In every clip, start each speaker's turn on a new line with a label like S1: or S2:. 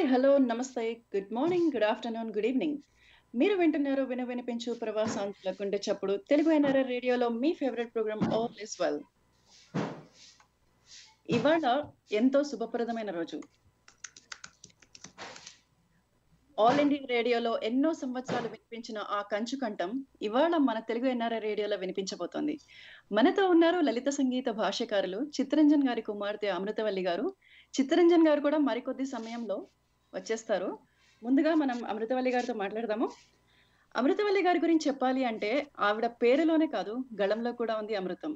S1: Hi hello నమస్తే good morning good afternoon good evening మీరు వింటున్నారు విన వినిపించు ప్రవాసాంతుల గుండె చప్పుడు తెలుగు ఎన్ఆర్ఐ రేడియోలో మీ favourite programme all is well ఇవాళ ఎంతో శుభప్రదమైన రోజు ఆల్ ఇండియా రేడియోలో ఎన్నో సంవత్సరాలు వినిపించిన ఆ కంచు కంఠం ఇవాళ మన తెలుగు ఎన్ఆర్ఐ రేడియోలో వినిపించబోతోంది మనతో ఉన్నారు లలిత సంగీత భాష్యకారులు చిత్తరంజన్ గారి కుమార్తె అమృతవల్లి గారు చిత్తరంజన్ గారు కూడా మరికొద్ది సమయంలో వచ్చేస్తారు ముందుగా మనం అమృతవల్లి గారితో మాట్లాడదాము అమృతవల్లి గారి గురించి చెప్పాలి అంటే ఆవిడ పేరులోనే కాదు గళంలో కూడా ఉంది అమృతం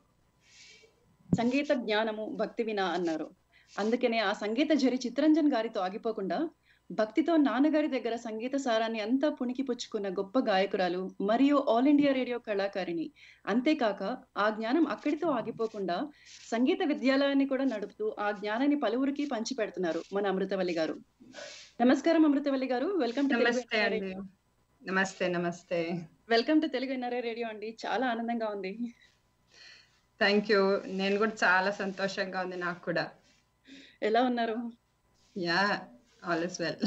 S1: సంగీత జ్ఞానము భక్తి వినా అన్నారు అందుకనే ఆ సంగీత జరి చిత్తరంజన్ గారితో ఆగిపోకుండా భక్తితో నాన్నగారి దగ్గర సంగీత సారాన్ని అంతా పుణికి పుచ్చుకున్న గొప్ప గాయకురాలు మరియు ఆల్ ఇండియా రేడియో కళాకారిణి అంతేకాక ఆ జ్ఞానం అక్కడితో ఆగిపోకుండా సంగీత విద్యాలయాన్ని కూడా నడుపుతూ ఆ జ్ఞానాన్ని పలువురికి పంచి పెడుతున్నారు మన అమృతవల్లి గారు నమస్కారం అమృతవల్లి గారు వెల్కమ్ టు
S2: నమస్తే అండి నమస్తే నమస్తే
S1: welcome to Telugu NRI radio అండి చాలా ఆనందంగా ఉంది
S2: థ్యాంక్ యూ నేను కూడా చాలా సంతోషంగా ఉంది నాకు కూడా
S1: ఎలా ఉన్నారు
S2: యా ఆల్ ఇస్ వెల్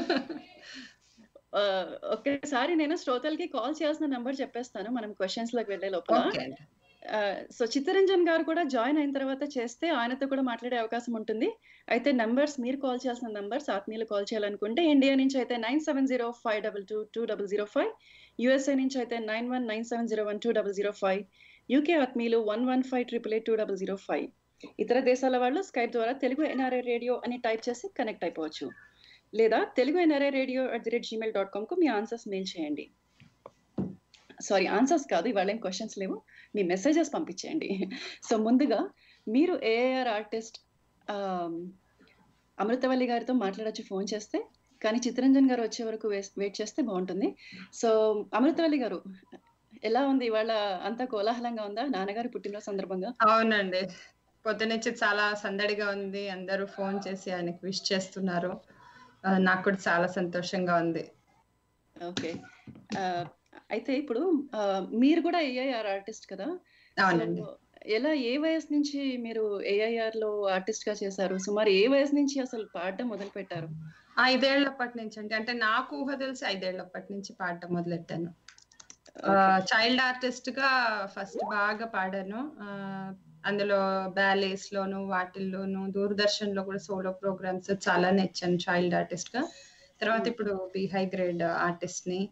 S1: ఆ, ఒక్కసారి నేను శ్రోతలకి కాల్ చేయాల్సిన నంబర్ చెప్పేస్తాను మనం క్వశ్చన్స్ లోకి వెళ్లే లోపల
S2: ఓకే అండి
S1: సో చిత్తరంజన్ గారు కూడా జాయిన్ అయిన తర్వాత చేస్తే ఆయనతో కూడా మాట్లాడే అవకాశం ఉంటుంది అయితే నంబర్స్ మీరు కాల్ చేయాల్సిన నంబర్స్ ఆత్మీయులు కాల్ చేయాలనుకుంటే ఇండియా నుంచి అయితే nine seven zero five double two two double zero five USA నుంచి అయితే nine one nine seven zero one two double zero five UK ఆత్మీయులు one one five triple eight two double zero five ఇతర దేశాల వాళ్ళు Skype ద్వారా Telugu NRI radio అని type చేసి connect అయిపోవచ్చు లేదా Telugu NRI radio at the rate Gmail dot కామ్కు మీ ఆన్సర్స్ మెయిల్ చేయండి సారీ ఆన్సర్స్ కాదు ఇవాళ ఏం క్వశ్చన్స్ లేవు మీ మెసేజెస్ పంపించేయండి సో ముందుగా మీరు ఏఆర్ ఆర్టిస్ట్ అమృతవల్లి గారితో మాట్లాడొచ్చు ఫోన్ చేస్తే కానీ చిత్తరంజన్ గారు వచ్చే వరకు వెయిట్ చేస్తే బాగుంటుంది సో అమృతవల్లి గారు ఎలా ఉంది ఇవాళ అంతా కోలాహలంగా ఉందా నాన్నగారి పుట్టినరోజు సందర్భంగా
S2: అవునండి పొద్దునుంచి చాలా సందడిగా ఉంది అందరూ ఫోన్ చేసి ఆయనకి విష్ చేస్తున్నారు ఆ, నాకు కూడా చాలా సంతోషంగా ఉంది
S1: ఓకే అయితే ఇప్పుడు ఆ, మీరు కూడా ఏఐఆర్ ఆర్టిస్ట్ కదా
S2: అవునండి
S1: So, ఎలా ఏ వయసు నుంచి మీరు ఏఐఆర్ లో ఆర్టిస్ట్ గా చేశారు సుమారు ఏ వయసు నుంచి అసలు పాడడం మొదలు పెట్టారు
S2: ఐదేళ్లప్పటి నుంచి అండి అంటే నాకు ఊహ తెలిసి ఐదేళ్లప్పటి నుంచి పాడటం మొదలెట్టాను చైల్డ్ ఆర్టిస్ట్ గా ఫస్ట్ బాగా పాడాను ఆ, అందులో బ్యాలేస్ లోను వాటిల్లోను దూరదర్శన్ లో కూడా సోలో ప్రోగ్రామ్స్ చాలా నేర్చాను చైల్డ్ ఆర్టిస్ట్ గా తర్వాత ఇప్పుడు బి హై గ్రేడ్ ఆర్టిస్ట్ ని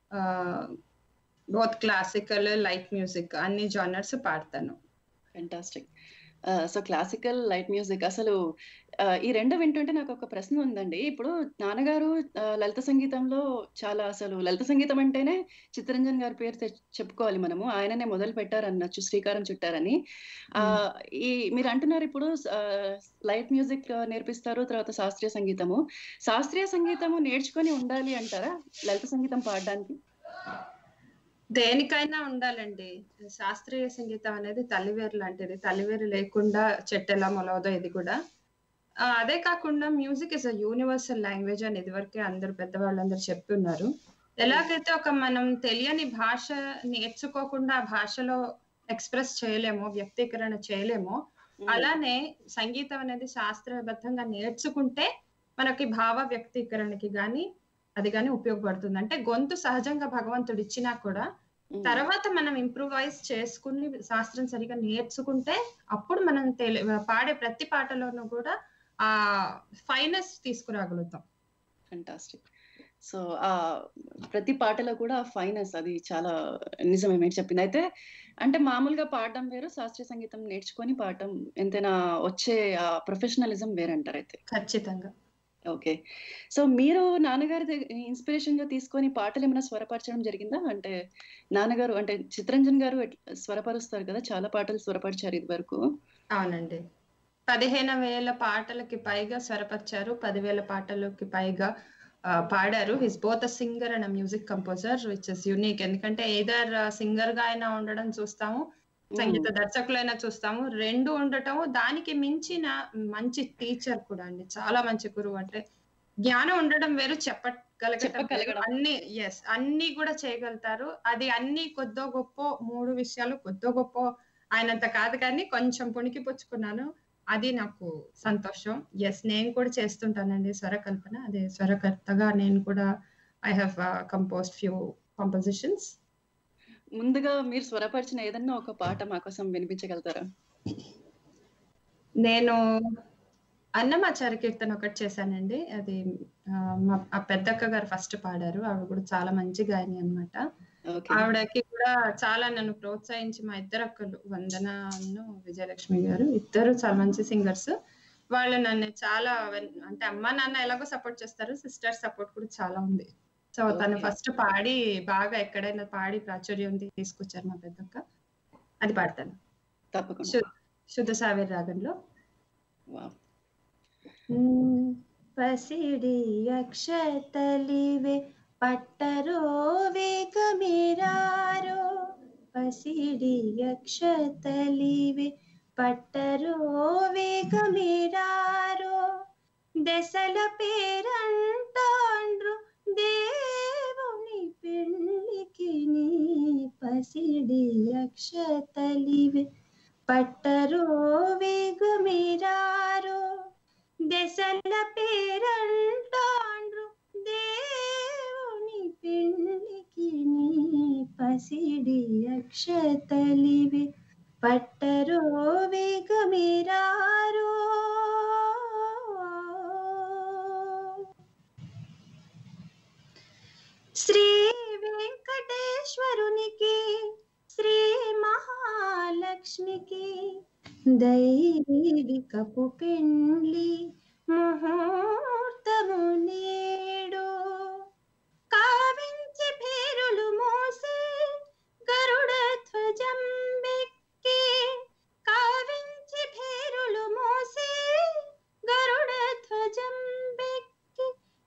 S2: బోత్ క్లాసికల్ లైట్ మ్యూజిక్ అన్ని జానర్స్ పాడతాను
S1: fantastic so classical light music అసలు ఆ, ఈ రెండు వింటుంటే నాకు ఒక ప్రశ్న ఉందండి ఇప్పుడు నాన్నగారు ఆ, లలిత సంగీతంలో చాలా అసలు లలిత సంగీతం అంటేనే చిత్తరంజన్ గారి పేరు తె- చెప్పుకోవాలి మనము ఆయననే మొదలు పెట్టారనొచ్చు శ్రీకారం చుట్టారని ఆ ఈ మీరు అంటున్నారు ఇప్పుడు లైట్ మ్యూజిక్ నేర్పిస్తారు తర్వాత శాస్త్రీయ సంగీతము శాస్త్రీయ సంగీతము నేర్చుకొని ఉండాలి అంటారా లలిత సంగీతం పాడడానికి
S2: దేనికైనా ఉండాలండి శాస్త్రీయ సంగీతం అనేది తల్లివేరు లాంటిది తల్లివేరు లేకుండా చెట్టు ఎలా మొలవదో ఇది కూడా ఆ, అదే కాకుండా music is a universal language అని ఇదివరకే అందరు పెద్దవాళ్ళందరూ చెప్తున్నారు ఎలాగైతే ఒక మనం తెలియని భాష నేర్చుకోకుండా ఆ భాషలో ఎక్స్ప్రెస్ చేయలేమో వ్యక్తీకరణ చేయలేమో అలానే సంగీతం అనేది శాస్త్రబద్ధంగా నేర్చుకుంటే మనకి భావ వ్యక్తీకరణకి గాని అది గాని ఉపయోగపడుతుంది అంటే గొంతు సహజంగా భగవంతుడు ఇచ్చినా కూడా
S1: ఉమ్.
S2: తర్వాత మనం ఇంప్రూవైజ్ చేసుకుని శాస్త్రం సరిగా నేర్చుకుంటే అప్పుడు మనం తెలి- పాడే ప్రతి పాటలోనూ కూడా ఆ ఫైనెస్ తీసుకురాగలుగుతాం
S1: ఫంటాస్టిక్ సో ఆ ప్రతి పాటలో కూడా ఫైనస్ అది చాలా నిజమే మీరు చెప్పింది అయితే అంటే మామూలుగా పాడడం వేరు శాస్త్రీయ సంగీతం నేర్చుకొని పాడటం ఎంతైనా వచ్చే ఆ ప్రొఫెషనలిజం వేరంటారు అయితే
S2: ఖచ్చితంగా
S1: ఓకే సో మీరు నాన్నగారి ఇన్స్పిరేషన్ గా తీసుకొని పాటలు ఏమైనా స్వరపరచడం జరిగిందా అంటే నాన్నగారు అంటే చిత్రంజన్ గారు ఎట్ల- స్వరపరుస్తారు కదా చాలా పాటలు స్వరపరిచారు ఇది వరకు
S2: అవునండి పదిహేను వేల పాటలకి పైగా స్వరపరిచారు పదివేల పాటలకి పైగా ఆ, పాడారు his both a singer and music composer which is unique ఎందుకంటే ఏదర్ సింగర్ గా అయినా ఉండడం చూస్తాము సంగీత దర్శకులైనా చూస్తాము రెండు ఉండటం దానికి మించిన మంచి టీచర్ కూడా అండి చాలా మంచి గురువు అంటే జ్ఞానం ఉండడం వేరు చెప్పగలగటం వేరు.
S1: చెప్పగలగడం.
S2: అన్ని ఎస్ అన్ని కూడా చేయగలుగుతారు అది అన్ని కొద్దో గొప్ప మూడు విషయాలు కొద్దో గొప్ప ఆయనంత కాదు కానీ కొంచెం పుణికి పుచ్చుకున్నాను అది నాకు సంతోషం ఎస్ నేను కూడా చేస్తుంటానండి స్వరకల్పన అదే స్వరకర్తగా నేను కూడా I have compose few compositions
S1: ముందుగా మీరు స్వరపరిచిన ఏదన్నా ఒక పాట మా కోసం వినిపించగలుగుతారా
S2: నేను అన్నమాచార కీర్తన ఒకటి చేశానండి అది ఆ, మా ఆ పెద్దక్క గారు ఫస్ట్ పాడారు ఆవిడ కూడా చాలా మంచి గాయని అన్నమాట
S1: ఓకే
S2: ఆవిడకి కూడా చాలా నన్ను ప్రోత్సహించి మా ఇద్దరు అక్కలు వందనను విజయలక్ష్మి గారు ఇద్దరు చాలా మంచి సింగర్స్ వాళ్ళు నన్ను చాలా వెన్- అంటే అమ్మ నాన్న ఎలాగో సపోర్ట్ చేస్తారు సిస్టర్ సపోర్ట్ కూడా చాలా ఉంది సో తను
S1: Okay.
S2: ఫస్ట్ పాడి బాగా ఎక్కడైనా పాడి ప్రాచుర్యం తీసుకొచ్చారు మా పెద్దక్క అది పాడతాను
S1: తప్పకుండా
S2: శు- శుద్ధ సావేర్ రాగంలో
S1: వావ్.
S2: పసిడి అక్షతలివే పట్టరో వేగమిరారో పసిడి అక్షతలివే పట్టరో వేగమిరారో దశల పేరంటాండ్రు దేవుని పెళ్ళికి నీ పసిడి అక్షతలివే పట్టరో వేగమిరారో దశల పేరంటాండ్రు దేవుని పెళ్ళికి నీ పసిడి అక్షతలివి పట్టరో వేగమిరారో శ్రీ వెంకటేశ్వరునికి శ్రీ మహాలక్ష్మికి దైవికపు పెండ్లి ముహూర్తము నేడు కావించి పేరులు మోసి గరుడ ధ్వజం బెక్కి కావించి పేరులు మోసి గరుడ ధ్వజం బెక్కి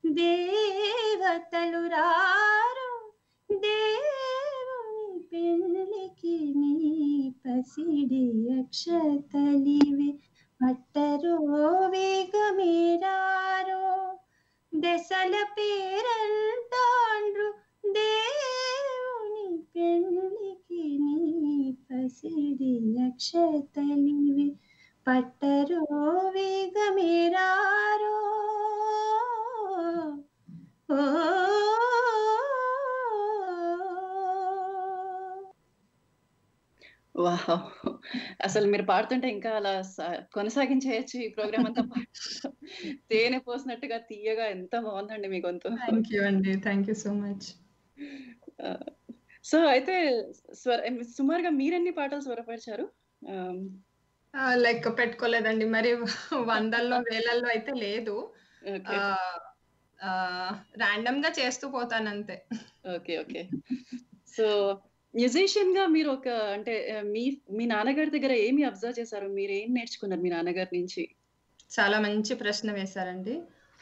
S2: దేవతలు రారు దేవుని పెళ్ళికి నీ పసిడి అక్షతలివి పట్టరో వేగమేరారో దశల పేరంటాండ్రు దేవుని పెళ్ళికి నీ పసిడి అక్షతలివి పట్టరో వేగమేరారో ఓ
S1: వావ్ అసలు మీరు పాడుతుంటే ఇంకా అలా స- కొనసాగించేయచ్చు ఈ ప్రోగ్రామ్ అంతా పాడుతూ. తేనె పోసినట్టుగా తీయగా ఎంత బాగుందండి మీ గొంతు
S2: థ్యాంక్ యూ అండి thank you so much
S1: so అయితే స్వర సుమారుగా మీరెన్ని పాటలు స్వరపరిచారు ఆమ్,
S2: లెక్క పెట్టుకోలేదండి మరి వందల్లో వేలల్లో అయితే లేదు
S1: ఓకే
S2: ర్యాండమ్ గా చేస్తూ పోతాను అంతే
S1: ఓకే ఓకే సో మ్యూజిషియన్ గా మీరు ఒక అంటే ఆ, మీ మీ నాన్నగారి దగ్గర ఏమి అబ్జర్వ్ చేశారు మీరు ఏం నేర్చుకున్నారు మీ నాన్నగారి నుంచి
S2: చాలా మంచి ప్రశ్న వేశారండి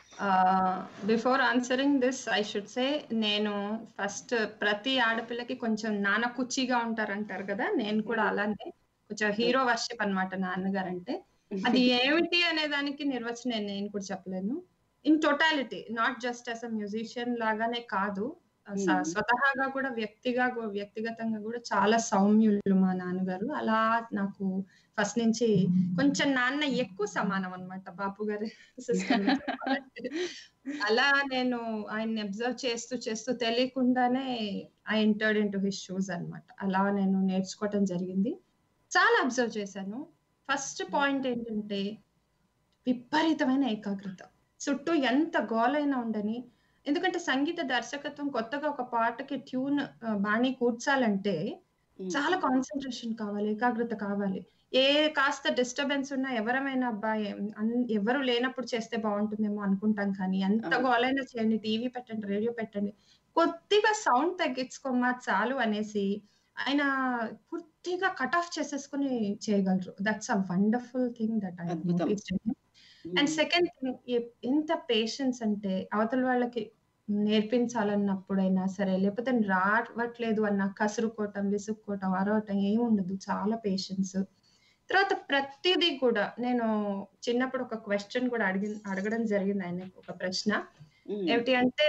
S2: before answering this I should say నేను ఫస్ట్ ప్రతి ఆడపిల్లకి కొంచెం నాన్న కుచ్చిగా ఉంటారంటారు కదా నేను కూడా అలానే కొంచెం హీరో వర్షిప్ అన్నమాట నాన్నగారు అంటే అది ఏమిటి అనే దానికి నిర్వచనం నేను కూడా చెప్పలేను in totality not just as a musician లాగానే కాదు స-
S1: Hmm.
S2: స్వతహాగా కూడా వ్యక్తిగా గు- వ్యక్తిగతంగా కూడా చాలా సౌమ్యులు మా నాన్నగారు అలా నాకు ఫస్ట్ నుంచి కొంచెం నాన్న ఎక్కువ సమానం అన్నమాట బాపు గారి సిస్టమ్ అలా నేను ఆయన్ని అబ్జర్వ్ చేస్తూ చేస్తూ తెలియకుండానే I entered into his shoes అనమాట అలా నేను నేర్చుకోవటం జరిగింది చాలా అబ్జర్వ్ చేశాను ఫస్ట్ పాయింట్ ఏంటంటే విపరీతమైన ఏకాగ్రత చుట్టూ ఎంత గోలైనా ఉండని ఎందుకంటే సంగీత దర్శకత్వం కొత్తగా ఒక పాటకి ట్యూన్ బాణి కూర్చాలంటే చాలా కాన్సన్ట్రేషన్ కావాలి ఏకాగ్రత కావాలి ఏ కాస్త డిస్టర్బెన్స్ ఉన్నా ఎవరమైనా అబ్బాయి అన్- ఎవరు లేనప్పుడు చేస్తే బాగుంటుందేమో అనుకుంటాం కానీ ఎంత
S1: అవును.
S2: గోలైనా చేయండి టీవీ పెట్టండి రేడియో పెట్టండి కొద్దిగా సౌండ్ తగ్గించుకోమ్మా చాలు అనేసి ఆయన పూర్తిగా కట్ ఆఫ్ చేసేసుకుని చేయగలరు that's a wonderful thing that I
S1: అద్భుతం.
S2: అండ్ సెకండ్ థింగ్ ఎంత పేషెన్స్ అంటే అవతల వాళ్ళకి నేర్పించాలన్నప్పుడైనా సరే లేకపోతే రావట్లేదు అన్న కసురుకోవటం విసుక్కోవటం అరవటం ఏమి ఉండదు చాలా పేషెన్స్ తర్వాత ప్రతిదీ కూడా నేను చిన్నప్పుడు ఒక క్వశ్చన్ కూడా అడిగి అడగడం జరిగింది ఆయన ఒక ప్రశ్న ఏమిటి అంటే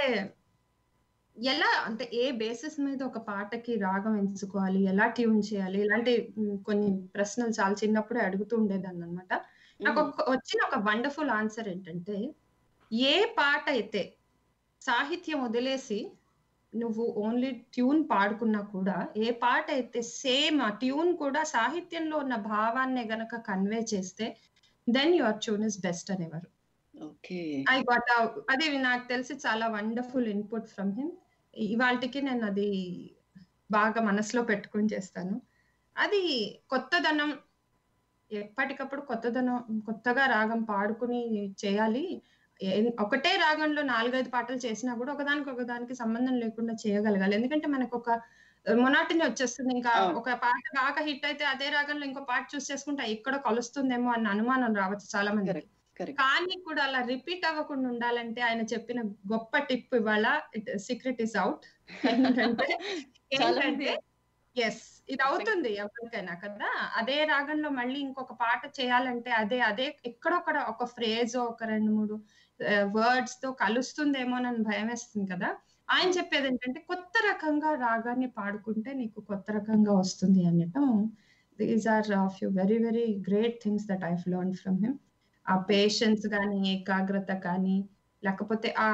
S2: ఎలా అంటే ఏ బేసిస్ మీద ఒక పాటకి రాగం ఎంచుకోవాలి ఎలా ట్యూన్ చేయాలి ఇలాంటి ఉమ్, కొన్ని ప్రశ్నలు చాలా చిన్నప్పుడే అడుగుతూ ఉండేదాన్ని అనమాట నాకు ఒక- వచ్చిన ఒక వండర్ఫుల్ ఆన్సర్ ఏంటంటే ఏ పాట అయితే సాహిత్యం వదిలేసి నువ్వు ఓన్లీ ట్యూన్ పాడుకున్నా కూడా ఏ పాట అయితే సేమ్ ఆ ట్యూన్ కూడా సాహిత్యంలో ఉన్న భావాన్ని గనక కన్వే చేస్తే then your tune is best అనేవారు
S1: ఓకే
S2: ఐ గాట్ అది నాకు తెలిసి చాలా వండర్ఫుల్ ఇన్పుట్ ఫ్రమ్ హిమ్ ఇవాళకి నేను అది బాగా మనసులో పెట్టుకుని చేస్తాను అది కొత్తదనం ఎప్పటికప్పుడు కొత్తదనం కొత్తగా రాగం పాడుకుని చేయాలి ఏ- ఒకటే రాగంలో నాలుగైదు పాటలు చేసినా కూడా ఒకదానికి ఒకదానికి సంబంధం లేకుండా చేయగలగాలి ఎందుకంటే మనకు ఒక మొనాటిని వచ్చేస్తుంది ఇంకా
S1: అవును.
S2: ఒక పాట బాగా హిట్ అయితే అదే రాగంలో ఇంకో పాట చూస్ చేసుకుంటే ఇక్కడ కలుస్తుందేమో అన్న అనుమానం రావచ్చు చాలా మంది
S1: కరెక్ట్ కరెక్ట్
S2: కానీ కూడా అలా రిపీట్ అవ్వకుండా ఉండాలంటే ఆయన చెప్పిన గొప్ప టిప్ ఇవాళ సీక్రెట్ ఇస్ అవుట్ ఏంటంటే
S1: చాలా మంది
S2: ఏంటంటే ఎస్ ఇది అవుతుంది ఎవరికైనా కదా అదే రాగంలో మళ్ళీ ఇంకొక పాట చేయాలంటే అదే అదే ఎక్కడొక్కడ ఒక ఫ్రేజ్ ఒక రెండు మూడు వర్డ్స్ తో కలుస్తుందేమో అని భయం వేస్తుంది కదా ఆయన చెప్పేది ఏంటంటే కొత్త రకంగా రాగాన్ని పాడుకుంటే నీకు కొత్త రకంగా వస్తుంది అనటం these are few very very great things that I learn from him ఆ పేషెన్స్ కానీ ఏకాగ్రత కానీ లేకపోతే ఆ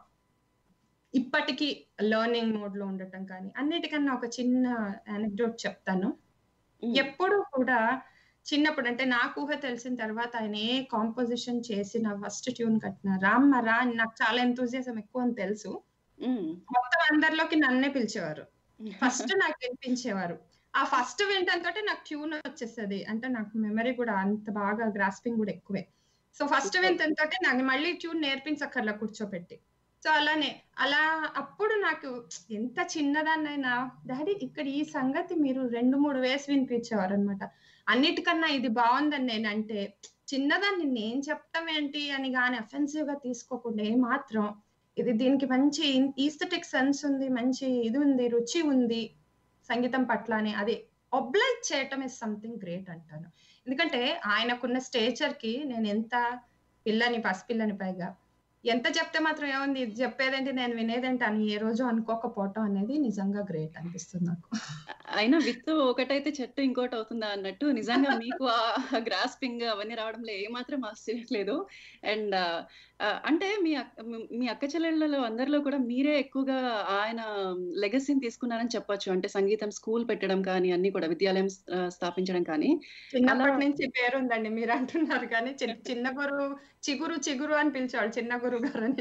S2: ఇప్పటికీ లెర్నింగ్ మోడ్ లో ఉండటం కానీ అన్నిటికన్నా ఒక చిన్న అనెక్డోట్ చెప్తాను ఎప్పుడు కూడా చిన్నప్పుడు అంటే నాకు ఊహ తెలిసిన తర్వాత ఆయన ఏ కాంపోజిషన్ చేసిన ఫస్ట్ ట్యూన్ కట్టిన రామ్ రా అని నాకు చాలా ఎంతూజియాసం ఎక్కువ అని తెలుసు మొత్తం అందరిలోకి నన్నే పిలిచేవారు ఫస్ట్ నాకు వినిపించేవారు ఆ ఫస్ట్ వినటంతో నాకు ట్యూన్ వచ్చేస్తుంది అంటే నాకు మెమరీ కూడా అంత బాగా గ్రాస్పింగ్ కూడా ఎక్కువే సో ఫస్ట్ వినటంతో నాకు మళ్ళీ ట్యూన్ నేర్పించక్కర్లా కూర్చోపెట్టి సో అలానే అలా అప్పుడు నాకు ఎంత చిన్నదాన్నైనా డాడీ ఇక్కడ ఈ సంగతి మీరు రెండు మూడు వేసి వినిపించేవారు అనమాట అన్నిటికన్నా ఇది బాగుందని నేను అంటే చిన్నదాన్ని నేను చెప్తాం ఏంటి అని కానీ అఫెన్సివ్ గా తీసుకోకుండా ఏ మాత్రం ఇది దీనికి మంచి ఈస్థెటిక్ సెన్స్ ఉంది మంచి ఇది ఉంది రుచి ఉంది సంగీతం పట్ల అని అది ఒబ్లైజ్ చేయటం ఇస్ సంథింగ్ గ్రేట్ అంటాను ఎందుకంటే ఆయనకున్న స్టేచర్ కి నేను ఎంత పిల్లని పసిపిల్లని పైగా ఎంత చెప్తే మాత్రం ఏముంది ఇది చెప్పేదేంటి నేను వినేదేంటి అని ఏ రోజు అనుకోకపోవటం అనేది నిజంగా గ్రేట్ అనిపిస్తుంది నాకు
S1: అయినా విత్ ఒకటైతే చెట్టు ఇంకోటి అవుతుందా అన్నట్టు నిజంగా మీకు ఆ గ్రాస్పింగ్ అవన్నీ రావడంలో ఏమాత్రం ఆశ్చర్యం లేదు అండ్ అంటే మీ అక్క మీ అక్క చెల్లెళ్ళలో అందరిలో కూడా మీరే ఎక్కువగా ఆయన లెగసీని తీసుకున్నారని చెప్పొచ్చు అంటే సంగీతం స్కూల్ పెట్టడం కానీ అన్ని కూడా విద్యాలయం స్థాపించడం కానీ
S2: చిన్నప్పటి నుంచి పేరు ఉందండి మీరు అంటున్నారు కానీ చిన్న గురు చిగురు చిగురు అని పిలిచేవాళ్ళు చిన్న గురువు గారు అని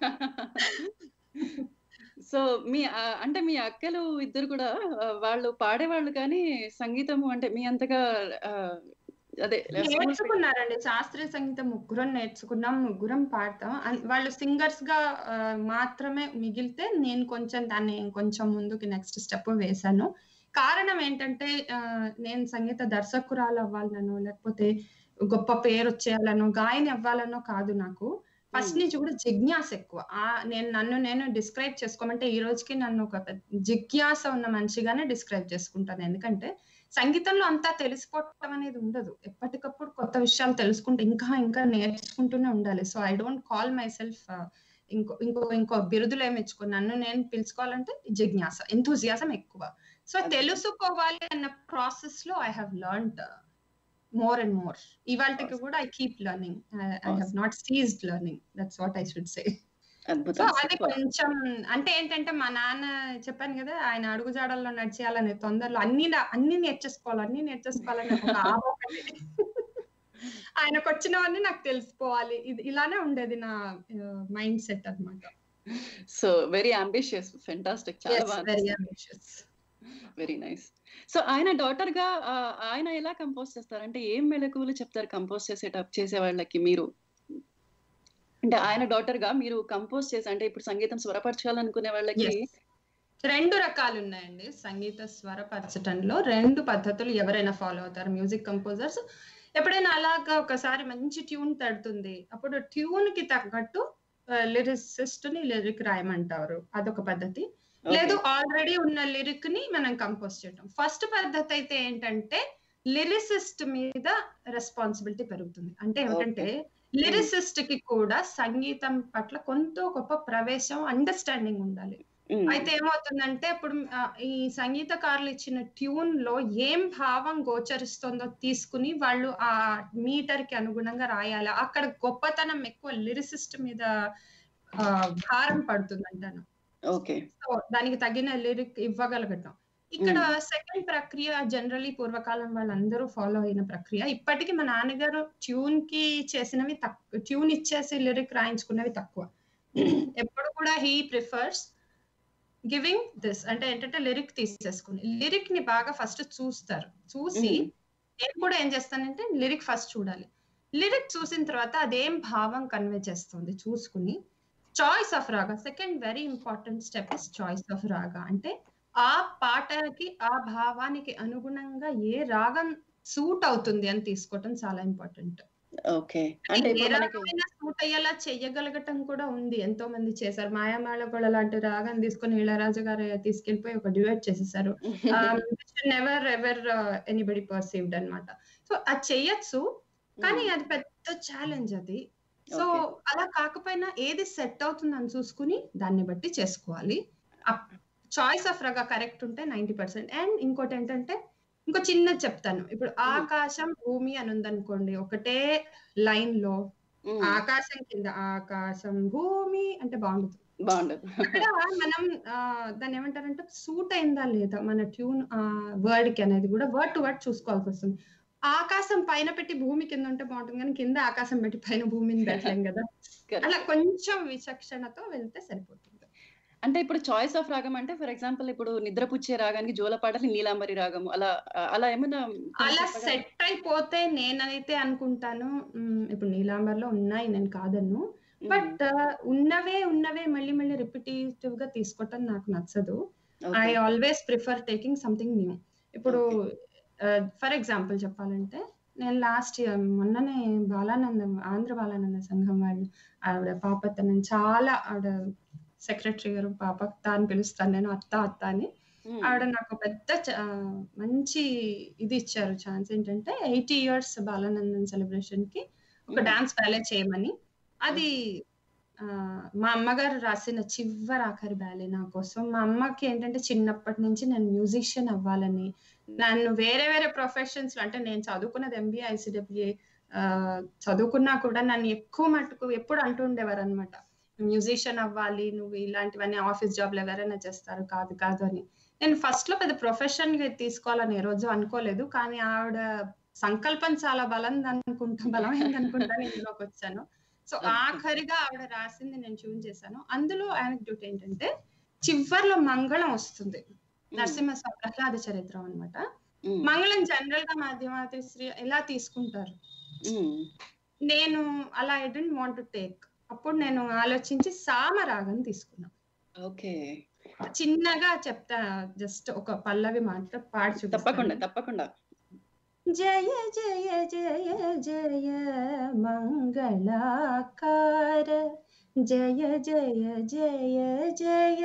S1: సో మీ అంటే మీ అక్కలు ఇద్దరు కూడా వాళ్ళు పాడేవాళ్ళు కానీ సంగీతము అంటే మీ అంతగా అదే
S2: నేర్చుకున్నారండి శాస్త్రీయ సంగీతం ముగ్గురం నేర్చుకున్నాం ముగ్గురం పాడతాం వాళ్ళు సింగర్స్ గా మాత్రమే మిగిలితే నేను కొంచెం దాన్ని కొంచెం ముందుకి నెక్స్ట్ స్టెప్ వేశాను కారణం ఏంటంటే నేను సంగీత దర్శకురాలు అవ్వాలనో లేకపోతే గొప్ప పేరు వచ్చేయాలనో గాయని అవ్వాలనో కాదు నాకు ఫస్ట్ నుంచి కూడా జిజ్ఞాస ఎక్కువ ఆ నేను నన్ను నేను డిస్క్రైబ్ చేసుకోమంటే ఈ రోజుకి నన్ను ఒక జిజ్ఞాస ఉన్న మనిషిగానే డిస్క్రైబ్ చేసుకుంటాను ఎందుకంటే సంగీతంలో అంతా తెలిసిపోవటం అనేది ఉండదు ఎప్పటికప్పుడు కొత్త విషయాలు తెలుసుకుంటే ఇంకా ఇంకా నేర్చుకుంటూనే ఉండాలి so I don't call myself ఇంకో ఇంకో ఇంకో బిరుదులు ఏమి ఇచ్చుకో నన్ను నేను పిలుచుకోవాలంటే జిజ్ఞాస ఎంతూజియాసం ఎక్కువ సో తెలుసుకోవాలి అన్న ప్రాసెస్ లో I have learned more and more ఇవాళకి కూడా I keep learning I have not ceased learning that's what I should say so అది కొంచెం అంటే ఏంటంటే మా నాన్న చెప్పాను కదా ఆయన అడుగు జాడల్లో నడిచేయాలని తొందరలో అన్ని అన్ని నేర్చేసుకోవాలి అన్ని నేర్చేసుకోవాలని ఒక ఆయనకు వచ్చినవన్నీ నాకు తెలిసిపోవాలి ఇది ఇలానే ఉండేది నా మైండ్ సెట్ అనమాట
S1: సో వెరీ అంబిషియస్ ఫెంటాస్టిక్ చాలా
S2: very ambitious
S1: very nice so ఆయన డాటర్ గా ఆయన ఎలా కంపోజ్ చేస్తారు అంటే ఏం మెలకువలు చెప్తారు కంపోజ్ చేసేటప్ చేసే వాళ్ళకి మీరు అంటే ఆయన డాటర్ గా మీరు కంపోజ్ చేసి అంటే ఇప్పుడు సంగీతం స్వరపరచాలనుకునే వాళ్ళకి
S2: రెండు రకాలు ఉన్నాయండి సంగీత స్వరపరచటంలో రెండు పద్ధతులు ఎవరైనా ఫాలో అవుతారు మ్యూజిక్ కంపోజర్స్ ఎప్పుడైనా అలాగా ఒకసారి మంచి ట్యూన్ తడుతుంది అప్పుడు ట్యూన్ కి తగ్గట్టు లిరిసిస్ట్ ని లిరిక్ రాయమంటారు అదొక పద్ధతి లేదు ఆల్రెడీ ఉన్న లిరిక్ ని మనం కంపోజ్ చేయటం ఫస్ట్ పద్ధతి అయితే ఏంటంటే లిరిసిస్ట్ మీద రెస్పాన్సిబిలిటీ పెరుగుతుంది అంటే ఏమిటంటే లిరిసిస్ట్ కి కూడా సంగీతం పట్ల కొంత గొప్ప ప్రవేశం అండర్స్టాండింగ్ ఉండాలి
S1: హ్మ్.
S2: అయితే ఏమవుతుందంటే ఇప్పుడు ఆహ్, ఈ సంగీతకారులు ఇచ్చిన ట్యూన్‌లో ఏం భావం గోచరిస్తుందో తీసుకొని వాళ్ళు ఆ మీటర్‌కి అనుగుణంగా రాయాలి. అక్కడ గొప్పతనం ఎక్కువ లిరిసిస్ట్ మీద ఆహ్, భారం పడుతుందంటాను.
S1: ఓకే.
S2: సో, దానికి తగిన లిరిక్ ఇవ్వగలగటం. ఇక్కడ
S1: హ్మ్.
S2: సెకండ్ ప్రక్రియ జనరల్లీ పూర్వకాలం వాళ్ళందరూ ఫాలో అయిన ప్రక్రియ. ఇప్పటికి మా నాన్నగారు ట్యూన్‌కి చేసినవి తక్ ట్యూన్ ఇచ్చేసి లిరిక్ రాయించుకున్నవి తక్కువ. ఎప్పుడు కూడా హి ప్రిఫర్స్ గివింగ్ దిస్ అంటే ఏంటంటే లిరిక్ తీసేసుకొని. లిరిక్‌ని బాగా ఫస్ట్ చూస్తారు. చూసి
S1: హ్మ్.
S2: నేను కూడా ఏం చేస్తానంటే లిరిక్ ఫస్ట్ చూడాలి. లిరిక్ చూసిన తర్వాత అదేం భావం కన్వే చేస్తుంది చూసుకొని, choice of raga second very important step is choice of raga. అంటే ఆ పాటకి, ఆ భావానికి అనుగుణంగా ఏ రాగం సూట్ అవుతుంది అని తీసుకోవటం చాలా ఇంపార్టెంట్.
S1: ఓకే.
S2: అది
S1: అంటే
S2: ఏ
S1: ఇప్పుడు మనకి
S2: రాగమైనా సూట్ అయ్యేలా చెయ్యగలగటం కూడా ఉంది. ఎంతో మంది చేశారు. 'మాయామాళవగళ' లాంటి రాగం తీసుకొని ఇళయరాజా గారు తీసుకెళ్ళిపోయి ఒక డ్యూయెట్ చేసేసారు. Ah, which never ever anybody perceived అన్నమాట. సో, అది చెయ్యొచ్చు. కానీ
S1: హ్మ్.
S2: అది పెద్ద ఛాలెంజ్ అది. So,
S1: okay.
S2: అలా కాకపోయినా ఏది సెట్ అవుతుందని చూసుకొని దాన్ని బట్టి చేసుకోవాలి. అప్ చాయిస్ ఆఫ్ రాగా కరెక్ట్ ఉంటే 90% అండ్ ఇంకోటేంటంటే ఇంకో చిన్నది చెప్తాను. ఇప్పుడు
S1: హ్మ్.
S2: ఆకాశం, భూమి అని ఉందనుకోండి. ఒకటే లైన్‌లో
S1: హ్మ్.
S2: ఆకాశం కింద ఆకాశం, భూమి అంటే బావుండదు.
S1: బావుండదు.
S2: అక్కడ మనం ఆహ్, దాన్నేమంటారంటే సూట్ అయిందా లేదా మన ట్యూన్ ఆహ్, వర్డ్‌కి అనేది కూడా వర్డ్ టు వర్డ్ చూసుకోవాల్సొస్తుంది. ఆకాశం పైన పెట్టి భూమి కింద ఉంటే బావుంటుంది గానీ, కింద ఆకాశం పెట్టి పైన భూమిని పెట్టలేం గదా! అలా
S1: కరెక్ట్.
S2: కొంచెం విచక్షణతో వెళ్తే సరిపోతుంది.
S1: అంటే ఇప్పుడు చాయిస్ ఆఫ్ రాగం అంటే ఫర్ ఎగ్జాంపుల్ ఇప్పుడు నిద్రపుచ్చే రాగానికి జోలపాటలు నీలాంబరి రాగము అలా ఆహ్, అలా ఏమన్నా కొన్ని
S2: అలా
S1: చెప్పగలరా?
S2: సెట్ అయిపోతే నేనైతే అనుకుంటాను హ్మ్. ఇప్పుడు 'నీలాంబర్‌లో' ఉన్నాయి నేను కాదనను.
S1: హ్మ్.
S2: బట్ ఉన్నవే, ఉన్నవే మళ్ళీ మళ్ళీ రిపిటీటివ్‌గా తీసుకోవటం నాకు నచ్చదు. I
S1: okay.
S2: Always prefer taking something new. ఇప్పుడు
S1: ఓకే.
S2: ఆహ్, ఫర్ ఎగ్జాంపుల్ చెప్పాలంటే నేను లాస్ట్ ఇయర్ మొన్ననే బాలానందం ఆంధ్ర బాలానంద సంఘం వాళ్ళు ఆవిడ పాపతనని చాలా ఆవిడ సెక్రటరీ గారు పాపత్త అని పిలుస్తాను నేను అత్త, అత్త అని.
S1: హ్మ్.
S2: ఆవిడ నాకు పెద్ద చ మంచి ఇది ఇచ్చారు ఛాన్స్ ఏంటంటే 80 ఇయర్స్ బాలానందన్ సెలబ్రేషన్‌కి ఒక
S1: హ్మ్.
S2: డాన్స్ బ్యాలే చేయమని. అది
S1: ఓకే.
S2: ఆహ్, మా అమ్మగారు రాసిన చివరాఖరి బ్యాలే నా కోసం. మా అమ్మకి ఏంటంటే చిన్నప్పటి నుంచి నేను మ్యూజిషియన్ అవ్వాలని, నన్ను వేరే వేరే ప్రొఫెషన్స్‌లో అంటే నేను చదువుకున్నది ఎంబీఏ, ఐసీడబ్ల్యూఏ ఆహ్, చదువుకున్నా కూడా నన్ను ఎక్కువ మటుకు ఎప్పుడు అంటూ ఉండేవారనమాట. మ్యూజిషియన్ అవ్వాలి. నువ్వు ఇలాంటివన్నీ ఆఫీస్ జాబ్‌లు ఎవరైనా చేస్తారు. కాదు, కాదు అని. నేను ఫస్ట్‌లో పెద్ద ప్రొఫెషన్‌గా తీసుకోవాలని ఏ రోజు అనుకోలేదు. కానీ ఆవిడ సంకల్పం చాలా బలందనుకుంటా బలమైందనుకుంటాను ఇందులోకొచ్చాను. సో,
S1: అద్భుతం.
S2: ఆఖరిగా ఆవిడ రాసింది నేను ట్యూన్ చేశాను. అందులో యానెక్డోట్ ఏంటంటే చివర్లో మంగళం వస్తుంది.
S1: హ్మ్.
S2: నరసింహస్వామి ప్రహ్లాద చరిత్రం అన్నమాట.
S1: హ్మ్.
S2: మంగళం జనరల్‌గా మాధ్యమావతి శ్రీ ఇలా తీసుకుంటారు.
S1: హ్మ్.
S2: నేను అలా I didn't want to take. అప్పుడు నేను ఆలోచించి సామరాగం తీసుకున్నా.
S1: ఓకే.
S2: చిన్నగా చెప్తా జస్ట్ ఒక పల్లవి మాత్రం పాడి
S1: తప్పకుండా.
S2: చూపిస్తాను.
S1: తప్పకుండా.
S2: జయ జయ జయ జయ మంగళాకార జయ జయ జయ జయ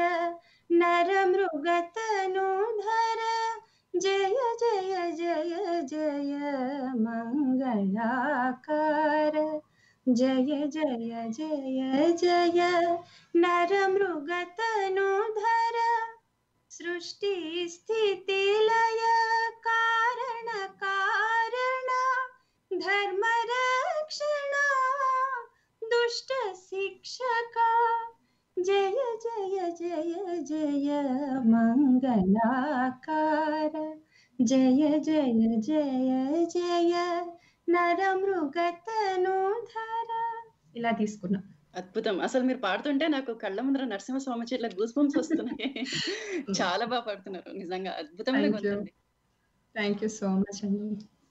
S2: నరమృగతనుధర జయ జయ జయ జయ మంగళాకార జయ జయ జయ జయ నరమృగతనుధర సృష్టి స్థితి లయ కారణ కారణ ధర్మ రక్షణ దుష్ట శిక్షక జయ జయ జయ జయ మంగళాకార జయ జయ జయ జయ నరమృగతనుధర ఇలా తీసుకున్నా
S1: అద్భుతం. అసలు మీరు పాడుతుంటే నాకు కళ్ళ ముందర నరసింహస్వామి ఇట్లా గూస్ బంప్స్ వస్తున్నాయి. చాలా బా పాడుతున్నారు. నిజంగా అద్భుతమైన
S2: థ్యాంక్ యూ.
S1: గొంతండి.
S2: థ్యాంక్ యూ సో మచ్ అండి.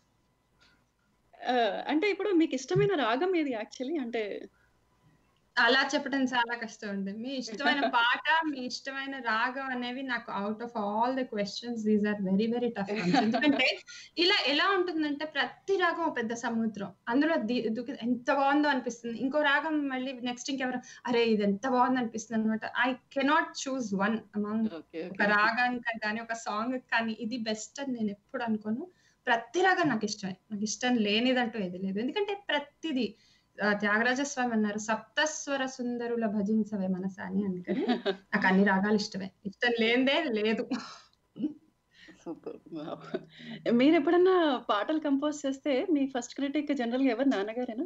S1: ఆహ్, అంటే ఇప్పుడు మీకిష్టమైన రాగం ఏది యాక్చువల్లీ? అంటే
S2: అలా చెప్పడం చాలా కష్టం అండి. మీ ఇష్టమైన పాట, మీ ఇష్టమైన రాగం అనేవి నాకు out of all the questions these are very very tough ones. ఎందుకంటే ఇలా ఎలా ఉంటుందంటే ప్రతి రాగం ఒక పెద్ద సముద్రం. అందులో ది దుకి ఎంత బావుందో అనిపిస్తుంది. ఇంకో రాగం మళ్ళీ నెక్స్ట్ ఇంకెవరో అరే! ఇది ఎంత బావుంది అనిపిస్తుందనమాట. I cannot choose one among
S1: okay.
S2: ఒక
S1: ఓకే.
S2: రాగానికి కానీ, ఒక సాంగ్‌కి కానీ ఇది బెస్ట్ అని నేను ఎప్పుడు అనుకోను. ప్రతి రాగం నాకిష్టమే. నాకిష్టం లేనిదంటూ ఏది లేదు. ఎందుకంటే ప్రతిది ఆ, త్యాగరాజ స్వామి అన్నారు సప్తస్వర సుందరుల భజించవే మనస అని అందుకని నాకు అన్ని రాగాలు ఇష్టమే ఇష్టం లేదే లేదు
S1: సూపర్ మీరు ఎప్పుడన్నా పాటలు కంపోజ్ చేస్తే మీ ఫస్ట్ క్రిటిక్ జనరల్ గా ఎవరు నాన్నగారేనా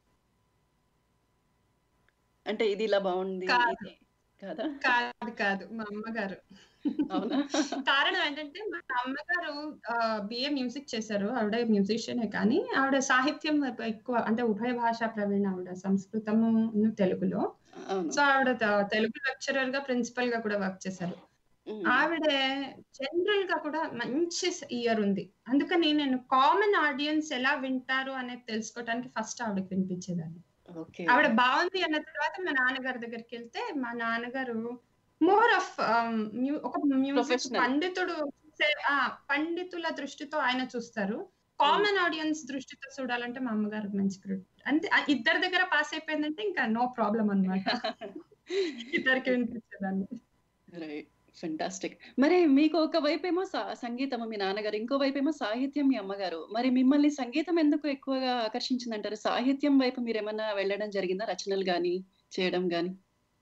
S1: అంటే ఇది ఇలా బాగుంది
S2: కాదు.
S1: ఇది కాదా
S2: కాదు కాదు మా అమ్మగారు
S1: అవునా
S2: కారణం ఏంటంటే మా అమ్మగారు బిఏ మ్యూజిక్ చేశారు ఆవిడ మ్యూజిషియనే కానీ ఆవిడ సాహిత్యం వైపు ఎక్కువ అంటే ఉభయ భాషా ప్రవీణ ఆవిడ సంస్కృతము తెలుగులో
S1: అవును
S2: సో ఆవిడ త- తెలుగు లెక్చరర్ గా ప్రిన్సిపల్ గా కూడా వర్క్ చేశారు
S1: ఉమ్.
S2: ఆవిడ జనరల్ గా కూడా మంచి ఇయర్ ఉంది అందుకని నేను కామన్ ఆడియన్స్ ఎలా వింటారు అనేది తెలుసుకోవడానికి ఫస్ట్ ఆవిడకి వినిపించేదాన్ని
S1: ఓకే
S2: ఆవిడ బాగుంది అన్న తర్వాత మా నాన్నగారి దగ్గరికి వెళ్తే మా నాన్నగారు మోర్ ఆఫ్ ఒక మ్యూజిక్
S1: Professional.
S2: పండితుడు చూసే- ఆ పండితుల దృష్టితో ఆయన చూస్తారు కామన్ ఆడియన్స్ దృష్టితో చూడాలంటే మా అమ్మగారు మంచి క్రిట్ అంటే ఆ ఇద్దరి దగ్గర పాస్ అయిపోయిందంటే ఇంకా నో ప్రాబ్లం అన్నమాట ఇద్దరికి వినిపించేదాన్ని
S1: రైట్ ఫెంటాస్టిక్ మరి మీకు ఒక వైపేమో సా- సంగీతము మీ నాన్నగారు ఇంకో వైపేమో సాహిత్యం మీ అమ్మగారు మరి మిమ్మల్ని సంగీతం ఎందుకు ఎక్కువగా ఆకర్షించింది అంటారు సాహిత్యం వైపు మీరు ఏమన్నా వెళ్ళడం జరిగిందా రచనలు గాని చేయడం గాని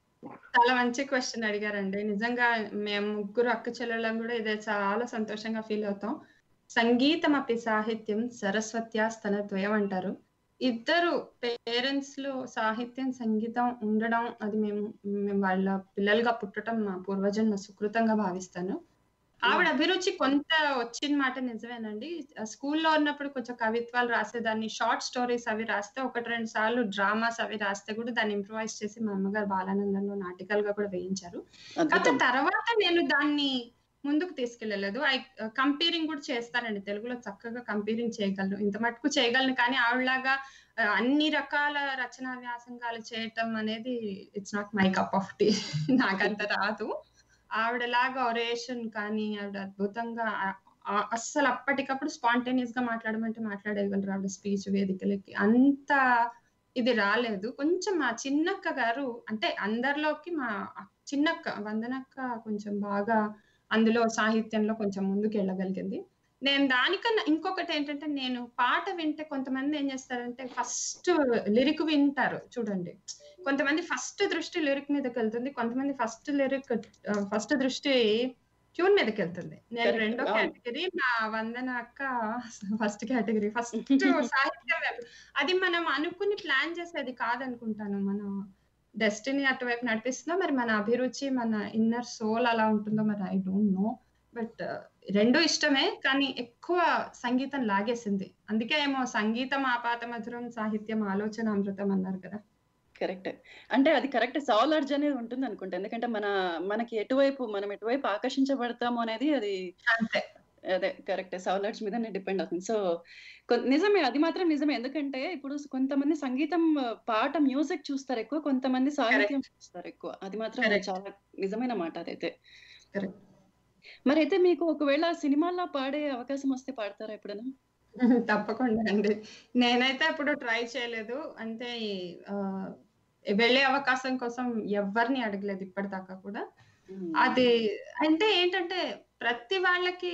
S2: చాలా మంచి క్వశ్చన్ అడిగారండి నిజంగా మేము ముగ్గురు అక్క చెల్లెళ్ళం కూడా ఇదే చాలా సంతోషంగా ఫీల్ అవుతాం సంగీతం అపి సాహిత్యం సరస్వత్యా స్తనద్వయం అంటారు ఇద్దరు పేరెంట్స్ లో సాహిత్యం సంగీతం ఉండడం అది మేము మేము వాళ్ళ పిల్లలుగా పుట్టడం మా పూర్వజన్మ సుకృతంగా భావిస్తాను ఆవిడ అభిరుచి కొంత వచ్చిన మాట నిజమేనండి స్కూల్లో ఉన్నప్పుడు కొంచెం కవిత్వాలు రాసేదాన్ని షార్ట్ స్టోరీస్ అవి రాస్తే ఒకటి రెండు సార్లు డ్రామాస్ అవి రాస్తే కూడా దాన్ని ఇంప్రూవైజ్ చేసి మా అమ్మగారు బాలానందంలో నాటికలుగా కూడా వేయించారు కాకపోతే
S1: అద్భుతం
S2: తర్వాత నేను దాన్ని ముందుకు తీసుకెళ్ళలేదు ఐ కంపేరింగ్ కూడా చేస్తానండి తెలుగులో చక్కగా కంపేరింగ్ చేయగలను ఇంత మటుకు చేయగలను కానీ ఆవిడలాగా ఆ, అన్ని రకాల రచనా వ్యాసంగాలు చేయటం అనేది it's not my cup of tea నాకంత రాదు ఆవిడలాగా ఒరేషన్ కానీ ఆవిడ అద్భుతంగా ఆ- ఆ- అస్సలు అప్పటికప్పుడు స్పాంటేనియస్ గా మాట్లాడమంటే మాట్లాడేయగలరు ఆవిడ స్పీచ్ వేదికలకి అంత ఇది రాలేదు కొంచెం మా చిన్నక్క గారు అంటే అందరిలోకి మా అక్- చిన్నక్క వందనక్క కొంచెం బాగా అందులో సాహిత్యంలో కొంచెం ముందుకు వెళ్ళగలిగింది నేను దానికన్నా ఇంకొకటి ఏంటంటే నేను పాట వింటే కొంతమంది ఏం చేస్తారంటే ఫస్ట్ లిరిక్ వింటారు చూడండి కొంతమంది ఫస్ట్ దృష్టి లిరిక్ మీదకి వెళ్తుంది కొంతమంది ఫస్ట్ లిరిక్ ఫస్ట్ దృష్టి ట్యూన్ మీదకి వెళ్తుంది నేను
S1: Correct.
S2: రెండో
S1: అవును.
S2: కేటగిరీ మా వందన అక్క ఫస్ట్ కేటగిరీ ఫస్ట్ సాహిత్యం వైపు. అది మనం అనుకుని ప్లాన్ చేసేది కాదనుకుంటాను మనం డెస్టినీ అటువైపు నడిపిస్తుందో మరి మన అభిరుచి మన ఇన్నర్ సోల్ అలా ఉంటుందో మరి ఐ డోంట్ నో బట్ రెండు ఇష్టమే కానీ ఎక్కువ సంగీతం లాగేసింది అందుకే ఏమో సంగీతం ఆపాత మధురం సాహిత్యం ఆలోచన అమృతం అన్నారు కదా
S1: కరెక్ట్ అంటే అది కరెక్ట్ సాలర్జ్ అనేది ఉంటుంది అనుకుంటా ఎందుకంటే మన మనకి ఎటువైపు మనం ఎటువైపు ఆకర్షించబడతాము అనేది అది
S2: అంతే
S1: అదే కరెక్ట్ సౌలర్స్ మీద డిపెండ్ అవుతుంది సో నిజమే అది మాత్రం నిజమే ఎందుకంటే ఇప్పుడు కొంతమంది సంగీతం ఆ, పాట మ్యూజిక్ చూస్తారు ఎక్కువ కొంతమంది సాహిత్యం చూస్తారు ఎక్కువ అది మాత్రం
S2: Correct.
S1: చాలా నిజమైన మాట అదైతే
S2: Correct.
S1: మరి అయితే మీకు ఒకవేళ సినిమాల్లో పాడే అవకాశం వస్తే పాడతారా ఎప్పుడైనా
S2: తప్పకుండా అండి నేనైతే ఎప్పుడు ట్రై చేయలేదు అంటే ఆ, వెళ్ళే అవకాశం కోసం ఎవరిని అడగలేదు ఇప్పటిదాకా కూడా అది అంటే ఏంటంటే ప్రతి వాళ్ళకి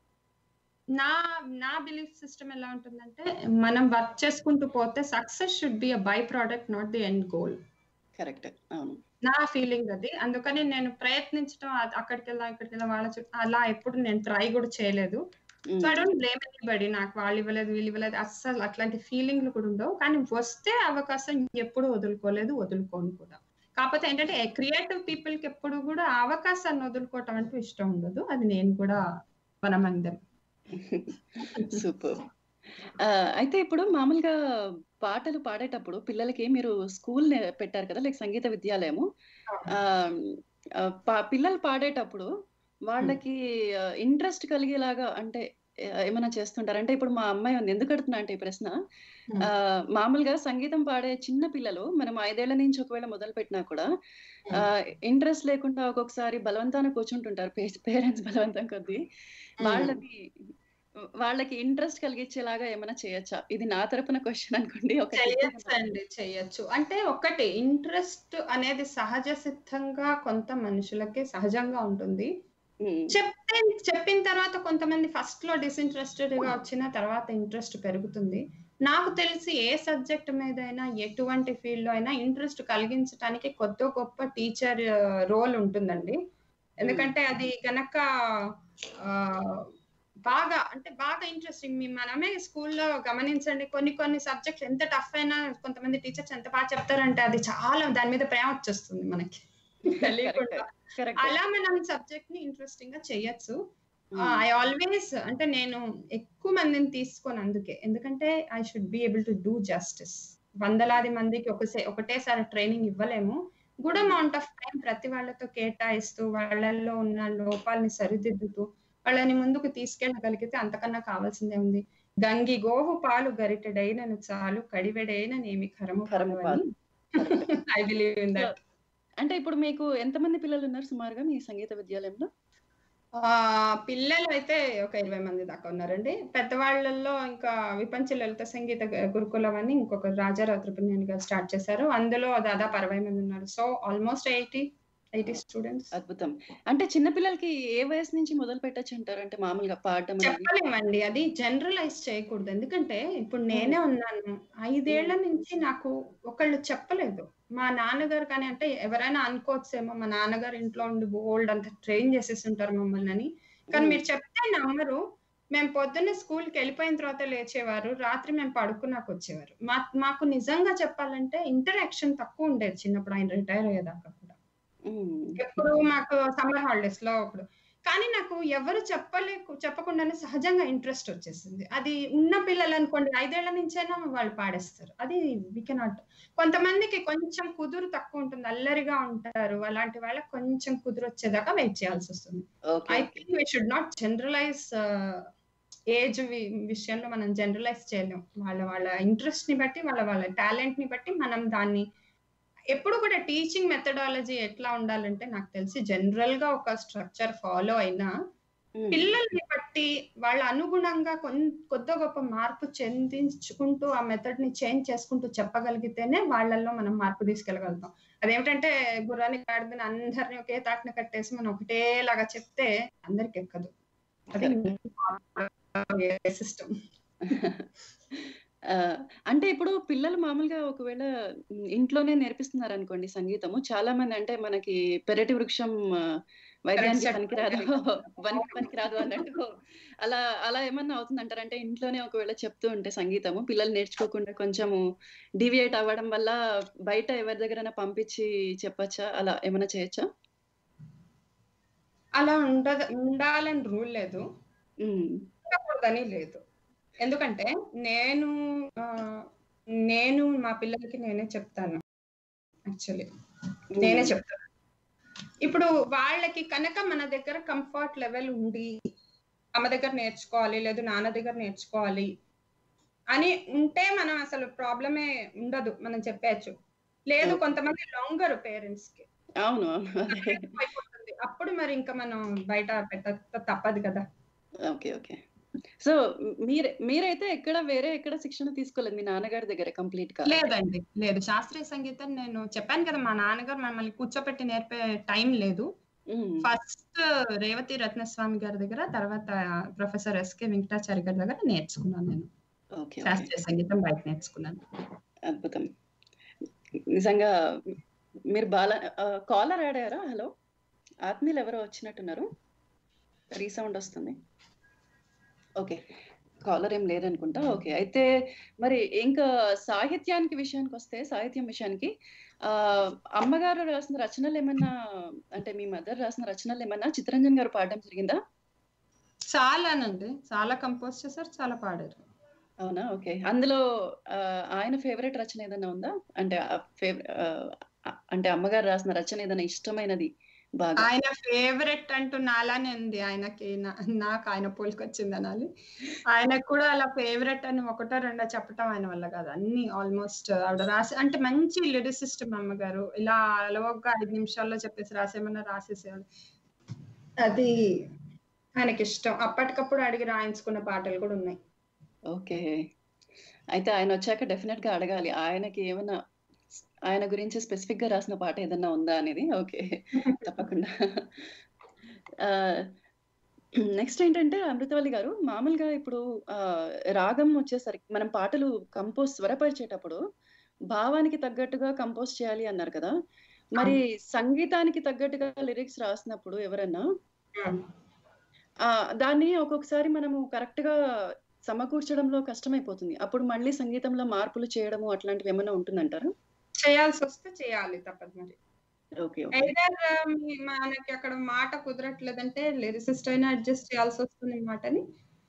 S2: నా నా బిలీఫ్ సిస్టమ్ ఎలా ఉంటుందంటే మనం వర్క్ చేసుకుంటూ పోతే success should be a byproduct not the end goal
S1: correct అవును
S2: నా ఫీలింగ్ అది అందుకని నేను ప్రయత్నించడం అ- అక్కడికి వెళ్దాం ఇక్కడికి వెళ్దాం వాళ్ళ చుట్టూ అలా ఎప్పుడు నేను ట్రై కూడా చేయలేదు so I don't blame anybody నాకు వాళ్ళు ఇవ్వలేదు వీళ్ళు ఇవ్వలేదు అస్సలు అట్లాంటి ఫీలింగ్లు కూడా ఉండవు కానీ వస్తే అవకాశం ఎప్పుడు వదులుకోలేదు వదులుకోను కూడా కాకపోతే ఏంటంటే క్రియేటివ్ పీపుల్ కి ఎప్పుడు కూడా ఆ అవకాశాన్ని వదులుకోవటం అంటూ ఇష్టం ఉండదు అది నేను కూడా మనమందరం
S1: సూపర్ అయితే ఇప్పుడు మామూలుగా పాటలు పాడేటప్పుడు పిల్లలకి మీరు స్కూల్ పెట్టారు కదా లైక్ సంగీత విద్యాలయము ఆ, ఆ, పా- పిల్లలు పాడేటప్పుడు వాళ్ళకి ఇంట్రెస్ట్ కలిగేలాగా అంటే ఆ, ఏమైనా చేస్తుంటారు అంటే ఇప్పుడు మా అమ్మాయి ఉంది ఎందుకు అడుగుతున్నా అంటే ఈ ప్రశ్న
S2: Hmm.
S1: ఆ, మామూలుగా సంగీతం పాడే చిన్న పిల్లలు మనం ఐదేళ్ల నుంచి ఒకవేళ మొదలు పెట్టినా కూడా ఆ ఇంట్రెస్ట్ లేకుండా ఒక్కొక్కసారి బలవంతాన కూర్చుంటుంటారు పేరెంట్స్ బలవంతం కొద్దీ వాళ్ళని వాళ్ళకి ఇంట్రెస్ట్ కలిగించేలాగా ఏమైనా చేయొచ్చా ఇది నా తరపున క్వశ్చన్ అనుకోండి ఒక
S2: చెయ్యొచ్చు అండి చెయ్యొచ్చు అంటే ఒకటి ఇంట్రెస్ట్ అనేది సహజ సిద్ధంగా కొంత మనుషులకి సహజంగా ఉంటుంది
S1: ఉమ్,
S2: చెప్తే చెప్పిన తర్వాత కొంతమంది ఫస్ట్ లో డిసింట్రెస్టెడ్ గా వచ్చిన తర్వాత ఇంట్రెస్ట్ పెరుగుతుంది నాకు తెలిసి ఏ సబ్జెక్ట్ మీదైనా ఎటువంటి ఫీల్డ్‌లో అయినా ఇంట్రెస్ట్ కలిగించటానికి కొద్దో గొప్ప టీచర్ రోల్ ఉంటుందండి.
S1: హ్మ్.
S2: ఎందుకంటే అది గనక ఆహ్, బాగా అంటే బాగా ఇంట్రెస్టింగ్ మీ మనమే స్కూల్‌లో గమనించండి కొన్ని కొన్ని సబ్జెక్ట్స్ ఎంత టఫ్ అయినా కొంతమంది టీచర్స్ ఎంత బా చెప్తారంటే అది చాలా దాని మీద ప్రేమ వచ్చేస్తుంది మనకి.
S1: కరెక్టే.
S2: తెలియకుండా.
S1: కరెక్టే.
S2: అలా మనం సబ్జెక్ట్‌ని ఇంట్రెస్టింగ్‌గా చేయొచ్చు. ఆహ్,
S1: హ్మ్.
S2: ఐ ఆల్‌వేస్ అంటే నేను ఎక్కువ మందిని తీసుకోను అందుకే. ఎందుకంటే I should be able to do justice. వందలాది మందికి ఒకసే ఒకటేసారి ట్రైనింగ్ ఇవ్వలేము. గుడ్
S1: హ్మ్.
S2: అమౌంట్ ఆఫ్ టైమ్ ప్రతి వాళ్ళతో కేటాయిస్తూ, వాళ్ళల్లో ఉన్న లోపాలని సరిదిద్దుతూ, వాళ్ళని ముందుకు తీసుకెళ్ళగలిగితే అంతకన్నా కావాల్సిందేముంది. గంగి గోవు పాలు గరిటెడైనను చాలు కడివెడైననేమి కరము
S1: కరము
S2: పాలు అని.
S1: పాలు. కరెక్టే.
S2: I believe in
S1: so,
S2: that.
S1: అంటే ఇప్పుడు మీకు ఎంతమంది పిల్లలున్నారు సుమారుగా మీ సంగీత విద్యాలయంలో?
S2: ఆహ్, పిల్లలైతే ఒక 20 మంది దాకా ఉన్నారండి. పెద్దవాళ్ళల్లో ఇంకా విపంచి లలిత సంగీత గ గురుకులం అని ఇంకొక రాజారావు త్రిపురనేని గారు స్టార్ట్ చేశారు. అందులో దాదాపు 60 మంది ఉన్నారు. So, almost 80, 80 students.
S1: అద్భుతం. అంటే చిన్న పిల్లలకి ఏ వయసు నుంచి మొదలు పెట్టొచ్చంటారు? అంటే మామూలుగా పాడడం అనేది?
S2: చెప్పలేమండి. అది జనరలైజ్ చేయకూడదు. ఎందుకంటే ఇప్పుడు
S1: హ్మ్.
S2: నేనే ఉన్నాను. 5 ఏళ్ల
S1: హ్మ్.
S2: నుంచి నాకు ఒకళ్ళు చెప్పలేదు. మా నాన్నగారు కానీ అంటే ఎవరైనా అనుకోవచ్చేమో మా నాన్నగారు ఇంట్లో ఉండి బోలెడంత ట్రైన్ చేసేసుంటారు మమ్మల్నని. కానీ
S1: హ్మ్.
S2: మీరు చెప్తే నమ్మరు. మేము పొద్దున్నే స్కూల్‌కెళ్ళిపోయిన తర్వాత లేచేవారు. రాత్రి మేము పడుకున్నాకొచ్చేవారు. మా మాకు నిజంగా చెప్పాలంటే ఇంటరాక్షన్ తక్కువ ఉండేది చిన్నప్పుడు ఆయన రిటైర్ అయ్యేదాకా కూడా.
S1: హ్మ్.
S2: ఎప్పుడు మాకు సమ్మర్ హాలిడేస్‌లో అప్పుడు. కానీ నాకు ఎవరు చెప్పలేకు చెప్పకుండానే సహజంగా ఇంట్రెస్ట్ వచ్చేసింది. అది ఉన్న పిల్లలనుకోండి 5 ఏళ్ల నుంచైనా వాళ్ళు పాడేస్తారు. అది వి కెనాట్ కొంతమందికి కొంచెం కుదురు తక్కువ ఉంటుంది. అల్లరిగా ఉంటారు. అలాంటి వాళ్ళకి కొంచెం కుదురొచ్చేదాకా వెయిట్ చేయాల్సొస్తుంది.
S1: Okay.
S2: I
S1: okay.
S2: Think we should not generalise ah, age we విషయంలో మనం జనరలైజ్ చేయలేం. వాళ్ళ వాళ్ళ ఇంట్రెస్ట్‌ని బట్టి, వాళ్ళ వాళ్ళ టాలెంట్‌ని బట్టి మనం దాన్ని ఎప్పుడు కూడా టీచింగ్ మెథడాలజీ ఎట్లా ఉండాలంటే నాకు తెలిసి జనరల్‌గా ఒక స్ట్రక్చర్ ఫాలో అయినా,
S1: హ్మ్.
S2: పిల్లల్ని బట్టి వాళ్ళ అనుగుణంగా కొన్ కొద్దో గొప్ప మార్పు చెందించుకుంటూ ఆ మెథడ్‌ని చేంజ్ చేసుకుంటూ చెప్పగలిగితేనే వాళ్ళల్లో మనం మార్పు తీసుకెళ్ళగలుగుతాం. అదేమిటంటే గుర్రాన్ని గాడిదని అందరిని ఒకే తాటిన కట్టేసి మనం ఒకటేలాగా చెప్తే అందరికెక్కదు. అది
S1: కరెక్టే.
S2: సిస్టమ్.
S1: ఆహ్, అంటే ఇప్పుడు పిల్లలు మామూలుగా ఒకవేళ హ్మ్, ఇంట్లోనే నేర్పిస్తున్నారనుకోండి సంగీతము. చాలా మంది అంటే మనకి పెరటి వృక్షం వైద్యానికి
S2: కరెక్ట్
S1: పనికిరాదు,
S2: సెట్
S1: పనికి పనికిరాదు అన్నట్టు అలా అలా ఏమన్నా అవుతుందంటారా? అంటే ఇంట్లోనే ఒకవేళ చెప్తూ ఉంటే సంగీతము పిల్లలు నేర్చుకోకుండా కొంచెము డీవియేట్ అవ్వడం వల్ల బయట ఎవరి దగ్గరైనా పంపించి చెప్పచ్చా? అలా ఏమన్నా చేయొచ్చా?
S2: అలా ఉండదు ఉండాలని రూల్ లేదు.
S1: హ్మ్.
S2: ఉండకూడదని లేదు. ఎందుకంటే నేను ఆహ్, నేను మా పిల్లలకి నేనే చెప్తాను. యాక్చువల్లీ. నేనే
S1: హ్మ్.
S2: చెప్తాను. ఇప్పుడు వాళ్ళకి కనక మన దగ్గర కంఫర్ట్ లెవెల్ ఉండి, అమ్మ దగ్గర నేర్చుకోవాలి, లేదు నాన్న దగ్గర నేర్చుకోవాలి అని ఉంటే మనం అసలు ప్రాబ్లమే ఉండదు. మనం చెప్పేయొచ్చు. లేదు
S1: ఓకే.
S2: కొంతమంది లొంగరు పేరెంట్స్‌కి.
S1: అవును. అవును. అదే.
S2: ఎక్కువైపోతుంది. అప్పుడు మరి ఇంకా మనం బయట పెట్టక తప్పదు కదా!
S1: ఓకే. ఓకే. సో, మీరే మీరైతే ఎక్కడ వేరే ఎక్కడ శిక్షణ తీసుకోలేదు. మీ నాన్నగారి దగ్గరే కంప్లీట్‌గా అంటే.
S2: లేదండి. లేదు. శాస్త్రీయ సంగీతం నేను చెప్పాను కదా! మా నాన్నగారు మమ్మల్ని కూర్చోపెట్టి నేర్పే టైం లేదు.
S1: హ్మ్.
S2: ఫస్ట్ రేవతి రత్నస్వామి గారి దగ్గర, తర్వాత ప్రొఫెసర్ ఎస్‌కే వెంకటాచారి గారి దగ్గర నేర్చుకున్నాను నేను.
S1: ఓకే. ఓకే.
S2: శాస్త్రీయ సంగీతం బయట నేర్చుకున్నాను.
S1: అద్భుతం. నిజంగా మీరు బాల ఆహ్, కాలర్ యాడ్ అయ్యారా? హలో! ఆత్మీయులు ఎవరో వచ్చినట్టున్నారు. రీసౌండ్ వస్తుంది. ఓకే. కాలర్ ఏం లేదనుకుంటా. ఓకే. అయితే మరి ఇంకా సాహిత్యానికి విషయానికొస్తే సాహిత్యం విషయానికి ఆహ్, అమ్మగారు రాసిన రచనలేమన్నా అంటే మీ మదర్ రాసిన రచనలేమన్నా చిత్తరంజన్ గారు పాడడం జరిగిందా?
S2: చాలానండి. చాలా కంపోజ్ చేశారు. చాలా పాడారు.
S1: అవునా? ఓకే. అందులో ఆహ్, ఆయన ఫేవరెట్ రచన ఏదన్నా ఉందా? అంటే ఆహ్, ఫేవ్ ఆహ్, అంటే అమ్మగారు రాసిన రచన ఏదైనా ఇష్టమైనది బాగా?
S2: ఆయన ఫేవరెట్ అంటూ నాలానే ఉంది. ఆయనకి నా నాకు ఆయన పోలికొచ్చిందనాలి. ఆయనకు కూడా అలా ఫేవరెట్ అని ఒకటో, రెండో చెప్పటం ఆయన వల్ల కాదు. అన్నీ ఆల్‌మోస్ట్ ఆవిడ రాసి అంటే మంచి లిరిసిస్ట్ మా అమ్మగారు. ఇలా అలవోకగా 5 నిమిషాల్లో చెప్పేసి రాసేయమన్నా రాసేసేవాళ్ళు. అది ఆయనకిష్టం. అప్పటికప్పుడు అడిగి రాయించుకున్న పాటలు కూడా ఉన్నాయి.
S1: ఓకే. అయితే ఆయనొచ్చాక డెఫినిట్‌గా అడగాలి. ఆయనకి ఏమన్నా ఆయన గురించి స్పెసిఫిక్‌గా రాసిన పాట ఏదన్నా ఉందా అనేది. ఓకే. తప్పకుండా. ఆహ్, నెక్స్ట్ ఏంటంటే అమృతవల్లి గారు మామూలుగా ఇప్పుడు ఆహ్, రాగం వచ్చేసరికి మనం పాటలు కంపోజ్ స్వరపరిచేటప్పుడు భావానికి తగ్గట్టుగా కంపోజ్ చేయాలి అన్నారు కదా! మరి
S2: అవును.
S1: సంగీతానికి తగ్గట్టుగా లిరిక్స్ రాసినప్పుడు ఎవరన్నా
S2: హ్మ్.
S1: ఆహ్, దాన్ని ఒక్కొక్కసారి మనము కరెక్ట్‌గా సమకూర్చడంలో కష్టమైపోతుంది. అప్పుడు మళ్ళీ సంగీతంలో మార్పులు చేయడము అట్లాంటివేమన్నా ఉంటుందంటారా?
S2: చేయాల్సొస్తే చేయాలి తప్పదు మరి.
S1: ఓకే. ఓకే.
S2: ఐదర్ మీ మనకి అక్కడ మాట కుదరట్లేదంటే లిరిసిస్ట్ అయినా అడ్జస్ట్ చేయాల్సొస్తుంది మాటని.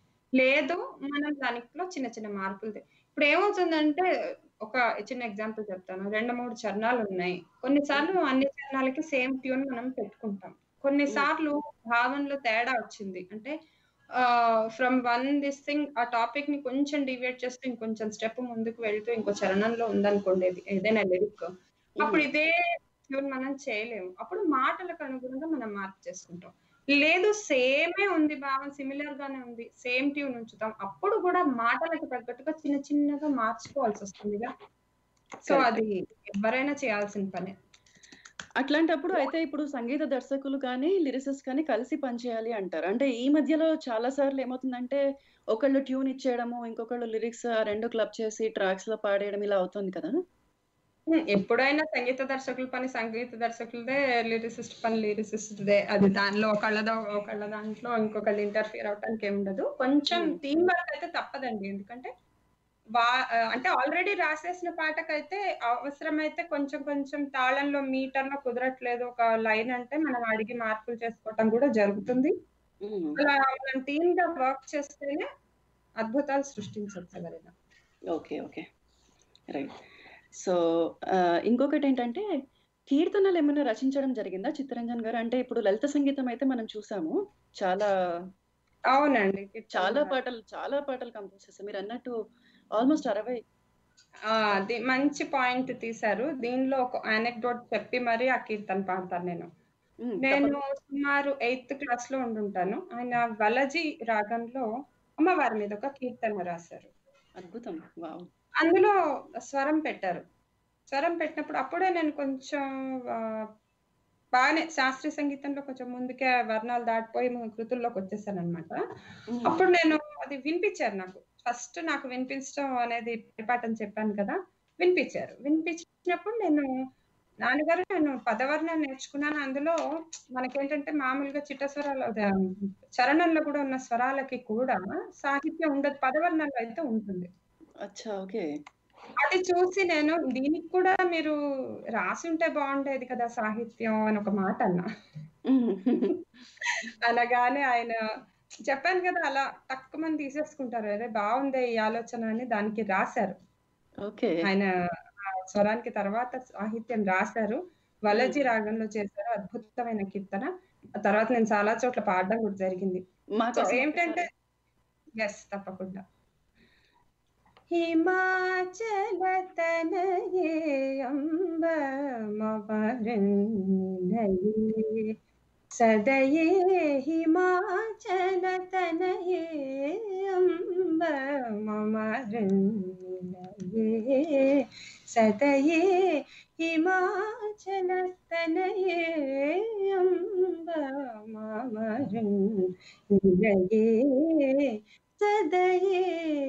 S2: లేదు మనం దానిలో చిన్న చిన్న మార్పులు తె ఇప్పుడేమవుతుందంటే ఒక చిన్న ఎగ్జాంపుల్ చెప్తాను. 2, 3 చరణాలున్నాయి. కొన్ని సార్లు అన్ని చరణాలకి సేమ్ ట్యూన్ మనం పెట్టుకుంటాం. కొన్ని
S1: హ్మ్.
S2: సార్లు భావనలో తేడా వచ్చింది. అంటే ఆహ్, ఫ్రమ్ వన్ థిస్ థింగ్ ఆ టాపిక్‌ని కొంచెం డీవియేట్ చేస్తూ ఇంకొంచెం స్టెప్ ముందుకు వెళ్తూ ఇంకో చరణంలో ఉందనుకోండి ఏది ఏదైనా లిరిక్. అప్పుడు
S1: హ్మ్.
S2: ఇదే ట్యూన్ మనం చేయలేము. అప్పుడు మాటలకు అనుగుణంగా మనం మార్పు చేసుకుంటాం. లేదు సేమే ఉంది భావం సిమిలర్ గానే ఉంది. సేమ్ ట్యూన్ ఉంచుతాం. అప్పుడు కూడా మాటలకు తగ్గట్టుగా చిన్న చిన్నగా మార్చుకోవాల్సొస్తుందిగా. సో,
S1: కరెక్టే.
S2: అది ఎవ్వరైనా చేయాల్సిన పనే.
S1: అట్లాంటప్పుడు అయితే ఇప్పుడు సంగీత దర్శకులు కానీ, లిరిసిస్ట్ కానీ కలిసి పనిచేయాలి అంటారు. అంటే ఈ మధ్యలో చాలా సార్లు ఏమవుతుందంటే ఒకళ్ళు ట్యూన్ ఇచ్చేయడము, ఇంకొకళ్ళు లిరిక్స్ ఆ 2 క్లబ్ చేసి ట్రాక్స్‌లో పాడేయడం ఇలా అవుతుంది కదా!
S2: హ్మ్. ఎప్పుడైనా సంగీత దర్శకుల పని సంగీత దర్శకులదే, లిరిసిస్ట్ పని లిరిసిస్ట్‌దే. అది దానిలో ఒకళ్ళదో ఒకళ్ళ దాంట్లో ఇంకొకళ్ళు ఇంటర్ఫియర్ అవ్వటానికి ఏముండదు. కొంచెం
S1: హ్మ్.
S2: టీమ్ వర్క్ అయితే తప్పదండి. ఎందుకంటే వా ఆహ్, అంటే ఆల్రెడీ రాసేసిన పాటకైతే అవసరమైతే కొంచెం కొంచెం తాళంలో మీటర్‌లో కుదరట్లేదు ఒక లైన్ అంటే మనం అడిగి మార్పులు చేసుకోవటం కూడా జరుగుతుంది.
S1: హ్మ్.
S2: అలా మనం టీమ్‌గా వర్క్ చేస్తేనే అద్భుతాలు సృష్టించొచ్చు ఎవరైనా.
S1: ఓకే. ఓకే. రైట్. సో, ఆహ్, ఇంకొకటేంటంటే కీర్తనలేమన్నా రచించడం జరిగిందా చిత్తరంజన్ గారు? అంటే ఇప్పుడు లలిత సంగీతం అయితే మనం చూసాము. చాలా
S2: అవునండి.
S1: చాలా
S2: కీర్తనలు
S1: పాటలు చాలా పాటలు కంపోజ్ చేశారు. మీరన్నట్టు ఆల్‌మోస్ట్ 60
S2: ఆ! అది మంచి పాయింట్ తీశారు. దీనిలో ఒక యానెక్డోట్ చెప్పి మరి ఆ కీర్తన పాడతాను నేను.
S1: హ్మ్.
S2: నేను
S1: తప్పకుండా.
S2: సుమారు ఎయిత్ క్లాస్‌లో ఉండుంటాను. ఆయన 'వలజి' రాగంలో అమ్మవారి మీద ఒక కీర్తన రాశారు.
S1: అద్భుతం. వావ్!
S2: అందులో స్వరం పెట్టారు. స్వరం పెట్టినప్పుడు అప్పుడే నేను కొంచెం ఆహ్, బానే శాస్త్రీయ సంగీతంలో కొంచెం ముందుకే వర్ణాలు దాటిపోయి ము కృతుల్లోకొచ్చేసాననమాట.
S1: హ్మ్.
S2: అప్పుడు నేను అది వినిపిచ్చారు నాకు. ఫస్ట్ నాకు వినిపించడం అనేది పరిపాటని చెప్పాను కదా! వినిపిచ్చారు. వినిపించినప్పుడు నేను నాన్నగారు నేను పదవర్ణం నేర్చుకున్నాను. అందులో మనకేంటంటే మామూలుగా చిట్ట స్వరాలు అదే చరణంలో కూడా ఉన్న స్వరాలకి కూడా సాహిత్యం ఉండదు. పదవర్ణంలో అయితే ఉంటుంది.
S1: అచ్చా! ఓకే.
S2: అది చూసి నేను దీనికి కూడా మీరు రాసుంటే బావుండేది కదా! సాహిత్యం అని ఒక మాట అన్నా. అనగానే ఆయన చెప్పాను కదా! అలా టక్కుమని తీసేసుకుంటారు. అరే! బావుందే ఈ ఆలోచన అని దానికి రాశారు.
S1: ఓకే.
S2: ఆయన ఆ స్వరానికి తర్వాత సాహిత్యం రాశారు.
S1: హ్మ్.
S2: 'వలజి' రాగంలో చేశారు. అద్భుతమైన కీర్తన. ఆ తర్వాత నేను చాలా చోట్ల పాడడం కూడా జరిగింది. సో,
S1: మాకోసం
S2: ఏమిటంటే
S1: ఒక్కసారి
S2: యెస్. తప్పకుండా. హిమాచల తనయే అంబ మమరన్నయే సదయే హిమాచల తనయే అంబ మమరన్నయే సదయే హిమాచల తనయే అంబ మమరన్నయే సదయే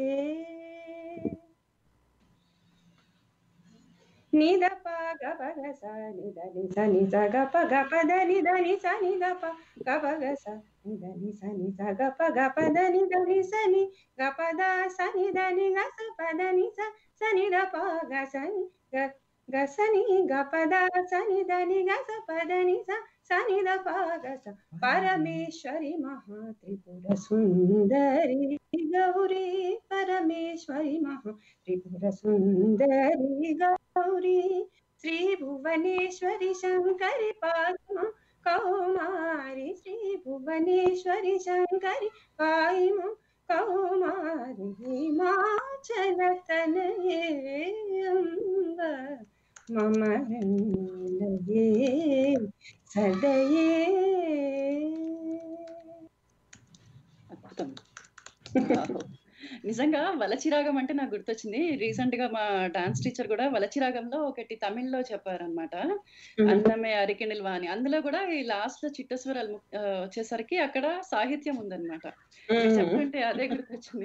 S2: నిద ప గ ప గ స నిద ని స ని స గ ప గ ప ద ని ద ని స ని ద ప గ ప గ స ని ద ని స ని స గ ప గ ప ద ని ద ని స ని గ ప ద స ని ద ని గ స ప ద ని స స ని ద ప గ స ని గ గ స ని గ ప ద స ని ద ని గ స ప ద ని స స ని ద ప గ స పరమేశ్వరి మహా త్రిపుర సుందరి గౌరీ పరమేశ్వరి మహా త్రిపుర సుందరి గౌరీ శ్రీ భువనేశ్వరి శంకరి పాయమ కౌమారి శ్రీ భువనేశ్వరి శంకరి పాయమ కౌమారి హిమాచల తనయే అంబ మమ రంగయే సదయే
S1: అద్భుతం. వావ్! నిజంగా వలచిరాగం అంటే నాకు గుర్తొచ్చింది రీసెంట్ గా మా డాన్స్ టీచర్ కూడా వలచిరాగంలో ఒకటి తమిళ్లో చెప్పారనమాట అన్నమే అరికెనిల్వా అని అందులో కూడా ఈ లాస్ట్ లో చిట్టస్వరాలు ము- ఆ, వచ్చేసరికి అక్కడ సాహిత్యం ఉందన్నమాట మీరు చెప్తుంటే అదే గుర్తొచ్చింది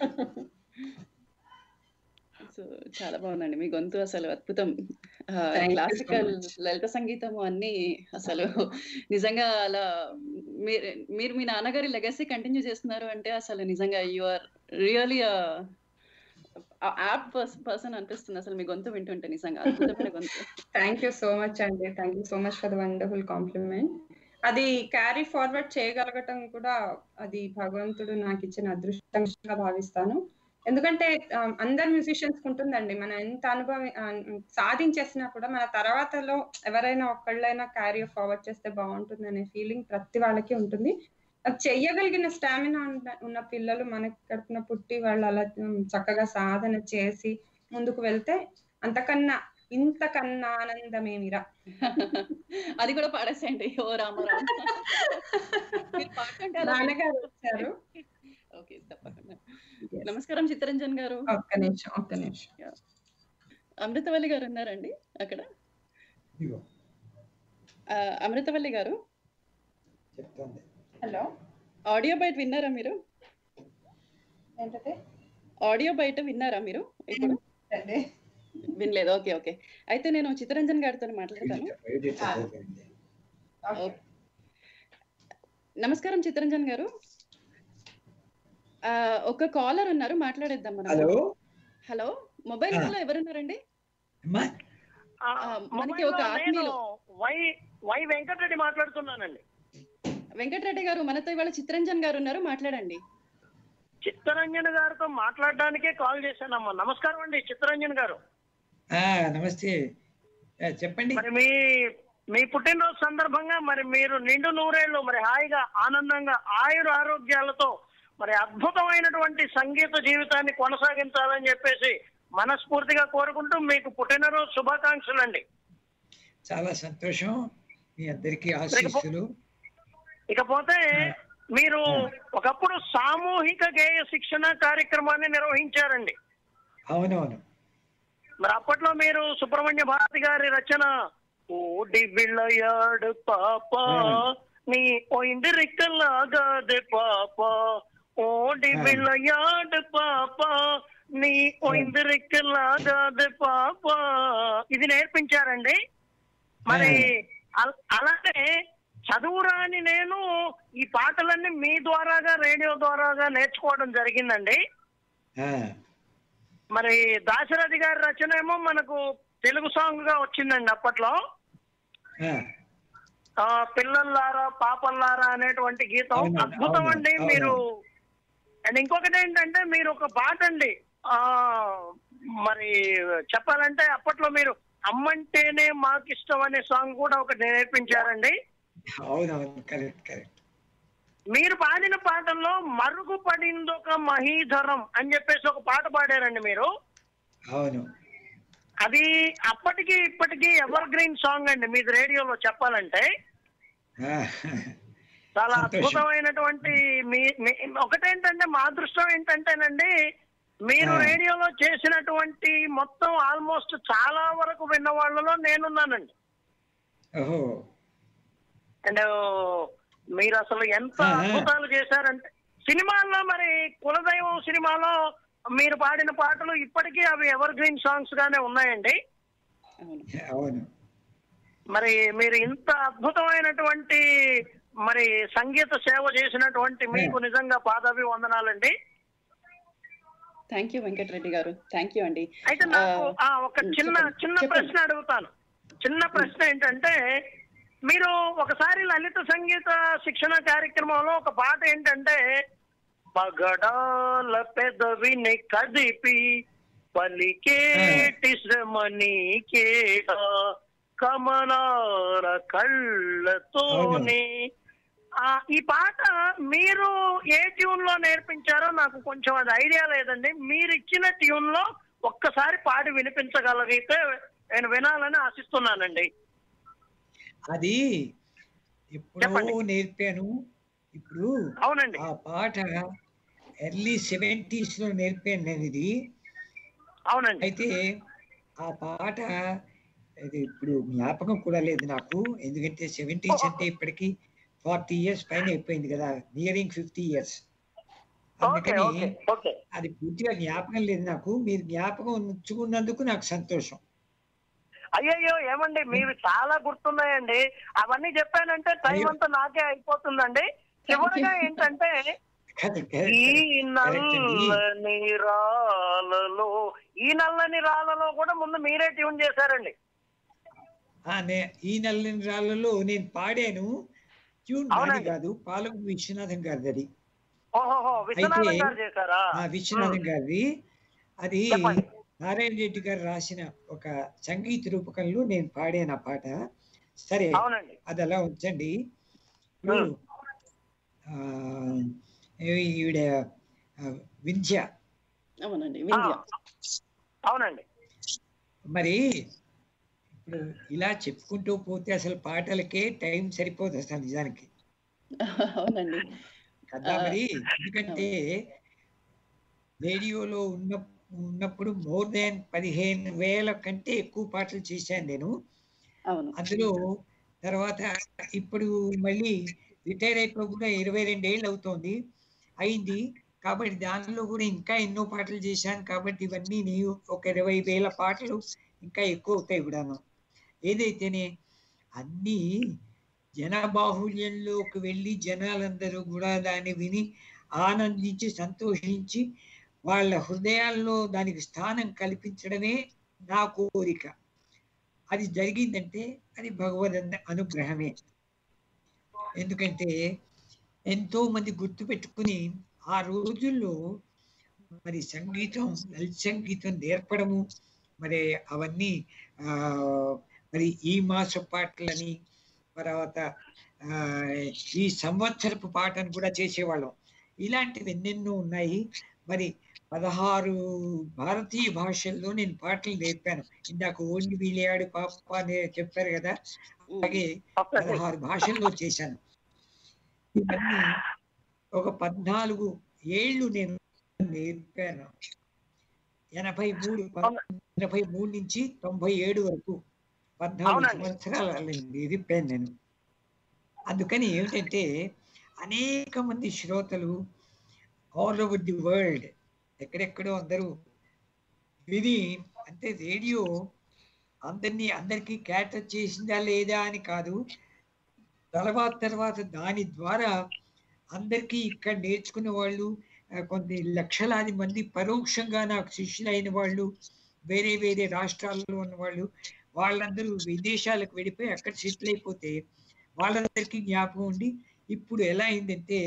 S1: సో చాలా బాగుందండి మీ గొంతు అసలు అద్భుతం
S2: Thank you so
S1: classical
S2: much.
S1: లలిత సంగీతం అన్ని అసలు నిజంగా అలా మీరు మీరు మీ నాన్నగారి లెగసీ కంటిన్యూ చేస్తున్నారు అంటే అసలు నిజంగా you are really apt person అనిపిస్తుంది అసలు మీ గొంతు వింటుంటే నిజంగా అద్భుతమైన గొంతు
S2: థ్యాంక్ యూ సో మచ్ అండి thank you so much for the wonderful compliment అది క్యారీ ఫార్వర్డ్ చేయగలగటం కూడా అది భగవంతుడు నాకు ఇచ్చిన అదృష్టంగా భావిస్తాను ఎందుకంటే ఆ, అందరు మ్యూజిషియన్స్ ఉంటుందండి మనం ఎంత అనుభవం ఆ, సాధించేసినా కూడా మన తర్వాతలో ఎవరైనా ఒక్కళ్ళైనా క్యారీ ఫార్వర్డ్ చేస్తే బాగుంటుంది అనే ఫీలింగ్ ప్రతి వాళ్ళకి ఉంటుంది అది చెయ్యగలిగిన స్టామినా ఉన్న పిల్లలు మనకి కడుపున పుట్టి వాళ్ళు అలా ఉమ్, చక్కగా సాధన చేసి ముందుకు వెళ్తే అంతకన్నా ఇంతకన్నా ఆనందమేమిరా
S1: అది కూడా పాడేసేయండి ఓ రామారావు మీరు పాడుతుంటే అలా
S2: నాన్నగారు వచ్చారు
S1: ఓకే తప్పకుండా నమస్కారం చిత్తరంజన్ గారు
S2: ఒక్క నిమిషం ఒక్క నిమిషం
S1: అమృతవల్లి గారు ఉన్నారండి అక్కడ
S3: ఇదిగో
S1: ఆ, అమృతవల్లి గారు
S3: చెప్తోంది
S2: హలో
S1: ఆడియో బయట విన్నారా మీరు
S2: ఏంటది
S1: ఆడియో బయట విన్నారా మీరు ఇప్పుడు
S2: అదే
S1: వినలేదు ఓకే ఓకే అయితే నేను చిత్తరంజన్ గారితో మాట్లాడతాను
S3: బయోడేటా అయిపోయింది
S2: ఓకే
S1: నమస్కారం చిత్తరంజన్ గారు ఆ, ఒక కాలర్ ఉన్నారు మాట్లాడేద్దాం మనం
S3: హలో
S1: హలో మొబైల్
S3: ఆ.
S1: లో ఎవరున్నారండి
S3: అమ్మా
S4: ఆ,
S1: ఆ, మనకి
S4: మొబైల్లో
S1: ఒక
S4: నేను
S1: ఆత్మీయులు.
S4: వై వై వెంకటరెడ్డి మాట్లాడుతున్నానండి
S1: వెంకటరెడ్డి గారు మనతో ఇవాళ చిత్తరంజన్ గారు ఉన్నారు మాట్లాడండి
S4: చిత్తరంజన్ గారితో మాట్లాడడానికే కాల్ చేశానమ్మా నమస్కారం అండి చిత్తరంజన్ గారు
S3: ఆ, నమస్తే ఆ, చెప్పండి
S4: మరి మీ మీ పుట్టినరోజు సందర్భంగా మరి మీరు నిండు నూరేళ్ళు మరి హాయిగా ఆనందంగా ఆయుర ఆరోగ్యాలతో మరి అద్భుతమైనటువంటి సంగీత జీవితాన్ని కొనసాగించాలని చెప్పేసి మనస్ఫూర్తిగా కోరుకుంటూ మీకు పుట్టినరోజు శుభాకాంక్షలు అండి
S3: చాలా సంతోషం మీ అందరికీ ఆశీస్సులు
S4: ఇకపోతే మీరు ఒకప్పుడు సామూహిక గేయ శిక్షణ కార్యక్రమాన్ని నిర్వహించారండి
S3: అవునవును
S4: మరి అప్పట్లో మీరు సుబ్రహ్మణ్య భారతి గారి రచన ఓడి విళయాడు పాప నీ పోయింది రిక్కలాగాదే పాప ఓడి
S3: ఆ.
S4: విళయాడు పాప నీ పోయింది రిక్కలాగాదే పాప ఇది నేర్పించారండి మరి అల- అలాగే చదువురాని నేను ఈ పాటలన్నీ మీ ద్వారాగా రేడియో ద్వారాగా నేర్చుకోవడం జరిగిందండి
S3: ఆ,
S4: మరి దాశరథి గారి రచన ఏమో మనకు తెలుగు సాంగ్ గా వచ్చిందండి అప్పట్లో
S3: ఆ,
S4: ఆ పిల్లల్లారా పాపల్లారా అనేటువంటి గీతం
S3: అవును,
S4: అద్భుతం
S3: అవును,
S4: అండి
S3: అవును.
S4: మీరు అండ్ ఇంకొకటి ఏంటంటే మీరు ఒక పాట అండి ఆ మరి చెప్పాలంటే అప్పట్లో మీరు అమ్మంటేనే మాకిష్టం అనే సాంగ్ కూడా ఒకటి నేర్పించారండి
S3: అవునవును కరెక్ట్ కరెక్ట్
S4: మీరు పాడిన పాటల్లో మరుగు పడిందొక మహీధరం అని చెప్పేసి ఒక పాట పాడారండి మీరు
S3: అవును
S4: అది అప్పటికి ఇప్పటికి ఎవర్ గ్రీన్ సాంగ్ అండి మీది రేడియోలో చెప్పాలంటే
S3: ఆ,
S4: చాలా
S3: సంతోషం.
S4: అద్భుతమైనటువంటి మీ మీ- ఒకటేంటంటే మా అదృష్టం ఏంటంటేనండి మీరు
S3: ఆ.
S4: రేడియోలో చేసినటువంటి మొత్తం ఆల్మోస్ట్ చాలా వరకు విన్న వాళ్ళలో నేనున్నానండి
S3: ఓహో
S4: అండ్ మీరు అసలు ఎంత
S3: ఆ, ఆ.
S4: అద్భుతాలు చేశారంటే సినిమాల్లో మరి కులదైవం సినిమాలో మీరు పాడిన పాటలు ఇప్పటికీ అవి ఎవర్ గ్రీన్ సాంగ్స్ గానే ఉన్నాయండి
S1: అవును
S3: అవును
S4: మరి మీరు ఇంత అద్భుతమైనటువంటి మరి సంగీత సేవ చేసినటువంటి మీకు నిజంగా పాదాభి వందనాలండి
S1: థ్యాంక్ యూ వెంకటరెడ్డి గారు థ్యాంక్ యూ అండి
S4: అయితే నాకు
S1: ఆ,
S4: ఆ ఒక
S1: ఉమ్,
S4: చిన్న
S1: చెప్పండి.
S4: చిన్న
S1: చెప్పండి.
S4: ప్రశ్న అడుగుతాను చిన్న ప్రశ్న ఏంటంటే మీరు ఒకసారి లలిత సంగీత శిక్షణ కార్యక్రమంలో ఒక పాట ఏంటంటే పగడాల పెదవిని కదిపి పలికేటి శ్రమణికేట కమలాల కళ్ళతోనే ఆ, ఈ పాట మీరు ఏ ట్యూన్ లో నేర్పించారో నాకు కొంచెం అది ఐడియా లేదండి మీరు ఇచ్చిన ట్యూన్ లో ఒక్కసారి పాడి వినిపించగలిగితే నేను వినాలని ఆశిస్తున్నానండి
S3: అది ఎప్పుడో
S4: చెప్పండి.
S3: నేర్పాను ఇప్పుడు
S4: అవునండి
S3: ఆ పాట ఎర్లీ సెవెంటీస్ లో నేర్పాను నేను ఇది
S4: అవునండి
S3: అయితే ఆ పాట ఇది ఇప్పుడు జ్ఞాపకం కూడా లేదు నాకు ఎందుకంటే సెవెంటీస్ అంటే ఇప్పటికి ఫార్టీ ఇయర్స్ పైన అయిపోయింది కదా నియరింగ్ ఫిఫ్టీ ఇయర్స్
S4: ఓకే
S3: అందుకని
S4: ఓకే ఓకే
S3: అది పూర్తిగా జ్ఞాపకం లేదు నాకు మీరు జ్ఞాపకం ఉంచుకున్నందుకు నాకు సంతోషం
S4: అయ్యయ్యో ఏమండి మీరు చాలా గుర్తున్నాయండి అవన్నీ చెప్పానంటే టైం
S3: అయ్యో.
S4: అంతా నాకే అయిపోతుందండి చివరిగా ఏంటంటే
S3: కదా,
S4: ఈ
S3: correct అండి.
S4: నల్లని రాలలో ఈ నల్లని రాలలో కూడా ముందు మీరే ట్యూన్ చేశారండి
S3: ఆ, నే- ఈ నల్లని రాళ్ళలో నేను పాడాను ట్యూన్ నాది
S4: అవునండి.
S3: కాదు పాలకు విశ్వనాథం గారిది అది
S4: ఓహోహో విశ్వనాథం
S3: అయితే-
S4: గారు చేశారా
S3: ఆ విశ్వనాథం గారిది అది
S4: చెప్పండి.
S3: నారాయణ రెడ్డి గారు రాసిన ఒక సంగీత రూపకంలో నేను పాడాను ఆ పాట సరే
S4: అవునండి
S3: అది అలా ఉంచండి ఇప్పుడు
S4: ఉమ్.
S3: ఆ, ఈ- ఈవిడ ఆ, విద్య
S1: అవునండి
S4: ఆ,
S1: వింధ్య
S4: అవునండి
S3: మరి ఇప్పుడు ఇలా చెప్పుకుంటూ పోతే అసలు పాటలకే టైం సరిపోదు అసలు నిజానికి
S1: అవునండి
S3: కదా
S1: ఆ,
S3: మరి ఎందుకంటే రేడియోలో ఉన్న ఉన్నప్పుడు మోర్ దాన్ పదిహేను వేల కంటే ఎక్కువ పాటలు చేశాను నేను
S1: అవును
S3: అందులో తర్వాత ఇప్పుడు మళ్ళీ రిటైర్ అయిపోయి కూడా ఇరవై రెండేళ్ళు అవుతోంది అయింది కాబట్టి దానిలో కూడా ఇంకా ఎన్నో పాటలు చేశాను కాబట్టి ఇవన్నీ నీవు ఒక ఇరవై వేల పాటలు ఇంకా ఎక్కువ అవుతాయి కూడాను ఏదైతేనే అన్నీ జనబాహుల్యంలోకి వెళ్ళి జనాలందరూ కూడా దాన్ని విని ఆనందించి సంతోషించి వాళ్ళ హృదయాల్లో దానికి స్థానం కల్పించడమే నా కోరిక అది జరిగిందంటే అది భగవద్ అను- అనుగ్రహమే ఎందుకంటే ఎంతో మంది గుర్తు పెట్టుకుని ఆ రోజుల్లో మరి సంగీతం లలిత సంగీతం నేర్పడము మరి అవన్నీ ఆ మరి ఈ మాస పాటలని తర్వాత ఆ, ఈ సంవత్సరపు పాటను కూడా చేసేవాళ్ళం ఇలాంటివి ఎన్నెన్నో ఉన్నాయి మరి పదహారు భారతీయ భాషల్లో నేను పాటలు నేర్పాను ఇందాక ఓన్లీ వీలేడు పాప అని చెప్పారు కదా అలాగే
S4: వస్తుంది.
S3: పదహారు భాషల్లో చేశాను ఇవన్నీ ఒక పద్నాలుగు ఏళ్ళు నేను నేర్పాను ఎనభై మూడు ఎనభై మూడు నుంచి తొంభై ఏడు వరకు పద్నాలుగు
S4: అవునండి.
S3: సంవత్సరాలు నేర్పాను నేను అందుకని ఏమిటంటే అనేక మంది శ్రోతలు ఆల్ ఓవర్ ది వరల్డ్ ఎక్కడెక్కడో అందరూ విని అంటే రేడియో అందరినీ అందరికీ క్యాటర్ చేసిందా లేదా అని కాదు తర్వాత తర్వాత దాని ద్వారా అందరికీ ఇక్కడ నేర్చుకున్న వాళ్ళు ఆ, కొన్ని లక్షలాది మంది పరోక్షంగా నాకు శిష్యులైన వాళ్ళు వేరే వేరే రాష్ట్రాల్లో ఉన్న వాళ్ళు వాళ్ళందరూ విదేశాలకు వెళ్ళిపోయి అక్కడ సెటిల్ అయిపోతే వాళ్ళందరికీ జ్ఞాపకం ఉండి ఇప్పుడు ఎలా అయిందంటే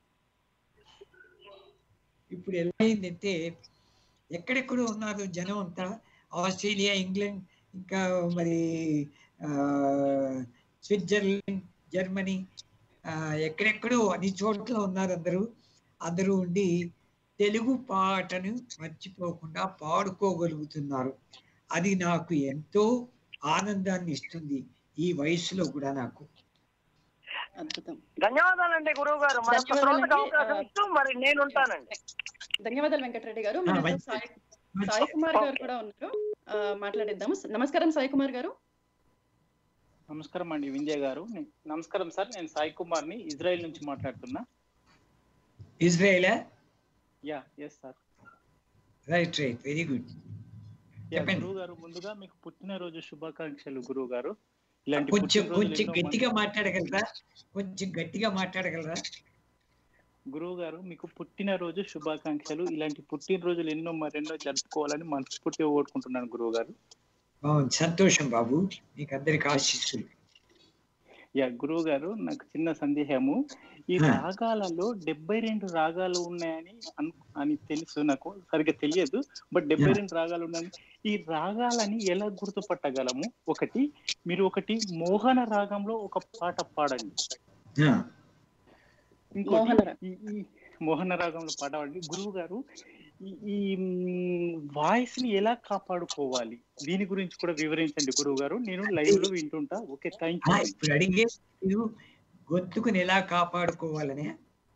S3: ఇప్పుడు ఎలా అయిందంటే ఎక్కడెక్కడో ఉన్నారు జనం అంతా ఆస్ట్రేలియా ఇంగ్లాండ్ ఇంకా మరి ఆ, స్విట్జర్లాండ్ జర్మనీ ఆ, ఎక్కడెక్కడో అన్ని చోట్ల ఉన్నారు అందరూ అందరూ ఉండి తెలుగు పాటను మర్చిపోకుండా పాడుకోగలుగుతున్నారు అది నాకు ఎంతో ఆనందాన్ని ఇస్తుంది ఈ వయసులో కూడా నాకు
S1: అద్భుతం
S4: ధన్యవాదాలండి గురువు గారు మరొక
S1: ధన్యవాదాలండి.
S4: శ్రోతకు అవకాశం ఇస్తూ మరి నేను ఉంటానండి
S1: ధన్యవాదాలు వెంకటరెడ్డి గారు
S3: ఆ,
S1: మనతో
S3: మంచిది.
S1: సాయి
S3: మంచిది.
S1: సాయి కుమార్ గారు
S4: ఓకే.
S1: కూడా ఉన్నారు ఆ, మాట్లాడిద్దాము నమస్కారం సాయి కుమార్ గారు
S5: నమస్కారం అండి వింజయ్ గారు నే- నమస్కారం సార్ నేను సాయి కుమార్ ని ఇజ్రాయెల్ నుంచి మాట్లాడుతున్నా
S3: ఇజ్రాయేలా
S5: yeah yes sir
S3: right right very good
S5: yeah
S3: చెప్పండి.
S5: గురువు గారు ముందుగా మీకు పుట్టినరోజు శుభాకాంక్షలు గురువు గారు ఇలాంటి
S3: కొంచెం
S5: పుట్టినరోజులు
S3: కొంచెం
S5: ఎన్నో
S3: గట్టిగా
S5: మంది-
S3: మాట్లాడగలరా కొంచెం గట్టిగా మాట్లాడగలరా
S5: గురువు గారు మీకు పుట్టినరోజు శుభాకాంక్షలు ఇలాంటి పుట్టినరోజులు ఎన్నో మరెన్నో జరుపుకోవాలని మనస్ఫూర్తిగా కోరుకుంటున్నాను గురువు గారు
S3: అవును సంతోషం బాబు మీకు అందరికి ఆశీస్సులు
S5: యా గురువు గారు నాకు చిన్న సందేహము ఈ
S3: ఆ.
S5: రాగాలలో డెబ్బై రెండు రాగాలు ఉన్నాయని అను అని తెలుసు నాకు సరిగ్గా తెలియదు బట్ డెబ్బై
S3: ఆ.
S5: రెండు రాగాలు ఉన్నాయని ఈ రాగాలని ఎలా గుర్తుపట్టగలము ఒకటి మీరు ఒకటి మోహన రాగంలో ఒక పాట పాడండి
S3: ఆ,
S5: ఇంకోటి
S1: మోహన రాగం.
S5: ఈ ఈ మోహన రాగంలో పాట పాడండి గురువు గారు ఈ- ఈ వాయిస్ ని ఎలా కాపాడుకోవాలి దీని గురించి కూడా వివరించండి గురువు గారు నేను లైవ్ లో వింటుంటా ఓకే థ్యాంక్
S3: ఆ,
S5: యూ
S3: ఇప్పుడు అడిగే మీరు గొంతుకుని ఎలా కాపాడుకోవాలని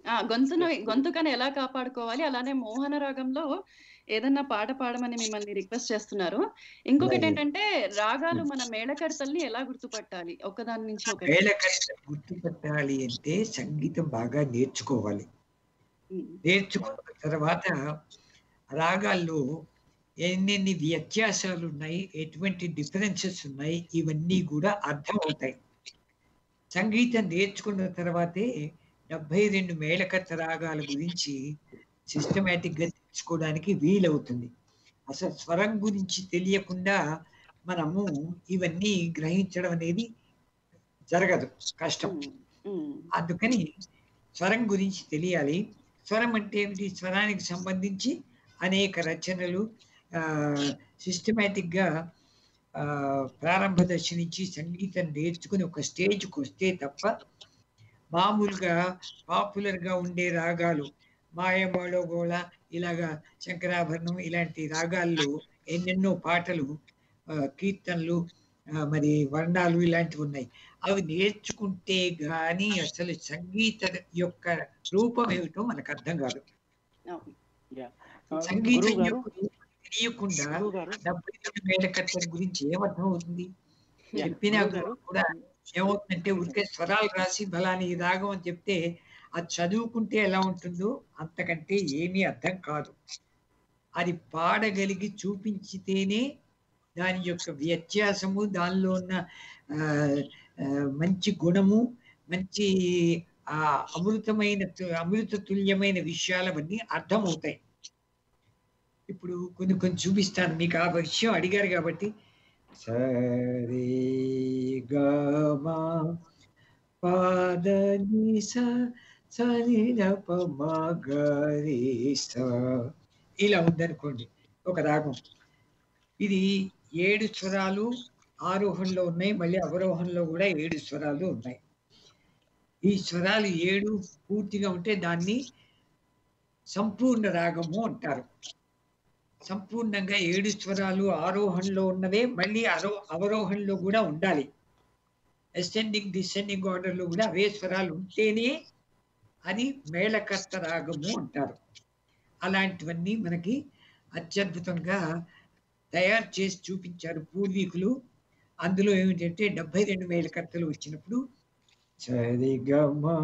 S1: ఆ గొంతును గొంతుకని ఎలా కాపాడుకోవాలి అలానే మోహన రాగంలో ఏదన్నా పాట పాడమని మిమ్మల్ని రిక్వెస్ట్ చేస్తున్నారు ఇంకొకటి
S3: అలాగే.
S1: ఏంటంటే రాగాలు మన మేళకర్తల్ని ఎలా గుర్తుపట్టాలి ఒకదాని నుంచి ఒకటి
S3: వేళకట్ట గుర్తుపట్టాలి అంటే సంగీతం బాగా నేర్చుకోవాలి
S1: ఉమ్,
S3: నేర్చుకున్న తర్వాత రాగాల్లో ఎన్నెన్ని వ్యత్యాసాలు ఉన్నాయి ఎటువంటి డిఫరెన్సెస్ ఉన్నాయి ఇవన్నీ కూడా అర్థం అవుతాయి సంగీతం నేర్చుకున్న తర్వాతే డెబ్బై రెండు మేళకత్త రాగాల గురించి సిస్టమేటిక్ గా తెలుసుకోవడానికి వీలవుతుంది అసలు స్వరం గురించి తెలియకుండా మనము ఇవన్నీ గ్రహించడం అనేది జరగదు కష్టం
S1: ఉమ్, ఉమ్,
S3: అందుకని స్వరం గురించి తెలియాలి స్వరం అంటే ఏమిటి స్వరానికి సంబంధించి అనేక రచనలు సిస్టమేటిక్ గా ఆ, ప్రారంభ దశ నుంచి సంగీతం నేర్చుకుని ఒక స్టేజ్కి వస్తే తప్ప మామూలుగా పాపులర్ గా ఉండే రాగాలు మాయమోళ గోళ ఇలాగా శంకరాభరణం ఇలాంటి రాగాల్లో ఎన్నెన్నో పాటలు ఆ, కీర్తనలు ఆ, మరి వర్ణాలు ఇలాంటివి ఉన్నాయి అవి నేర్చుకుంటే గాని అసలు సంగీత యొక్క రూపం ఏమిటో మనకు అర్థం కాదు
S1: అవును.
S5: ఆ,
S3: సంగీతం
S5: గురువు గారు
S3: యొక్క రూపం తెలియకుండా
S5: గురువు గారు
S3: డెబ్బై రెండు మేళకట్టల గురించి ఏమర్థం అవుతుంది
S5: యా,
S3: చెప్పినా
S5: గురువు గారు
S3: కూడా ఏమవుతుందంటే ఊరికే స్వరాలు రాసి బలాని ఈ రాగం అని చెప్తే అది చదువుకుంటే ఎలా ఉంటుందో అంతకంటే ఏమీ అర్థం కాదు అది పాడగలిగి చూపించితేనే దాని యొక్క వ్యత్యాసము దానిలో ఉన్న ఆ, ఆ, మంచి గుణము మంచి ఆ అమృతమైన తు- అమృత తుల్యమైన విషయాలు అవన్నీ అర్థమవుతాయి ఇప్పుడు కొన్ని కొన్ని చూపిస్తాను మీకు ఆ విషయం అడిగారు కాబట్టి సరే గమా పాద నిస సని రప మగరి స ఇలా ఉందనుకోండి ఒక రాగం ఇది ఏడు స్వరాలు ఆరోహణలో ఉన్నాయి మళ్ళీ అవరోహణలో కూడా ఏడు స్వరాలు ఉన్నాయి ఈ స్వరాలు ఏడు పూర్తిగా ఉంటే దాన్ని సంపూర్ణ రాగము అంటారు సంపూర్ణంగా ఏడు స్వరాలు ఆరోహణలో ఉన్నవే మళ్ళీ అరో అవరోహణలో కూడా ఉండాలి అసెండింగ్ డిసెండింగ్ ఆర్డర్లో కూడా అవే స్వరాలు ఉంటేనే అది మేళకర్త రాగము అంటారు అలాంటివన్నీ మనకి అత్యద్భుతంగా తయారు చేసి చూపించారు పూర్వీకులు అందులో ఏమిటంటే డెబ్బై రెండు మేళకర్తలు వచ్చినప్పుడు సరిగమా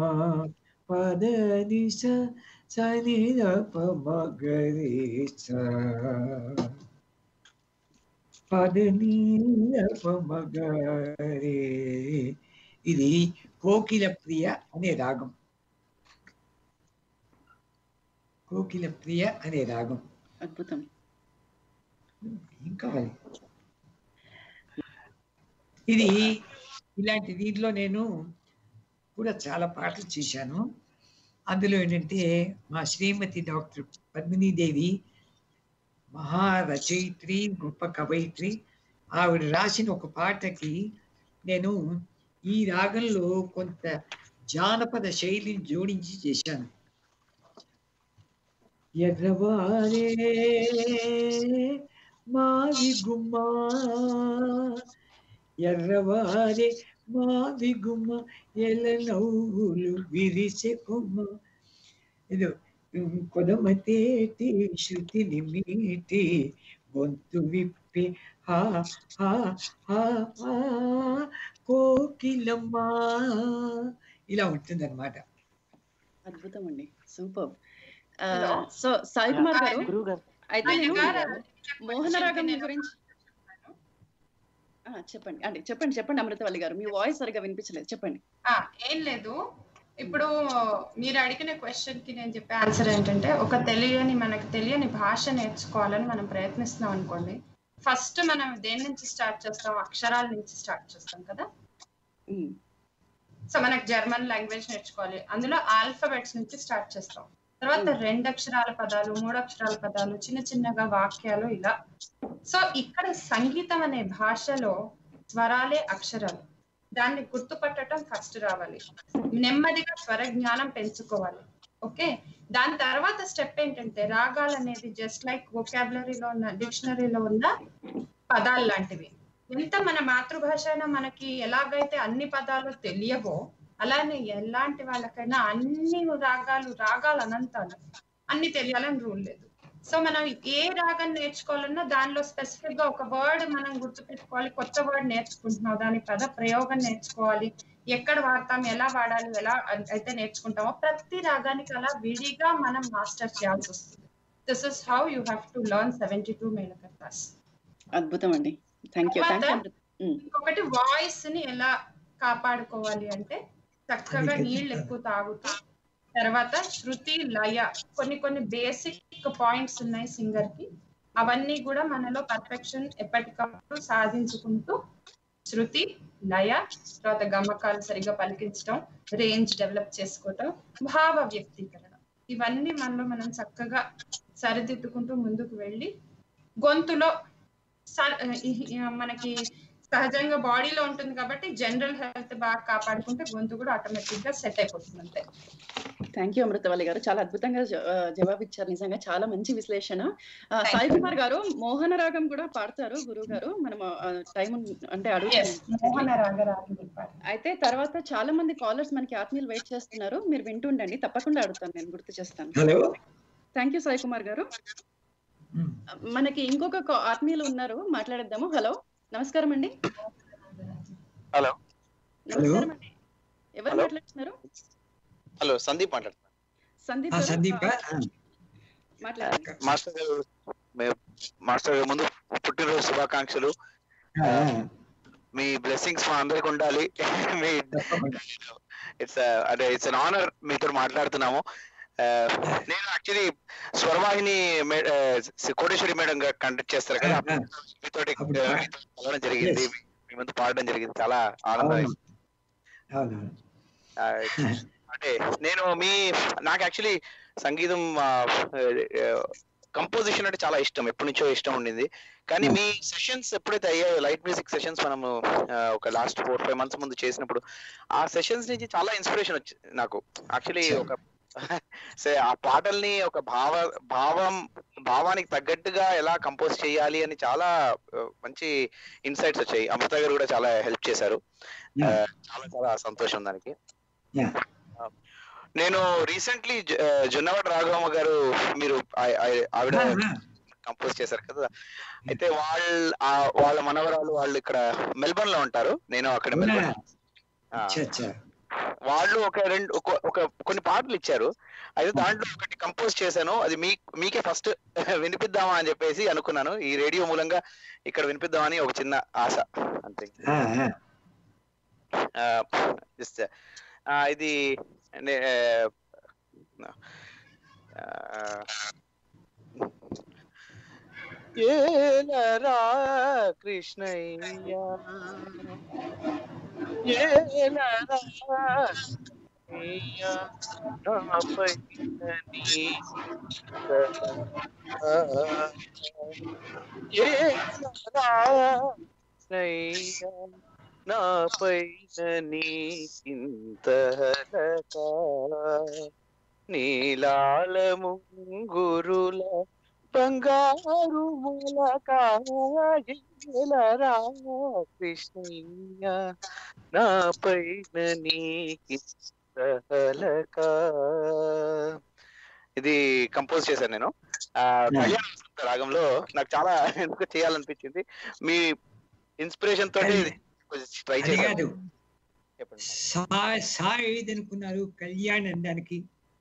S3: పదని స సని రప మగరి స పదని రప మగరి ఇది కోకిల ప్రియ అనే రాగం కోకిల ప్రియ అనే రాగం
S1: అద్భుతం
S3: ఏం కావాలి ఇది ఇలాంటి దీంట్లో నేను కూడా చాలా పాటలు చేశాను అందులో ఏంటంటే మా శ్రీమతి డాక్టర్ పద్మినీదేవి మహారచయిత్రి గొప్ప కవయిత్రి ఆవిడ రాసిన ఒక పాటకి నేను ఈ రాగంలో కొంత జానపద శైలిని జోడించి చేశాను ఎర్రవారే మావి గుమ్మా ఎర్రవారే మావి గుమ్మ ఎల నవ్వులు విరిసే కొమ్మ ఇది కొదమతేటి శృతిని మీటి గొంతు విప్పి హా హా హా హా కోకిలమ్మా ఇలా ఉంటుంది అనమాట
S1: అద్భుతం అండి super
S2: Hello.
S1: So Sai Kumar గారు
S5: గురువు గారు
S1: అయితే
S2: ఆయన
S1: నేను
S2: గారు
S1: మోహన రాగం
S2: నేను-
S1: గురించి ఆ, చెప్పండి అంటే చెప్పండి చెప్పండి అమృతవల్లి గారు మీ వాయిస్ సరిగా వినిపించలేదు చెప్పండి
S2: ఆ, ఏం లేదు ఇప్పుడు మీరు అడిగిన క్వశ్చన్ కి నేను చెప్పే ఆన్సర్ ఏంటంటే ఒక తెలియని మనకు తెలియని భాష నేర్చుకోవాలని మనం ప్రయత్నిస్తున్నాం అనుకోండి ఫస్ట్ మనం దేని నుంచి స్టార్ట్ చేస్తాం అక్షరాల నుంచి స్టార్ట్ చేస్తాం కదా
S1: ఉమ్,
S2: సో మనకు జర్మన్ లాంగ్వేజ్ నేర్చుకోవాలి అందులో ఆల్ఫాబెట్స్ నుంచి స్టార్ట్ చేస్తాం తర్వాత
S1: Hmm.
S2: రెండు అక్షరాల పదాలు మూడు అక్షరాల పదాలు చిన్న చిన్నగా వాక్యాలు ఇలా సో ఇక్కడ సంగీతం అనే భాషలో స్వరాలే అక్షరాలు దాన్ని గుర్తుపట్టడం ఫస్ట్ రావాలి నెమ్మదిగా స్వర జ్ఞానం పెంచుకోవాలి ఓకే దాని తర్వాత స్టెప్ ఏంటంటే రాగాలు అనేది జస్ట్ లైక్ వొకాబులరీలో ఉన్న డిక్షనరీలో ఉన్న పదాలు లాంటివి ఎంత మన మాతృభాష అయినా మనకి ఎలాగైతే అన్ని పదాలు తెలియవో అలానే ఎలాంటి వాళ్ళకైనా అన్ని రాగాలు రాగాలు అనంతాలు అన్ని తెలియాలని రూల్ లేదు సో మనం ఏ రాగం నేర్చుకోవాలన్నా దానిలో స్పెసిఫిక్ గా ఒక వర్డ్ మనం గుర్తుపెట్టుకోవాలి కొత్త వర్డ్ నేర్చుకుంటున్నాం దాని పద ప్రయోగం నేర్చుకోవాలి ఎక్కడ వాడతాం ఎలా వాడాలి ఎలా అయితే నేర్చుకుంటామో ప్రతి రాగానికి అలా విడిగా మనం మాస్టర్ చేయాల్సి వస్తుంది this is how you have to learn seventy two melakartas
S1: అద్భుతం అండి థ్యాంక్ యూ థ్యాంక్ యూ
S2: ఇంకొకటి వాయిస్ ని ఎలా కాపాడుకోవాలి అంటే చక్కగా నీళ్ళు ఎక్కువ తాగుతూ తర్వాత శృతి లయ కొన్ని కొన్ని బేసిక్ పాయింట్స్ ఉన్నాయి సింగర్ కి అవన్నీ కూడా మనలో పర్ఫెక్షన్ ఎప్పటికప్పుడు సాధించుకుంటూ శృతి లయ తర్వాత గమకాలు సరిగా పలికించడం రేంజ్ డెవలప్ చేసుకోవటం భావ వ్యక్తీకరణ ఇవన్నీ మనలో మనం చక్కగా సరిదిద్దుకుంటూ ముందుకు వెళ్ళి గొంతులో మనకి సహజంగా బాడీలో ఉంటుంది కాబట్టి జనరల్ హెల్త్ బాగా కాపాడుకుంటే గొంతు కూడా ఆటోమేటిక్ గా సెట్ అయిపోతుంది అంతే
S1: థ్యాంక్ యూ అమృతవల్లి గారు చాలా అద్భుతంగా జవాబు ఇచ్చారు నిజంగా చాలా మంచి విశ్లేషణ సాయి కుమార్ గారు మోహన రాగం కూడా పాడతారు గురువు గారు మనం టైం అంటే అడుగుతాం అయితే తర్వాత చాలా మంది కాలర్స్ మనకి ఆత్మీయులు వెయిట్ చేస్తున్నారు మీరు వింటుండండి తప్పకుండా అడుగుతాను నేను గుర్తు చేస్తాను
S3: hello
S1: thank you Sai Kumar గారు మనకి ఇంకొక ఆత్మీయులు ఉన్నారు మాట్లాడేద్దాము హలో నమస్కారం అండి
S6: హలో
S1: నమస్కారం అండి ఎవరు మాట్లాడుతున్నారు
S6: హలో సందీప్ మాట్లాడుతున్నా
S1: సందీప్
S3: సందీప్
S1: మాట్లాడండి
S6: మాస్టర్ గారు మాస్టర్ గారు ముందు పుట్టినరోజు శుభాకాంక్షలు మీ బ్లెస్సింగ్స్ మా అందరికి ఉండాలి మీ ఇట్స్ అంటే ఇట్స్ అన్ ఆనర్ మీతో మాట్లాడుతున్నాము నేను యాక్చువల్లీ స్వరవాహిని కోటేశ్వరి మేడం గారు కండక్ట్ చేస్తారు కదా మీతోటి కలవడం జరిగింది మీ ముందు పాడడం జరిగింది చాలా ఆనందం అంటే నేను మీ నాకు యాక్చువల్లీ సంగీతం కంపోజిషన్ అంటే చాలా ఇష్టం ఎప్పటి నుంచో ఇష్టం ఉండింది కానీ మీ సెషన్స్ ఎప్పుడైతే అయ్యాయో లైట్ మ్యూజిక్ సెషన్స్ మనము ఒక లాస్ట్ ఫోర్ ఫైవ్ మంత్స్ ముందు చేసినప్పుడు ఆ సెషన్స్ నుంచి చాలా ఇన్స్పిరేషన్ వచ్చింది నాకు యాక్చువల్లీ ఒక ఆ పాటల్ని ఒక భావ భావం భావానికి తగ్గట్టుగా ఎలా కంపోజ్ చేయాలి అని చాలా మంచి ఇన్సైట్స్ వచ్చాయి అమృత గారు కూడా చాలా హెల్ప్ చేశారు చాలా చాలా సంతోషం దానికి నేను రీసెంట్లీ జొన్నవాడ రాఘవమ్మ గారు మీరు ఆవిడ కంపోజ్ చేశారు కదా అయితే వాళ్ళ వాళ్ళ మనవరాలు వాళ్ళు ఇక్కడ మెల్బర్న్ లో ఉంటారు నేను అక్కడ మెల్బర్న్ వాళ్ళు ఒక రెండు ఒక కొన్ని పాటలు ఇచ్చారు అయితే దాంట్లో ఒకటి కంపోజ్ చేశాను అది మీ మీకే ఫస్ట్ వినిపిద్దామా అని చెప్పేసి అనుకున్నాను ఈ రేడియో మూలంగా ఇక్కడ వినిపిద్దామని ఒక చిన్న ఆశ అంతే జస్ట్ ఇది ఏలరా కృష్ణయ్య ఏలరా నాపై నాపై నీకింతలక నీలాల ముంగురుల బంగారు మూలకాయలరా కృష్ణయ్య నాపై నీకింతలక ఇది కంపోజ్ చేశాను నేను కళ్యాణ రాగంలో నాకు చాలా ఎందుకు చేయాలనిపించింది మీ ఇన్స్పిరేషన్ తోటి ట్రై చేశాను
S3: సాయి అనుకున్నారు కళ్యాణ్ అనడానికి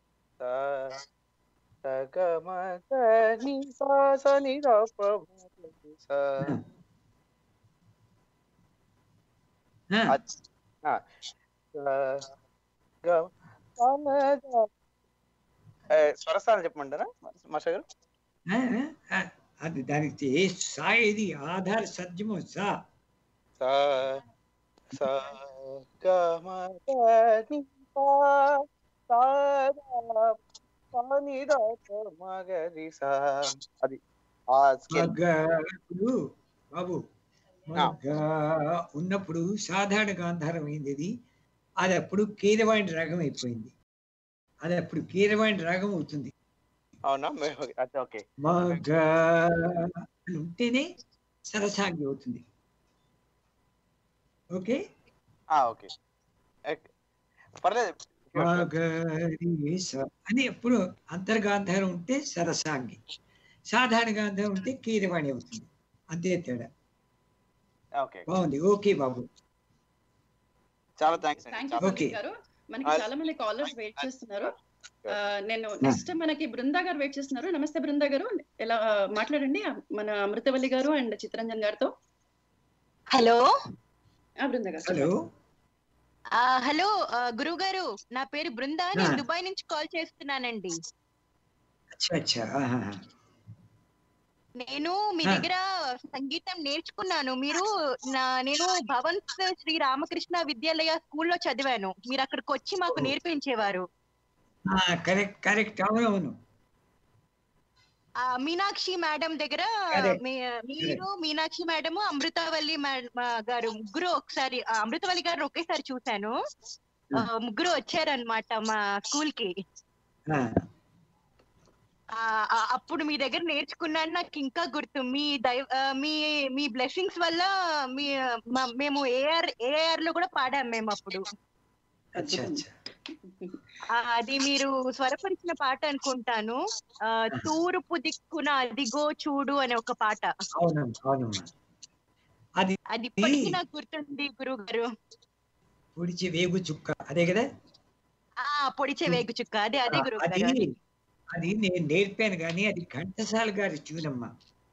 S6: స్వరస్థానం చెప్పమంటారా మాష గారు
S3: అది దానికి ఏ సాయిది ఆధార సత్యము సా
S6: సా సా గమ ని పా సా సాని ద మగరి సా అది ఆ స్కేల్
S3: ఇప్పుడు బాబు ఉన్నప్పుడు సాధారణ గాంధారం అయింది ఇది అది అప్పుడు కీరవాణి రాగం అయిపోయింది అది అప్పుడు కీరవాణి రాగం అవుతుంది
S6: అవునా ఓకే
S3: మగ అని ఉంటేనే సరసాగి అవుతుంది ఓకే
S6: ఓకే పర్లేదు
S3: వాగరి స అని ఎప్పుడు అంతర్గాంధారం ఉంటే సరసాంగి సాధారణ గాంధారం ఉంటే కీరవాణి అవుతుంది అంతే తేడా
S6: ఓకే
S3: బాగుంది ఓకే బాబు
S6: చాలా థ్యాంక్స్
S1: థ్యాంక్
S6: అండి
S1: యూ
S3: Okay.
S1: గారు మనకి
S6: I'll-
S1: చాలా మంది కాలర్స్ వెయిట్ చేస్తున్నారు
S6: Sure.
S1: ఆ, నేను నెక్స్ట్ మనకి బృందా గారు వెయిట్ చేస్తున్నారు నమస్తే బృందా గారు ఎలా ఆ, మాట్లాడండి మన అమృతవల్లి గారు అండ్ చిత్తరంజన్ గారితో
S7: హలో
S1: ఆ బృందా గారు
S3: హలో
S7: ఆ, హలో గురువు గారు నా పేరు బృందా నేను
S3: ఆ.
S7: దుబాయ్ నుంచి కాల్ చేస్తున్నానండి
S3: అచ్చా అచ్చా ఆహాహా.
S7: నేను మీ
S3: ఆ.
S7: దగ్గర సంగీతం నేర్చుకున్నాను మీరు నా నేను భవన్స్ శ్రీ రామకృష్ణ విద్యాలయ స్కూల్లో చదివాను మీరు అక్కడికి వచ్చి మాకు
S3: ఓహో.
S7: నేర్పించేవారు
S3: ఆ, కరెక్ట్ కరెక్ట్ అవునవును
S7: ఆ మీనాక్షి మేడం దగ్గర
S3: Correct.
S7: మీ- మీరు మీనాక్షి మేడం అమృతవల్లి మేడ- మా గారు ముగ్గురు ఒకసారి ఆ, అమృతవల్లి గారు ఒకేసారి చూశాను ఆ, ముగ్గురు వచ్చారనమాట మా స్కూల్ కి
S3: ఆ,
S7: ఆ, ఆ, అప్పుడు మీ దగ్గర నేర్చుకున్నాను నాకు ఇంకా గుర్తు మీ దైవ ఆ, మీ మీ బ్లెస్సింగ్స్ వల్ల మీ మ- మేము ఏఆర్ ఏఆర్ లో కూడా పాడాం మేము అప్పుడు
S3: అచ్చా అచ్చా
S7: ఆ, అది మీరు స్వరపరిచిన పాట అనుకుంటాను ఆ, తూర్పు దిక్కున అదిగో చూడు అనే ఒక పాట
S3: అవునమ్మా అవునమ్మా అది
S7: అది ఇప్పటికీ నాకు గుర్తుంది గురువు గారు
S3: పొడిచి వేగు చుక్క అదే కదా
S7: ఆ పొడిచే వేగు చుక్క అదే అదే
S3: ఆ,
S7: గురువు
S3: అది
S7: గారు
S3: అది నేను నేర్పాను కానీ అది ఘంటసాల గారి ట్యూనమ్మా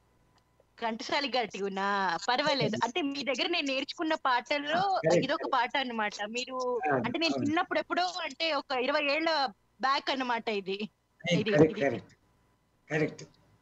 S7: ఘంటసాలి గారి ఉన్నా పర్వాలేదు అంటే మీ దగ్గర నేను నేర్చుకున్న పాటల్లో
S3: Correct.
S7: ఇదొక పాట అన్నమాట మీరు
S3: ఆ,
S7: అంటే నేను
S3: అవును.
S7: చిన్నప్పుడు ఎప్పుడో అంటే ఒక ఇరవై ఏళ్ల బ్యాక్ అన్నమాట ఇది ఇది-
S3: కరెక్ట్
S7: ఇది-
S3: correct correct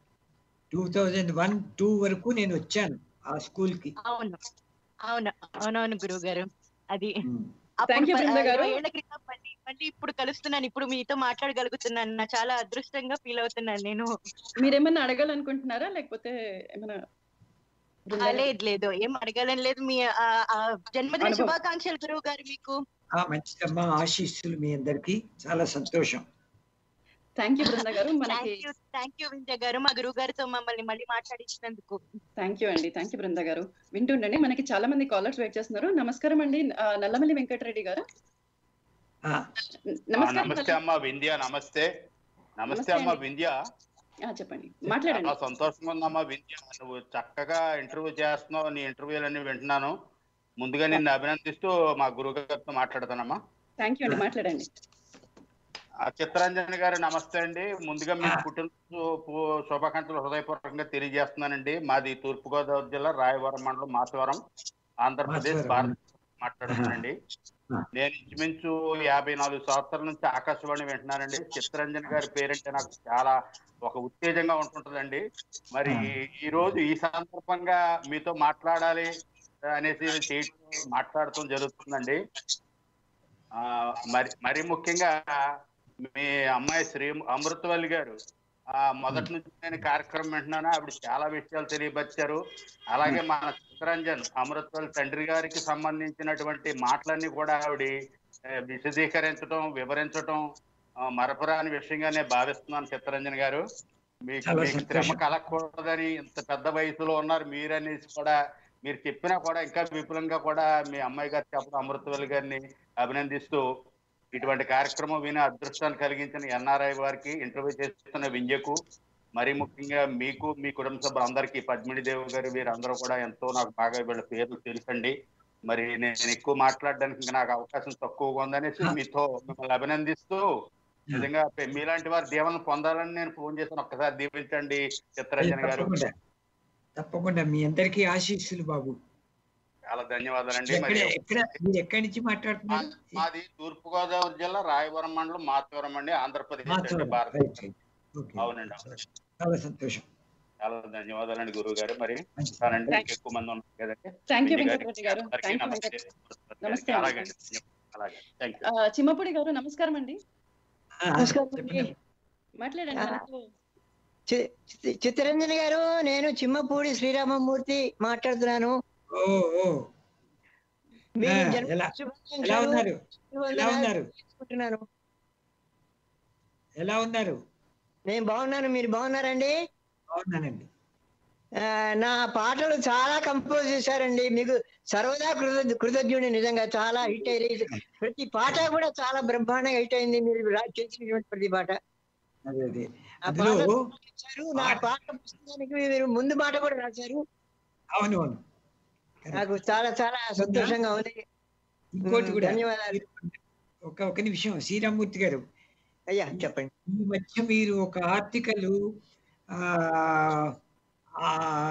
S3: two thousand one two వరకు నేను వచ్చాను ఆ స్కూల్ కి
S7: అవును అవును అవునవును గురువు గారు అది
S3: ఉమ్.
S7: అప్పుడు
S1: Thank you,
S7: ప-
S1: బృందా గారు.
S7: ఇరవై ఏళ్ల క్రితం మళ్ళీ మళ్ళీ ఇప్పుడు కలుస్తున్నాను ఇప్పుడు మీతో మాట్లాడగలుగుతున్నాను నా చాలా అదృష్టంగా ఫీల్ అవుతున్నాను నేను
S1: మీరేమన్నా అడగాలనుకుంటున్నారా లేకపోతే ఏమైనా
S7: ఆ,
S1: బృందా గారు?
S7: లేదు లేదు ఏం అడగాలని లేదు మీ ఆ, ఆ, జన్మదిన
S1: అనుభవం.
S7: శుభాకాంక్షలు గురువు గారు మీకు
S3: ఆ మంచిదమ్మా ఆశీస్సులు మీ అందరికి చాలా సంతోషం
S1: థ్యాంక్ యూ బృందా గారు మనకి
S7: thank you thank you Vinja గారు మా గురువు గారితో మమ్మల్ని మళ్ళీ మాట్లాడించినందుకు
S1: థ్యాంక్ యూ అండి థ్యాంక్ యూ బృందా గారు వింటుండండి మనకి చాలా మంది కాలర్స్ వెయిట్ చేస్తున్నారు నమస్కారం అండి ఆ, నల్లమల్లి వెంకటరెడ్డి గారు
S3: ఆ,
S8: ఆ,
S1: నమస్కారం
S8: నమస్తే అమ్మ వింధ్య నమస్తే నమస్తే
S1: నమస్తే
S8: అమ్మ
S1: అండి.
S8: వింధ్య
S1: ఆ, చెప్పండి మాట్లాడండి
S8: చాలా సంతోషంగా ఉందమ్మా వింధ్య నువ్వు చక్కగా ఇంటర్వ్యూ చేస్తున్నావు నీ ఇంటర్వ్యూలన్నీ వింటున్నాను ముందుగా నిన్ను అభినందిస్తూ మా గురువు గారితో మాట్లాడతానమ్మా
S1: థ్యాంక్ యూ అండి మాట్లాడండి
S8: ఆ, చిత్తరంజన్ గారు నమస్తే అండి ముందుగా మీకు
S3: ఆ.
S8: పుట్టినరోజు పు- శుభాకాంక్షలు హృదయపూర్వకంగా తెలియజేస్తున్నానండి మాది తూర్పుగోదావరి జిల్లా రాయవరం మండలం మాచవరం ఆంధ్రప్రదేశ్
S3: మాచవరం.
S8: భారత మాట్లాడుతున్నానండి
S3: ఆ.
S8: నేను ఇంచుమించు యాభై నాలుగు సంవత్సరాల నుంచి ఆకాశవాణి వింటున్నానండి చిత్తరంజన్ గారి పేరంటే నాకు చాలా ఒక ఉత్తేజంగా ఉంటుంటదండి మరి
S3: ఆ.
S8: ఈ రోజు ఈ సందర్భంగా మీతో మాట్లాడాలి అనేసి చేయటం మాట్లాడటం జరుగుతుందండి ఆ మరి మరి ముఖ్యంగా మీ అమ్మాయి శ్రీ అమృతవల్లి గారు ఆ మొదటి నుంచి నేను కార్యక్రమం వింటున్నాను ఆవిడ చాలా విషయాలు తెలియపరిచారు అలాగే మన చిత్తరంజన్ అమృతవల్లి తండ్రి గారికి సంబంధించినటువంటి మాటలన్నీ కూడా ఆవిడ ఆ, విశదీకరించడం వివరించడం ఆ, మరపురాని విషయంగానే భావిస్తున్నాను చిత్తరంజన్ గారు మీకు
S3: చాలా
S8: మీకు
S3: సంతోషం.
S8: శ్రమ కలగకూడదని ఇంత పెద్ద వయసులో ఉన్నారు మీరనేసి కూడా మీరు చెప్పినా కూడా ఇంకా విపులంగా కూడా మీ అమ్మాయి గారు చెప్పడం అమృతవల్లి గారిని అభినందిస్తూ ఇటువంటి కార్యక్రమం విని అదృష్టాన్ని కలిగించిన ఎన్ఆర్ఐ వారికి ఇంటర్వ్యూ చేస్తున్న వింజకు మరి ముఖ్యంగా మీకు మీ కుటుంబ సభ్యులందరికీ పద్మిని దేవి గారు వీరందరూ కూడా ఎంతో నాకు బాగా వీళ్ళ పేర్లు తెలుసండి మరి నేను ఎక్కువ మాట్లాడడానికి ఇంకా నాకు అవకాశం తక్కువగా ఉందనేసి మీతో మిమ్మల్ని అభినందిస్తూ నిజంగా పె- మీలాంటి వారి దీవెనలు పొందాలని నేను ఫోన్ చేశాను ఒక్కసారి దీవించండి చిత్తరంజన్ గారు
S3: తప్పకుండా తప్పకుండా మీ అందరికీ ఆశీస్సులు బాబు
S8: చాలా ధన్యవాదాలండి
S3: ఎక్కడ
S8: మరి
S3: ఎక్కడ మీరు ఎక్కడి నుంచి మాట్లాడుతున్నారు
S8: మా- మాది తూర్పు గోదావరి జిల్లా రాయవరం మండలం మాతవరం అండి ఆంధ్రప్రదేశ్ అండి
S3: మాట్లాడండి.
S8: భారత
S3: రైట్, రైట్. ఓకే.
S8: అవునండి అవును.
S3: చాలా సంతోషం
S8: చాలా ధన్యవాదాలండి గురువు గారు మరి
S3: మంచిది.
S8: ఉంటానండి
S1: Thank-
S8: ఎక్కువ మంది ఉన్నారు కదండి
S1: థ్యాంక్ యూ
S8: విజయ్
S1: వెంకటరెడ్డి గారు
S8: అందరికీ
S1: థ్యాంక్ యూ
S8: నమస్తే.
S1: వెంకట నమస్తే అండి.
S8: అలాగే అండి. అలాగే థ్యాంక్ యూ
S1: ఆ, చిమ్మపూడి గారు నమస్కారం అండి
S3: ఆ,
S9: నమస్కారం
S3: చెప్పండి.
S9: అండి.
S1: మాట్లాడండి
S9: ఆ.
S1: మనతో
S9: చి- చి- చిత్తరంజన్ గారు నేను చిమ్మపూడి శ్రీరామమూర్తి మాట్లాడుతున్నాను
S3: ఓ ఓ
S9: మీకు
S3: ఆ,
S9: జన్మ
S3: ఎలా
S9: శుభాకాంక్షలు,
S3: ఎలా ఉన్నారు ఎలా
S9: వందనాలు
S3: ఉన్నారు
S9: తెలుపుకుంటున్నాను.
S3: ఎలా ఉన్నారు
S9: నేను బాగున్నాను మీరు బాగున్నారండి
S3: బాగున్నానండి
S9: ఆ, నా పాటలు చాలా కంపోజ్ చేశారండి మీకు సర్వదా కృత కృతజ్ఞుడి నిజంగా చాలా హిట్ అయ్యింది ప్రతి పాట కూడా చాలా బ్రహ్మాండంగా హిట్ అయింది మీరు రా- చేసినటువంటి ప్రతి పాట
S3: అదే అదే
S9: ఆ
S3: అందులో
S9: పాటలు రాశారు నా పాట పుస్తకానికి మీరు ముందు మాట కూడా రాశారు
S3: అవును అవును
S9: నాకు చాలా చాలా సంతోషంగా ఉంది
S3: ఇంకోటి కూడా
S9: ధన్యవాదాలు
S3: ఒక ఒక నిమిషం శ్రీరామూర్తి గారు
S9: అయ్యా చెప్పండి
S3: ఈ మధ్య మీరు ఒక ఆర్టికల్ ఆ ఆ,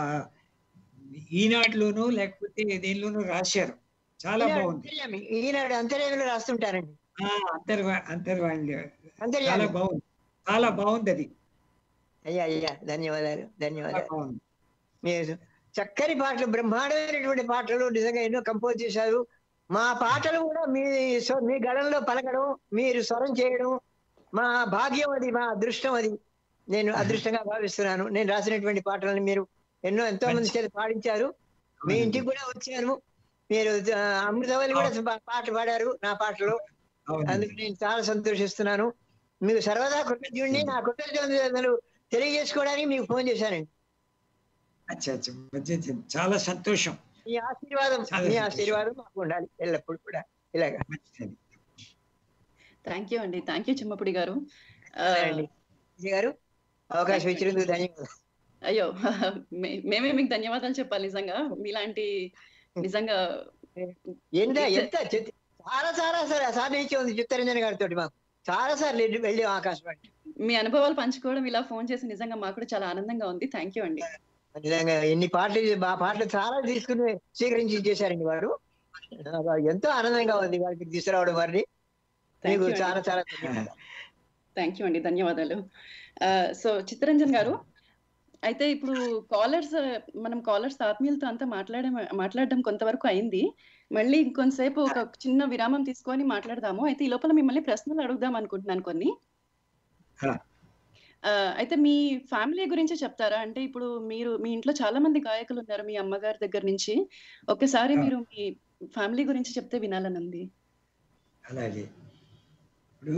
S3: ఈనాడులోనో లేకపోతే దేనిలోనో రాశారు చాలా
S9: ఈనాడు
S3: బాగుంది
S9: అంతర్యామి ఈనాడు అంతర్యామిలో రాస్తుంటారండి
S3: ఆ, అంతర్వా అంతర్వాణి చాలా
S9: అంతర్యామి
S3: బాగుంది చాలా బాగుంది అది
S9: అయ్యా అయ్యా ధన్యవాదాలు
S3: చాలా
S9: ధన్యవాదాలు
S3: బాగుంది
S9: మీరు చక్కని పాటలు బ్రహ్మాండమైనటువంటి పాటలు నిజంగా ఎన్నో కంపోజ్ చేశారు మా పాటలు కూడా మీ స్వ- మీ గళంలో పలకడం మీరు స్వరం చేయడం మా భాగ్యం అది మా అదృష్టం అది నేను అదృష్టంగా భావిస్తున్నాను నేను రాసినటువంటి పాటలను మీరు ఎన్నో ఎంతో మంది చేత పాడించారు మీ ఇంటికి కూడా వచ్చాను మీరు ఆ, అమృతవల్లి కూడా పా- పాట పాడారు నా పాటలో
S3: అవును
S9: అందుకు నేను చాలా సంతోషిస్తున్నాను మీకు సర్వదా కృతజ్ఞుడిని నా కృతజ్ఞతలు తెలియజేసుకోవడానికి మీకు ఫోన్ చేశానండి
S3: అచ్చా అచ్చా మంచి చాలా సంతోషం
S9: మీ ఆశీర్వాదం
S3: చాలా
S9: మీ
S3: సంతోషం.
S9: ఆశీర్వాదం మాకు ఉండాలి ఎల్లప్పుడు కూడా ఇలాగా
S3: మంచిది
S1: థ్యాంక్ యూ అండి థ్యాంక్ యూ చిమ్మపుడి గారు ఆ,
S9: అండి విజయ్ గారు అవకాశం ఇచ్చినందుకు ధన్యవాదాలు
S1: అయ్యో మే- మేమే మీకు ధన్యవాదాలు చెప్పాలి నిజంగా మీలాంటి నిజంగా
S9: ఎంత ఎంత చెత్త- చాలా చాలా సార్ సాధించి ఉంది చిత్తరంజన్ గారితో మాకు చాలా సార్లు వెళ్ళి- వెళ్ళి ఆకాశవాణి
S1: మీ అనుభవాలు పంచుకోవడం ఇలా ఫోన్ చేసి నిజంగా మాకు కూడా చాలా ఆనందంగా ఉంది థ్యాంక్ యూ అండి
S9: నిజంగా ఎన్ని పాటలు మా పాటలు చాలా తీసుకుని స్వీకరించి చేశారండి వారు నాకు ఎంతో ఆనందంగా ఉంది వారికి తీసుకురావడం వారిని
S1: థ్యాంక్
S9: మీకు
S1: యూ
S9: చాలా చాలా ధన్యవాదాలు
S1: థ్యాంక్ యూ అండి ధన్యవాదాలు సో చిత్తరంజన్ గారు అయితే ఇప్పుడు కాలర్స్ మనం కాలర్స్ ఆత్మీయులతో అంతా మాట్లాడే మాట్లాడడం కొంతవరకు అయింది మళ్ళీ ఇంకొంతసేపు ఒక చిన్న విరామం తీసుకొని మాట్లాడదాము అయితే ఈ లోపల మిమ్మల్ని ప్రశ్నలు అడుగుదాం అనుకుంటున్నాను కొన్ని
S3: హా.
S1: ఆ, అయితే మీ ఫ్యామిలీ గురించి చెప్తారా అంటే ఇప్పుడు మీరు మీ ఇంట్లో చాలా మంది గాయకులు ఉన్నారు మీ అమ్మగారి దగ్గర నుంచి ఒకసారి
S3: ఆ.
S1: మీరు మీ ఫ్యామిలీ గురించి చెప్తే వినాలని ఉంది
S3: అలాగే ఇప్పుడు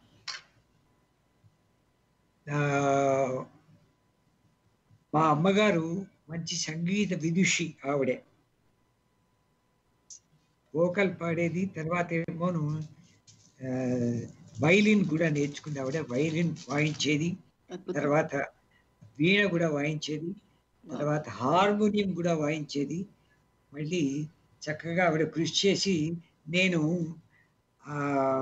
S3: ఆ, మా అమ్మగారు మంచి సంగీత విదుషి ఆవిడే వోకల్ పాడేది తర్వాత ఏమోను ఆ, వైలిన్ కూడా నేర్చుకుంది ఆవిడ వైలిన్ వాయించేది
S1: అద్భుతం
S3: తర్వాత వీణ కూడా వాయించేది తర్వాత హార్మోనియం కూడా వాయించేది మళ్ళీ చక్కగా ఆవిడ కృషి చేసి నేను ఆ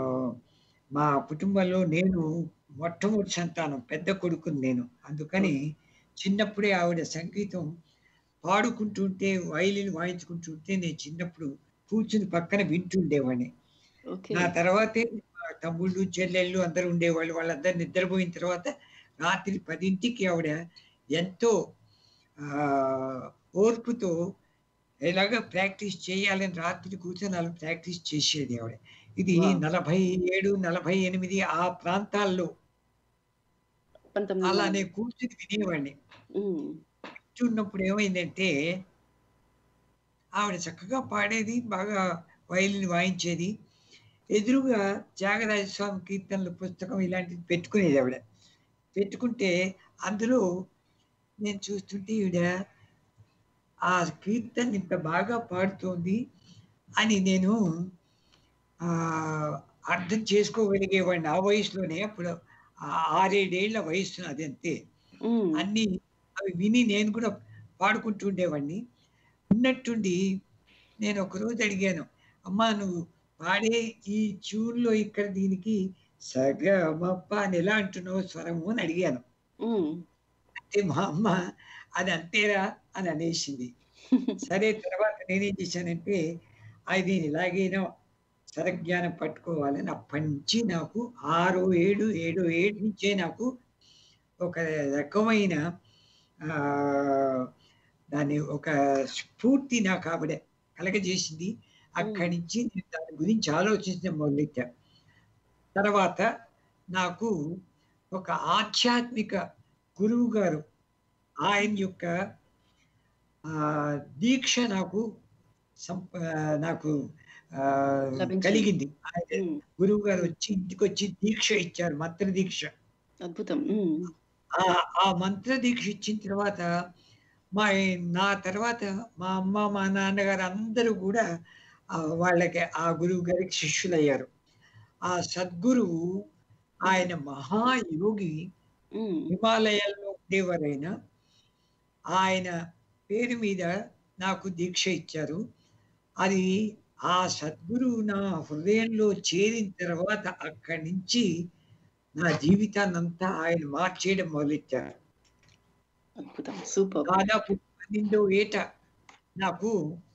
S3: మా కుటుంబంలో నేను మొట్టమొదటి సంతానం పెద్ద కొడుకుని నేను అందుకని చిన్నప్పుడే ఆవిడ సంగీతం పాడుకుంటుంటే వైలిన్ వాయించుకుంటుంటే నేను చిన్నప్పుడు కూర్చుని పక్కన వింటుండేవాడిని
S1: ఓకే
S3: నా తర్వాతే మా తమ్ముళ్ళు చెల్లెళ్ళు అందరూ ఉండేవాళ్ళు వాళ్ళందరూ నిద్రపోయిన తర్వాత రాత్రి పదింటికి ఆవిడ ఎంతో ఆ, ఓర్పుతో ఎలాగ ప్రాక్టీస్ చేయాలని రాత్రి కూర్చొని అలా ప్రాక్టీస్ చేసేది ఆవిడ ఇది
S1: Wow.
S3: నలభై ఏడు నలభై ఎనిమిది ఆ ప్రాంతాల్లో
S1: పంతొమ్మిది
S3: అలానే కూర్చుని వినేవాడిని
S1: ఉమ్,
S3: చూన్నప్పుడు ఏమైందంటే ఆవిడ చక్కగా పాడేది బాగా వైలిన్ వాయించేది ఎదురుగా త్యాగరాజ స్వామి కీర్తనల పుస్తకం ఇలాంటివి పెట్టుకునేది ఆవిడ పెట్టుకుంటే అందులో నేను చూస్తుంటే ఈవిడ ఆ కీర్తన ఇంత బాగా పాడుతోంది అని నేను ఆ, అర్థం చేసుకోగలిగేవాడిని ఆ వయసులోనే అప్పుడు ఆ ఆరేడేళ్ల వయసు అది అంతే
S1: ఉమ్,
S3: అన్ని అవి విని నేను కూడా పాడుకుంటూ ఉండేవాడిని ఉన్నట్టుండి నేను ఒక రోజు అడిగాను అమ్మా నువ్వు పాడే ఈ ట్యూన్లో ఇక్కడ దీనికి సగ మప్ప అని ఎలా అంటున్నావు స్వరము అని అడిగాను
S1: ఉమ్,
S3: అంటే మా అమ్మ అది అంతేరా అని అనేసింది సరే తర్వాత నేనేం చేశానంటే అది ఇలాగైనా స్వరజ్ఞానం పట్టుకోవాలని అప్పటి నుంచి నాకు ఆరు ఏడు ఏడు ఏడు నుంచే నాకు ఒక రకమైన ఆ, దాని ఒక స్ఫూర్తి నాకు ఆవిడ కలగజేసింది అక్కడి నుంచి నేను దాని గురించి ఆలోచించడం మొదలెట్టా తర్వాత నాకు ఒక ఆధ్యాత్మిక గురువు గారు ఆయన యొక్క ఆ, దీక్ష నాకు సంప నాకు ఆ,
S1: లభించింది.
S3: కలిగింది ఆయన
S1: ఉమ్,
S3: గురువు గారు వచ్చి ఇంటికి వచ్చి దీక్ష ఇచ్చారు మంత్ర దీక్ష
S1: అద్భుతం ఉమ్,
S3: ఆ ఆ మంత్ర దీక్ష ఇచ్చిన తర్వాత మా నా తర్వాత మా అమ్మ మా నాన్నగారు అందరూ కూడా ఆ వాళ్ళకి ఆ గురువు గారికి శిష్యులయ్యారు ఆ సద్గురువు ఆయన మహాయోగి
S1: ఉమ్,
S3: హిమాలయాల్లో ఉండేవారైనా ఆయన పేరు మీద నాకు దీక్ష ఇచ్చారు అది ఆ సద్గురువు నా హృదయంలో చేరిన తర్వాత అక్కడి నుంచి నా జీవితాన్ని అంతా ఆయన మార్చేయడం మొదలెట్టారు
S1: అద్భుతం సూపర్
S3: దాదాపు పన్నెండో ఏట నాకు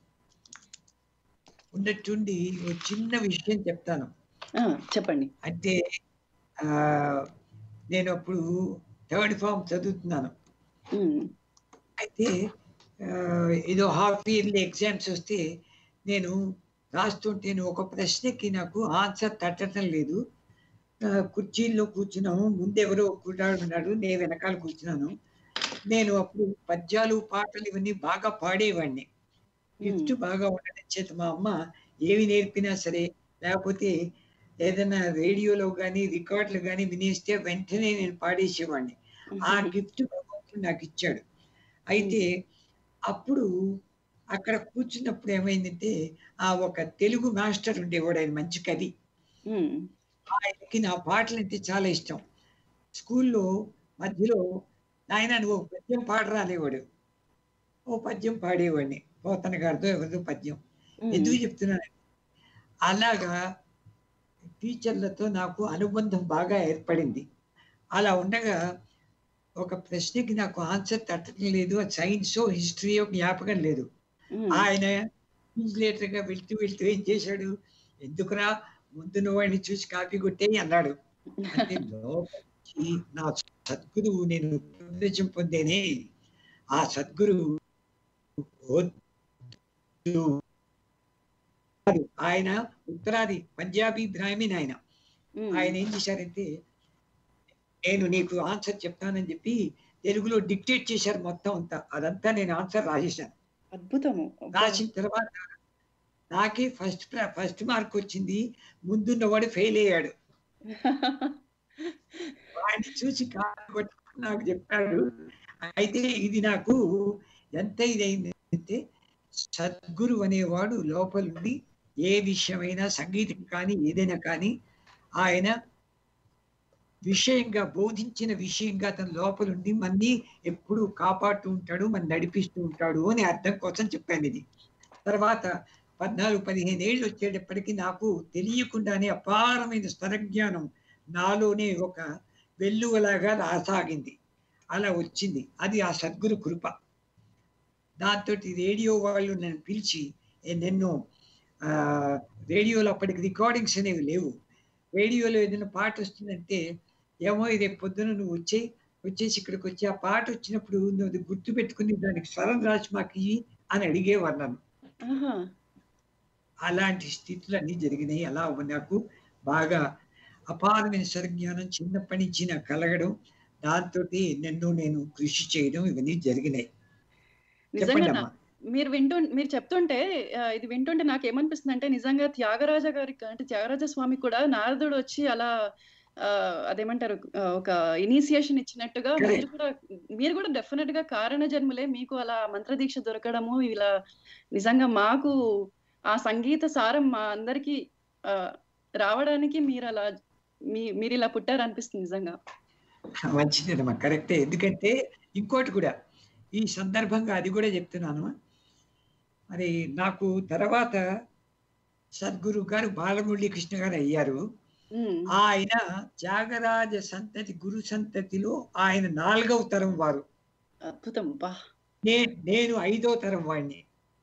S3: ఉన్నట్టుండి ఓ చిన్న విషయం చెప్తాను
S1: చెప్పండి
S3: అంటే ఆ, నేను అప్పుడు థర్డ్ ఫామ్ చదువుతున్నాను
S1: ఉమ్,
S3: అయితే ఆ, ఏదో హాఫ్ ఇయర్లీ ఎగ్జామ్స్ వస్తే నేను రాస్తుంటే ఒక ప్రశ్నకి నాకు ఆన్సర్ తట్టడం లేదు ఆ, కుర్చీల్లో కూర్చున్నాము ముందెవరో కుర్రాడు ఉన్నాడు నేను వెనకాల కూర్చున్నాను నేను అప్పుడు పద్యాలు పాటలు ఇవన్నీ బాగా పాడేవాడిని గిఫ్ట్ బాగా ఉండడం చేత మా అమ్మ ఏమి నేర్పినా సరే లేకపోతే ఏదైనా రేడియోలో కానీ రికార్డులు కానీ వినేస్తే వెంటనే నేను పాడేసేవాడిని ఆ గిఫ్ట్ భగవంతుడు నాకు ఇచ్చాడు అయితే అప్పుడు అక్కడ కూర్చున్నప్పుడు ఏమైందంటే ఆ ఒక తెలుగు మాస్టర్ ఉండేవాడు ఆయన మంచి కవి
S1: ఉమ్,
S3: ఆయనకి నా పాటలు అంటే చాలా ఇష్టం స్కూల్లో మధ్యలో ఆయన నువ్వు ఒక పద్యం పాడరాలేవాడు ఓ పద్యం పాడేవాడిని పోతన గారితో ఎవరిదో పద్యం
S1: ఉమ్,
S3: ఎందుకు చెప్తున్నాను అలాగా టీచర్లతో నాకు అనుబంధం బాగా ఏర్పడింది అలా ఉండగా ఒక ప్రశ్నకి నాకు ఆన్సర్ తట్టడం లేదు అది సైన్సో హిస్టరీయో జ్ఞాపకం లేదు
S1: ఉమ్,
S3: ఆయన ఇన్సులేటర్ గా వెళ్తూ వెళ్తూ ఏం చేశాడు ఎందుకురా ముందు వాడిని చూసి కాపీ కొట్టేయి అన్నాడు అంటే లోపలికి నా సద్గురువు నేను ఉపదేశం పొందేనే ఆ సద్గురువు వద్దు. ఆయన ఉత్తరాది పంజాబీ బ్రాహ్మణ్ ఆయన
S1: ఉమ్,
S3: ఆయన ఏం చేశారంటే నేను నీకు ఆన్సర్ చెప్తానని చెప్పి తెలుగులో డిక్టేట్ చేశారు మొత్తం అంతా అదంతా నేను ఆన్సర్ రాసేశాను
S1: అద్భుతము అబ్బా.
S3: రాసిన తర్వాత నాకే ఫస్ట్ ఫస్ట్ మార్క్ వచ్చింది ముందున్నవాడు ఫెయిల్ అయ్యాడు వాడిని చూసి కాలు పట్టుకుని నాకు చెప్పాడు అయితే ఇది నాకు ఎంత ఇదైందంటే సద్గురు అనేవాడు లోపలుండి ఏ విషయమైనా సంగీతం కానీ ఏదైనా కానీ ఆయన విషయంగా బోధించిన విషయంగా తన లోపలుండి మన్ని ఎప్పుడు కాపాడుతూ ఉంటాడు మన నడిపిస్తూ ఉంటాడు అని అర్థం కోసం చెప్పాను ఇది తర్వాత పద్నాలుగు పదిహేను ఏళ్ళు వచ్చేటప్పటికి నాకు తెలియకుండానే అపారమైన స్థరజ్ఞానం నాలోనే ఒక వెల్లువలాగా రాసాగింది అలా వచ్చింది అది ఆ సద్గురు కృప దాంతో రేడియో వాళ్ళు నన్ను పిలిచి "ఏ నిన్ను ఆ, రేడియోలో అప్పటికి రికార్డింగ్స్ అనేవి లేవు రేడియోలో ఏదైనా పాట వస్తుందంటే ఏమో ఇది పొద్దున నువ్వు వచ్చే వచ్చేసి ఇక్కడికి వచ్చి ఆ పాట వచ్చినప్పుడు నువ్వు అది గుర్తు పెట్టుకుని దానికి స్వరం రాసి మాకు ఇయ్యి అని అడిగేవారు నన్ను
S1: ఆహా,
S3: అలాంటి స్థితులు అన్ని జరిగినాయి అలా నాకు బాగా అపారమైన స్వరజ్ఞానం చిన్నప్పటి నుంచి నాకు కలగడం దాంతో ఎన్నెన్నో నేను కృషి చేయడం ఇవన్నీ జరిగినాయి
S1: నిజంగా
S3: చెప్పండి
S1: నా-
S3: అమ్మా
S1: మీరు వింటూ మీరు చెప్తుంటే ఆ, ఇది వింటుంటే నాకు ఏమనిపిస్తుంది అంటే నిజంగా త్యాగరాజ గారికి అంటే త్యాగరాజ స్వామి కూడా నారదుడు వచ్చి అలా ఆ, అదేమంటారు ఆ, ఒక ఇనిషియేషన్ ఇచ్చినట్టుగా
S3: Correct.
S1: మీరు కూడా మీరు కూడా డెఫినెట్ గా కారణ జన్మలే మీకు అలా మంత్రదీక్ష దొరకడము ఇలా నిజంగా మాకు ఆ సంగీత సారం మా అందరికి ఆ, రావడానికి మీరు అలా మీ మీరు ఇలా పుట్టారు అనిపిస్తుంది నిజంగా
S3: మంచిదేనమ్మా కరెక్టే ఎందుకంటే ఇంకోటి కూడా ఈ సందర్భంగా అది కూడా చెప్తున్నాను మరి నాకు తర్వాత సద్గురు గారు బాలమురళీ కృష్ణ గారు అయ్యారు
S1: ఉమ్,
S3: ఆయన త్యాగరాజ సంతతి గురు సంతతిలో ఆయన నాలుగవ తరం వారు
S1: అద్భుతం బా
S3: నే- నేను ఐదో తరం వాడిని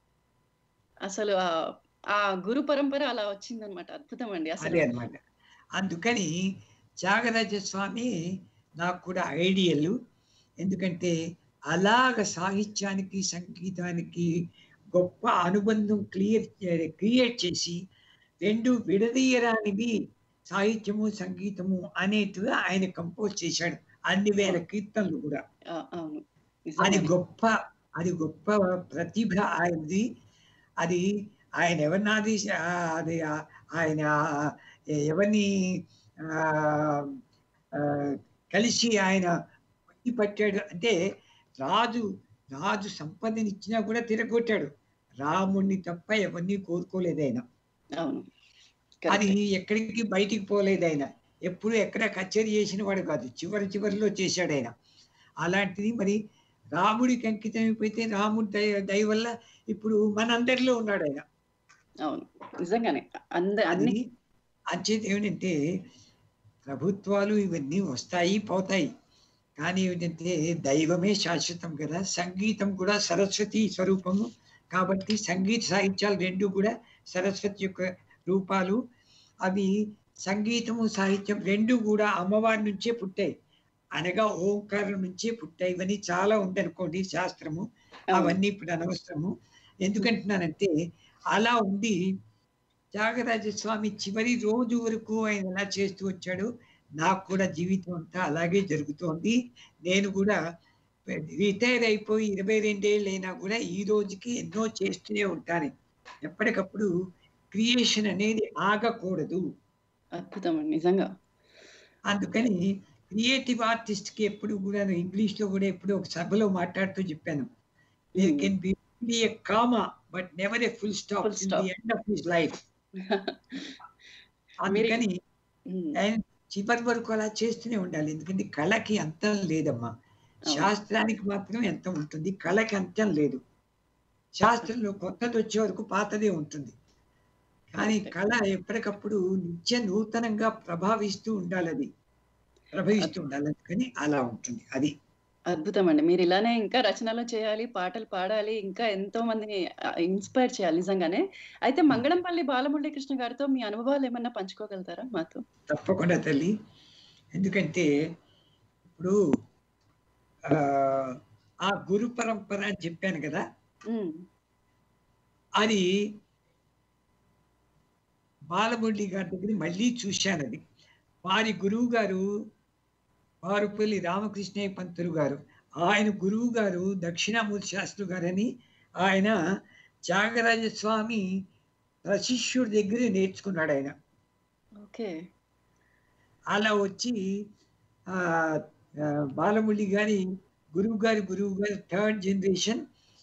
S1: అసలు ఆ- ఆ గురు పరంపర అలా వచ్చిందనమాట అద్భుతం అండి అసలు
S3: అదే అన్నమాట అందుకని త్యాగరాజ స్వామి నాకు కూడా ఐడియల్ ఎందుకంటే అలాగ సాహిత్యానికి సంగీతానికి గొప్ప అనుబంధం క్లియర్ క్రియేట్ చేసి రెండు విడదీయరానివి సాహిత్యము సంగీతము అనేటివి ఆయన కంపోజ్ చేశాడు అన్ని వేల కీర్తనలు కూడా
S1: ఆ, అవును
S3: అది
S1: నిజంగానే.
S3: గొప్ప అది గొప్ప ప్రతిభ ఆయనది అది ఆయన ఎవరిని ఆదేశ ఆ, అది ఆ- ఆయన ఎవరిని ఆ, ఆ, కలిసి ఆయన పట్టి పట్టాడు అంటే రాజు రాజు సంపదనిచ్చినా కూడా తిరగొట్టాడు రాముణ్ణి తప్ప ఎవరిని కోరుకోలేదు ఆయన
S1: అవును
S3: అది
S1: కరెక్ట్
S3: ఎక్కడికి బయటికి పోలేదు ఆయన ఎప్పుడు ఎక్కడ కచేరీ చేసిన వాడు కాదు చివరి చివరిలో చేశాడు ఆయన అలాంటిది మరి రాముడికి అంకితం అయిపోతే రాముడి దయ దయ వల్ల ఇప్పుడు మనందరిలో ఉన్నాడు ఆయన
S1: అవును నిజంగానే అంద
S3: అది
S1: అన్ని
S3: అంచేది ఏమిటంటే ప్రభుత్వాలు ఇవన్నీ వస్తాయి పోతాయి కానీ ఏమిటంటే దైవమే శాశ్వతం కదా సంగీతం కూడా సరస్వతి స్వరూపము కాబట్టి సంగీత సాహిత్యాలు రెండు కూడా సరస్వతి యొక్క రూపాలు అవి సంగీతము సాహిత్యం రెండు కూడా అమ్మవారి నుంచే పుట్టాయి అనగా ఓంకారం నుంచే పుట్టాయి ఇవన్నీ చాలా ఉందనుకోండి శాస్త్రము
S1: అవును
S3: అవన్నీ ఇప్పుడు అనవసరము ఎందుకంటున్నానంటే అలా ఉండి త్యాగరాజ స్వామి చివరి రోజు వరకు ఆయన ఎలా చేస్తూ వచ్చాడు నాకు కూడా జీవితం అంతా అలాగే జరుగుతోంది నేను కూడా రిటైర్ అయిపోయి ఇరవై రెండేళ్ళు అయినా కూడా ఈ రోజుకి ఎన్నో చేస్తూనే ఉంటాను ఎప్పటికప్పుడు క్రియేషన్ అనేది ఆగకూడదు
S1: అద్భుతం అండి నిజంగా
S3: అందుకని క్రియేటివ్ ఆర్టిస్ట్ కి ఎప్పుడు కూడా ఇంగ్లీష్ లో కూడా ఎప్పుడు ఒక సభలో మాట్లాడుతూ చెప్పాను there
S1: um,
S3: can be a comma but never a full stop
S1: Full
S3: in
S1: stop.
S3: The end of his life
S1: మీరు
S3: అందుకని
S1: ఉమ్,
S3: ఆయన చివరి వరకు అలా చేస్తూనే ఉండాలి ఎందుకంటే కళకి అంతం లేదమ్మా
S1: అవును
S3: శాస్త్రానికి మాత్రం ఎంత ఉంటుంది కళకి అంతం లేదు శాస్త్రంలో కొత్తది వచ్చే వరకు పాతదే ఉంటుంది కానీ
S1: కరెక్ట్
S3: కళ ఎప్పటికప్పుడు నిత్య నూతనంగా ప్రభావిస్తూ ఉండాలి అది ప్రభవిస్తూ ఉండాలి అందుకని అలా ఉంటుంది అది
S1: అద్భుతం అండి మీరు ఇలానే ఇంకా రచనలు చేయాలి పాటలు పాడాలి ఇంకా ఎంతో మందిని ఇన్స్పైర్ చేయాలి నిజంగానే అయితే మంగళంపల్లి బాలమురళీ కృష్ణ గారితో మీ అనుభవాలు ఏమన్నా పంచుకోగలుగుతారా మాతో
S3: తప్పకుండా తల్లి ఎందుకంటే ఇప్పుడు ఆ ఆ గురు పరంపర అని చెప్పాను కదా
S1: ఉమ్,
S3: అది బాలమురళి గారి దగ్గర మళ్ళీ చూశాను అది వారి గురువు గారు వారుపల్లి రామకృష్ణయ్య పంతులు గారు ఆయన గురువు గారు దక్షిణామూర్తి శాస్త్రి గారని ఆయన త్యాగరాజ స్వామి ప్రశిష్యుడి దగ్గర నేర్చుకున్నాడు ఆయన
S1: ఓకే
S3: అలా వచ్చి ఆ ఆ, బాలమురళి గారి గురువు గారి గురువు గారి థర్డ్ జనరేషన్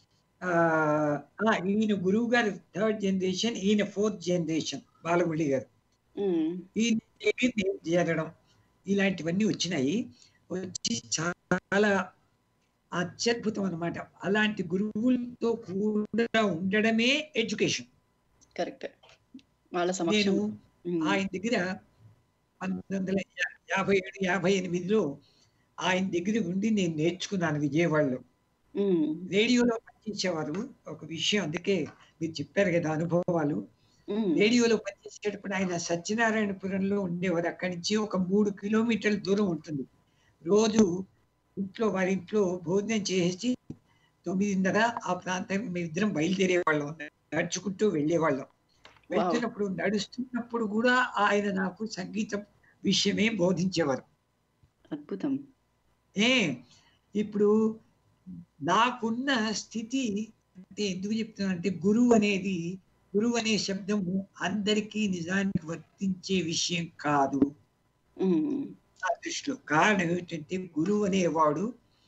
S3: ఈయన గురువు గారి థర్డ్ జనరేషన్ ఈయన ఫోర్త్ జనరేషన్ బాలమురళి గారు
S1: ఉమ్,
S3: ఈయన దగ్గర నేను చేరడం ఇలాంటివన్నీ వచ్చినాయి వచ్చి చాలా అత్యద్భుతం అన్నమాట అలాంటి గురువులతో కూడా ఉండడమే ఎడ్యుకేషన్
S1: కరెక్ట్ వాళ్ళ
S3: నేను
S1: సమక్షం ఉమ్,
S3: ఆయన దగ్గర పంతొమ్మిది వందల యా- యాభై ఏడు యాభై ఎనిమిదిలో ఆయన దగ్గర ఉండి నేను నేర్చుకున్నాను విజయవాడలో
S1: ఉమ్,
S3: రేడియోలో పనిచేసేవారు ఒక విషయం అందుకే మీరు చెప్పారు కదా అనుభవాలు
S1: ఉమ్,
S3: రేడియోలో పనిచేసేటప్పుడు ఆయన సత్యనారాయణపురంలో ఉండేవారు అక్కడి నుంచి ఒక మూడు కిలోమీటర్ల దూరం ఉంటుంది రోజు ఇంట్లో వారి ఇంట్లో భోజనం చేసి తొమ్మిదిన్నర ఆ ప్రాంతానికి మేమిద్దరం బయలుదేరే వాళ్ళం నడుచుకుంటూ వెళ్ళేవాళ్ళం వెళ్తున్నప్పుడు నడుస్తున్నప్పుడు కూడా ఆయన నాకు సంగీతం విషయమే బోధించేవారు
S1: అద్భుతం
S3: ఏ ఇప్పుడు నాకున్న స్థితి అంటే ఎందుకు చెప్తున్నానంటే గురువు అనేది గురువు అనే శబ్దము అందరికీ నిజానికి వర్తించే విషయం కాదు
S1: ఉమ్,
S3: నా దృష్టిలో కారణం ఏమిటంటే గురువు అనేవాడు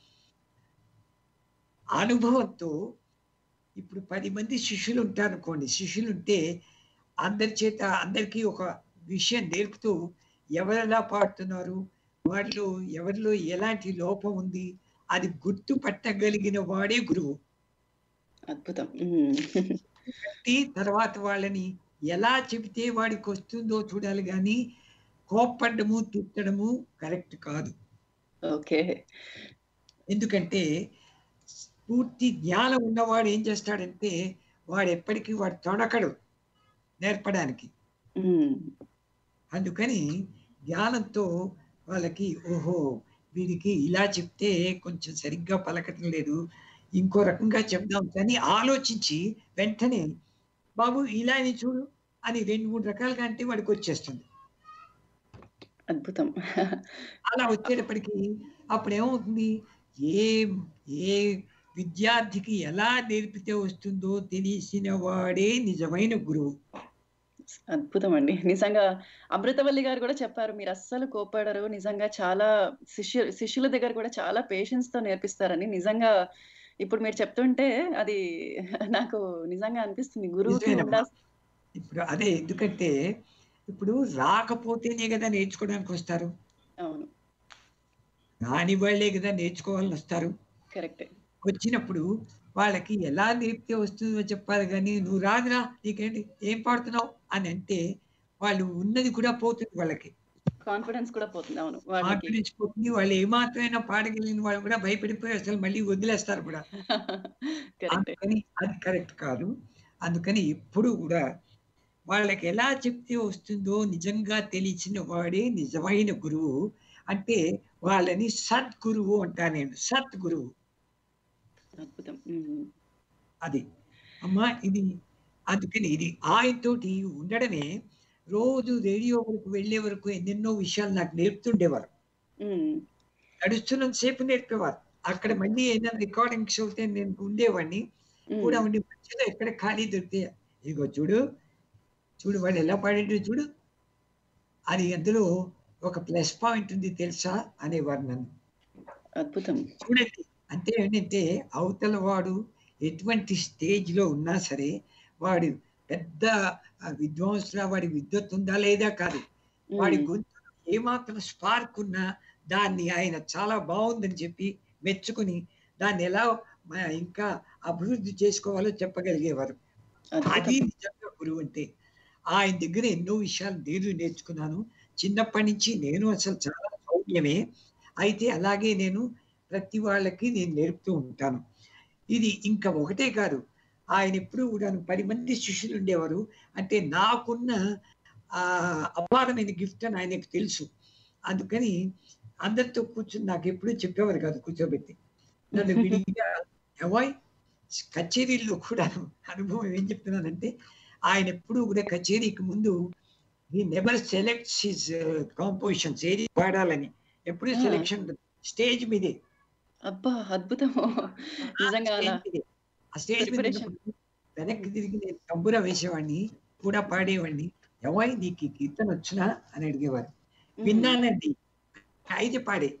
S3: అనుభవంతో ఇప్పుడు పది మంది శిష్యులు ఉంటారు అనుకోండి శిష్యులు ఉంటే అందరి చేత అందరికీ ఒక విషయం నేర్పుతూ ఎవరెలా పాడుతున్నారు వాళ్ళు ఎవరిలో ఎలాంటి లోపం ఉంది అది గుర్తు పట్టగలిగిన వాడే గురువు
S1: అద్భుతం ఉమ్,
S3: కాబట్టి తర్వాత వాళ్ళని ఎలా చెబితే వాడికి వస్తుందో చూడాలి కానీ కోప్పడము తిట్టడము కరెక్ట్ కాదు
S1: ఓకే
S3: ఎందుకంటే పూర్తి జ్ఞానం ఉన్నవాడు ఏం చేస్తాడంటే వాడు ఎప్పటికీ వాడు తొడకడు నేర్పడానికి
S1: ఉమ్,
S3: అందుకని జ్ఞానంతో వాళ్ళకి ఓహో వీడికి ఇలా చెప్తే కొంచెం సరిగ్గా పలకటం లేదు ఇంకో రకంగా చెప్దాం కానీ ఆలోచించి వెంటనే బాబు ఇలా అని చూడు అని రెండు మూడు రకాలుగా అంటే వాడికి వచ్చేస్తుంది
S1: అద్భుతం
S3: అలా వచ్చేటప్పటికి అప్పుడు ఏమవుతుంది ఏ ఏ విద్యార్థికి ఎలా నేర్పితే వస్తుందో తెలిసిన వాడే నిజమైన గురువు
S1: అద్భుతం అండి నిజంగా అమృతవల్లి గారు కూడా చెప్పారు మీరు అస్సలు కోపడరు నిజంగా చాలా శిష్యు శిష్యుల దగ్గర కూడా చాలా పేషెన్స్ తో నేర్పిస్తారని నిజంగా ఇప్పుడు మీరు చెప్తుంటే అది నాకు నిజంగా అనిపిస్తుంది గురువుకి
S3: నిజమేనమ్మా.
S1: ఉండాల్సిన
S3: ఇప్పుడు అదే ఎందుకంటే ఇప్పుడు రాకపోతేనే కదా నేర్చుకోవడానికి వస్తారు
S1: అవును
S3: రాని వాళ్ళే కదా నేర్చుకోవాలని వస్తారు
S1: కరెక్టే
S3: వచ్చినప్పుడు వాళ్ళకి ఎలా నేర్పితే వస్తుందో చెప్పాలి కానీ నువ్వు రాదురా నీకేంటి ఏం పాడుతున్నావు అని అంటే వాళ్ళు ఉన్నది కూడా పోతుంది వాళ్ళకి
S1: కాన్ఫిడెన్స్ కూడా పోతుంది అవును వాళ్ళకి
S3: కాన్ఫిడెన్స్ పోతుంది వాళ్ళు ఏమాత్రమైనా పాడగలిగిన వాళ్ళు కూడా భయపడిపోయి అసలు మళ్ళీ వదిలేస్తారు కూడా
S1: కరెక్టే
S3: అందుకని అది కరెక్ట్ కాదు అందుకని ఎప్పుడు కూడా వాళ్ళకి ఎలా చెప్తే వస్తుందో నిజంగా తెలిసిన వాడే నిజమైన గురువు అంటే వాళ్ళని సద్గురువు అంటా నేను సద్గురువు
S1: అద్భుతం ఉమ్.
S3: అది అమ్మా ఇది అందుకని ఇది ఆయనతోటి ఉండడమే రోజు రేడియో వరకు వెళ్ళే వరకు ఎన్నెన్నో విషయాలు నాకు నేర్పుతుండేవారు
S1: ఉమ్.
S3: నడుస్తున్నంత సేపు నేర్పేవారు అక్కడ మళ్ళీ ఏదైనా రికార్డింగ్స్ అవుతే నేను ఉండేవాడిని
S1: ఉమ్.
S3: కూడా ఉండి మధ్యలో ఎక్కడ ఖాళీ దొరికితే ఇగో చూడు చూడు వాళ్ళు ఎలా పాడేటో చూడు అది అందులో ఒక ప్లస్ పాయింట్ ఉంది తెలుసా అనేవారు నన్ను
S1: అద్భుతం
S3: చూడండి అంటే ఏంటంటే అవతల వాడు ఎటువంటి స్టేజ్ లో ఉన్నా సరే వాడు పెద్ద ఆ, విద్వాంసులా వాడి విద్వత్ ఉందా లేదా కాదు వాడి
S1: ఉమ్.
S3: గొంతు ఏమాత్రం స్పార్క్ ఉన్నా దాన్ని ఆయన చాలా బాగుందని చెప్పి మెచ్చుకుని దాన్ని ఎలా మ- ఇంకా అభివృద్ధి చేసుకోవాలో చెప్పగలిగేవారు అది
S1: అద్భుతం
S3: నిజంగా గురువు అంటే ఆయన దగ్గర ఎన్నో విషయాలు నేను నేర్చుకున్నాను చిన్నప్పటి నుంచి నేను అసలు చాలా సౌమ్యమే అయితే అలాగే నేను ప్రతి వాళ్ళకి నేను నేర్పుతూ ఉంటాను ఇది ఇంకా ఒకటే కాదు ఆయన ఎప్పుడు కూడా పది మంది శిష్యులు ఉండేవారు అంటే నాకున్న ఆ అపారమైన గిఫ్ట్ అని ఆయనకు తెలుసు అందుకని అందరితో కూర్చుని నాకు ఎప్పుడూ చెప్పేవారు కాదు కూర్చోబెట్టి నన్ను విడిగా అవాయ్ కచేరీల్లో కూడా అనుభవం ఏం చెప్తున్నానంటే ఆయన ఎప్పుడు కూడా కచేరీకి ముందు ఈ నెవర్ సెలెక్ట్స్ హిజ్ కాంపోజిషన్స్ ఏది పాడాలని ఎప్పుడు
S1: Ah.
S3: సెలెక్షన్ స్టేజ్ మీదే
S1: అబ్బా అద్భుతము నిజంగా అలా
S3: స్టేజ్ మీదే ఆ స్టేజ్ మీద
S1: Preparation.
S3: ఉన్నప్పుడు వెనక్కి తిరిగి నేను తంబుర వేసేవాడిని కూడా పాడేవాడిని ఎవయ్ నీకు ఈ కీర్తన వచ్చినా అని అడిగేవారు
S1: ఉమ్.
S3: విన్నానండి అయితే పాడే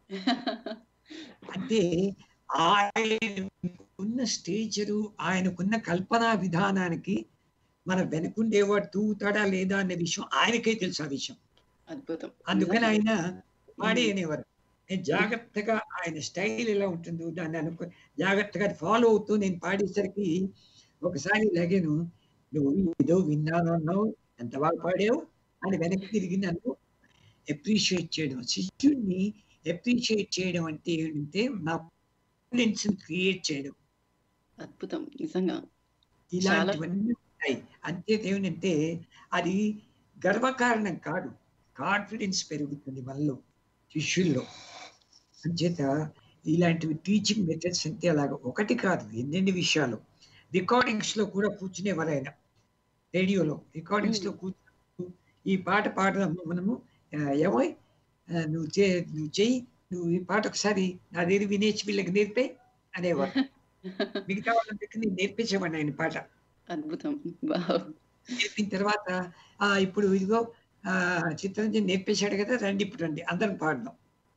S3: అంటే ఆయనకున్న స్టేచరు ఆయనకున్న కల్పనా విధానానికి మన వెనుకుండేవాడు తూగుతాడా లేదా అనే విషయం ఆయనకే తెలుసు ఆ విషయం
S1: అద్భుతం
S3: అందుకని
S1: నిజంగా.
S3: ఆయన పాడే అనేవారు నేను జాగ్రత్తగా ఆయన స్టైల్ ఎలా ఉంటుందో దాన్ని అనుకో జాగ్రత్తగా ఫాలో అవుతూ నేను పాడేసరికి ఒకసారి ఇలాగేను నువ్వు ఏదో విన్నాను అన్నావు ఎంత బాగా పాడావు అని వెనక్కి తిరిగి నన్ను అప్రిషియేట్ చేయడం శిష్యుడిని అప్రిషియేట్ చేయడం అంటే ఏంటంటే నా కాన్ఫిడెన్స్ క్రియేట్ చేయడం
S1: అద్భుతం నిజంగా
S3: ఇలాంటివన్నీ ఉంటాయి అంతే ఏమిటంటే అది గర్వకారణం కాదు కాన్ఫిడెన్స్ పెరుగుతుంది మనలో శిష్యుల్లో అంచేత ఇలాంటివి టీచింగ్ మెథడ్స్ అంటే అలాగ ఒకటి కాదు ఎన్నెన్ని విషయాలు రికార్డింగ్స్ లో కూడా కూర్చునేవారు ఆయన రేడియోలో రికార్డింగ్స్ లో కూర్చు ఈ పాట పాడదాం మనము ఆ, ఏమోయ్ ఆ, నువ్వు చే నువ్వు చెయ్యి నువ్వు ఈ పాట ఒకసారి నా దగ్గర వినేసి వీళ్ళకి నేర్పే అనేవారు మిగతా వాళ్ళందరికీ నేను నేర్పించేవాడిని ఆయన పాట
S1: అద్భుతం వావ్.
S3: నేర్పిన తర్వాత ఆ ఇప్పుడు ఇదిగో ఆ చిత్రంజన్ నేర్పేశాడు కదా రండి ఇప్పుడు రండి అందరం పాడదాం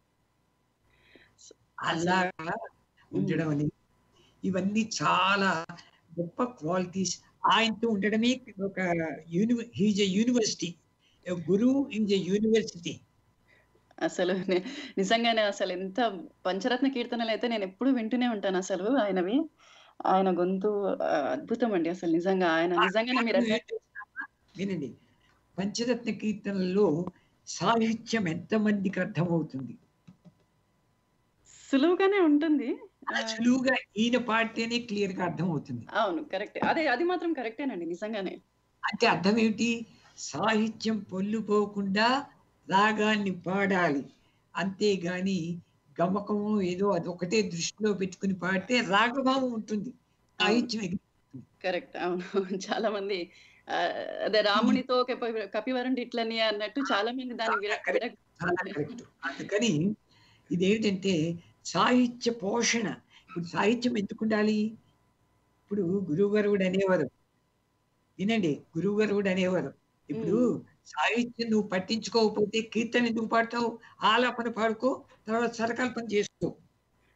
S3: అలాగా ఉండడం అనేది ఇవన్నీ చాలా గొప్ప క్వాలిటీస్ ఆయనతో ఉండడమే ఒక యూనివ హీజ్ ఎ యూనివర్సిటీ గురువు ఈజ్ ఎ యూనివర్సిటీ
S1: అసలు నే- నిజంగానే అసలు ఎంత పంచరత్న కీర్తనలు అయితే నేను ఎప్పుడు వింటూనే ఉంటాను అసలు ఆయనవి ఆయన గొంతు ఆ, అద్భుతం అండి అసలు నిజంగా ఆయన నిజంగానే మీరు అన్నట్టు
S3: వినండి పంచరత్న కీర్తనల్లో సాహిత్యం ఎంతమందికి అర్థమవుతుంది
S1: సులువుగానే ఉంటుంది ఆ,
S3: సులువుగా ఈయన పాడితేనే క్లియర్ గా అర్థమవుతుంది
S1: అవును కరెక్ట్ అదే అది మాత్రం కరెక్టేనండి నిజంగానే
S3: అంటే అర్థం ఏమిటి సాహిత్యం పొల్లుపోకుండా రాగాన్ని పాడాలి అంతేగాని గమకము ఏదో అదొకటే దృష్టిలో పెట్టుకుని పాడితే రాగభావం ఉంటుంది సాహిత్యం ఎగిరి-
S1: కరెక్ట్ అవును చాలా మంది ఆ, అదే రామునితో కపి- కపివరం ఇట్లని అన్నట్టు చాలా మంది దాన్ని విర- విర-
S3: చాలా కరెక్ట్ అందుకని ఇదేంటంటే సాహిత్య పోషణ ఇప్పుడు సాహిత్యం ఎందుకు ఉండాలి ఇప్పుడు గురువు గారు కూడా అనేవారు వినండి గురువు గారు కూడా అనేవారు ఇప్పుడు సాహిత్యం నువ్వు పట్టించుకోకపోతే కీర్తన ఎందుకు పాడతావు ఆలాపన పాడుకో తర్వాత సరకల్పన చేసుకో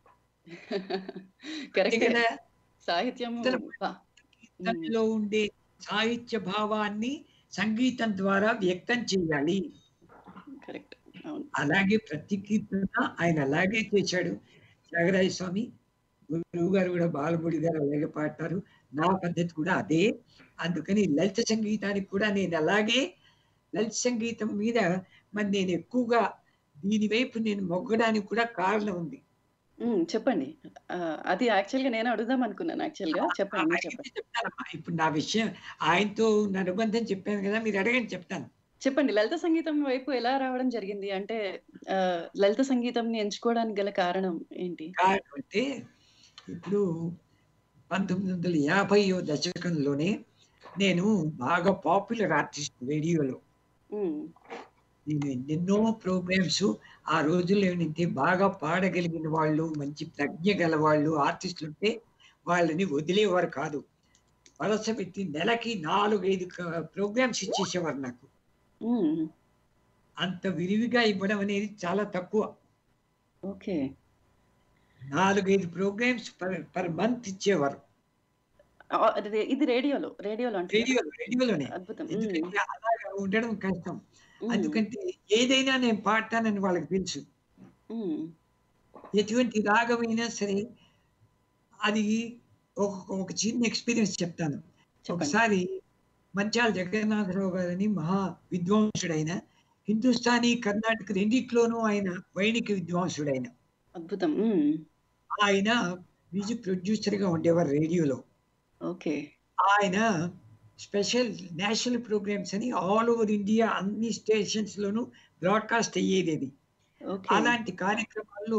S1: కరెక్ట్
S3: కదా
S1: సాహిత్యం
S3: ఇతర
S1: బా- ఉమ్,
S3: దానిలో ఉండే సాహిత్య భావాన్ని సంగీతం ద్వారా వ్యక్తం చేయాలి
S1: కరెక్ట్ అవును
S3: అలాగే ప్రతి కీర్తన ఆయన అలాగే చేశాడు త్యాగరాజ స్వామి గురువు గారు కూడా బాలముడి గారు అలాగే పాడతారు నా పద్ధతి కూడా అదే అందుకని లలిత సంగీతానికి కూడా నేను అలాగే లలిత సంగీతం మీద మరి నేను ఎక్కువగా దీని వైపు నేను మొగ్గడానికి కూడా కారణం ఉంది
S1: ఉమ్, చెప్పండి ఆ, అది యాక్చువల్ గా నేను అడుగుదాం అనుకున్నాను యాక్చువల్ గా చెప్పండి మీరు
S3: అయితే
S1: చెప్పండి
S3: చెప్తానమ్మా ఇప్పుడు నా విషయం ఆయనతో ఉన్న అనుబంధం చెప్పాను కదా మీరు అడగండి చెప్తాను
S1: చెప్పండి లలిత సంగీతం వైపు ఎలా రావడం జరిగింది అంటే ఆ, లలిత సంగీతం ని ఎంచుకోవడానికి గల కారణం ఏంటి
S3: కారణం అంటే ఇప్పుడు పంతొమ్మిది వందల యాభైయో దశకంలోనే నేను బాగా పాపులర్ ఆర్టిస్ట్ రేడియోలో
S1: ఉమ్,
S3: నేను ఎన్నెన్నో ప్రోగ్రామ్స్ ఆ రోజుల్లో ఏంటంటే బాగా పాడగలిగిన వాళ్ళు మంచి ప్రజ్ఞ గల వాళ్ళు ఆర్టిస్టులు ఉంటే వాళ్ళని వదిలేవారు కాదు వలస పెట్టి నెలకి నాలుగైదు ప్రోగ్రామ్స్ ఇచ్చేసేవారు నాకు
S1: ఉమ్,
S3: అంత విరివిగా ఇవ్వడం అనేది చాలా తక్కువ
S1: ఓకే
S3: నాలుగైదు ప్రోగ్రామ్స్ పర్ పర్ మంత్ ఇచ్చేవారు
S1: ఆ, అది ఇది రేడియోలో రేడియోలో అంటే
S3: రేడియో రేడియోలోనే
S1: అద్భుతం ఉమ్,
S3: ఎందుకంటే అలాగా ఉండడం కష్టం
S1: ఉమ్,
S3: అందుకంటే ఏదైనా నేను పాడతానని వాళ్ళకి తెలుసు
S1: ఉమ్,
S3: ఎటువంటి రాగమైనా సరే అది ఒక ఒక చిన్న ఎక్స్పీరియన్స్ చెప్తాను
S1: చెప్పండి
S3: ఒకసారి మంచాల జగన్నాథరావు గారని మహా విద్వాంసుడైన హిందుస్థానీ కర్ణాటక రెండిట్లోనూ ఆయన వైణిక విద్వాంసుడైన
S1: అద్భుతం ఉమ్,
S3: ఆయన మ్యూజిక్ ప్రొడ్యూసర్ గా ఉండేవారు రేడియోలో
S1: ఓకే
S3: ఆయన స్పెషల్ నేషనల్ ప్రోగ్రామ్స్ అని ఆల్ ఓవర్ ఇండియా అన్ని స్టేషన్స్ లోనూ బ్రాడ్కాస్ట్ అయ్యేది అది
S1: ఓకే
S3: అలాంటి కార్యక్రమాల్లో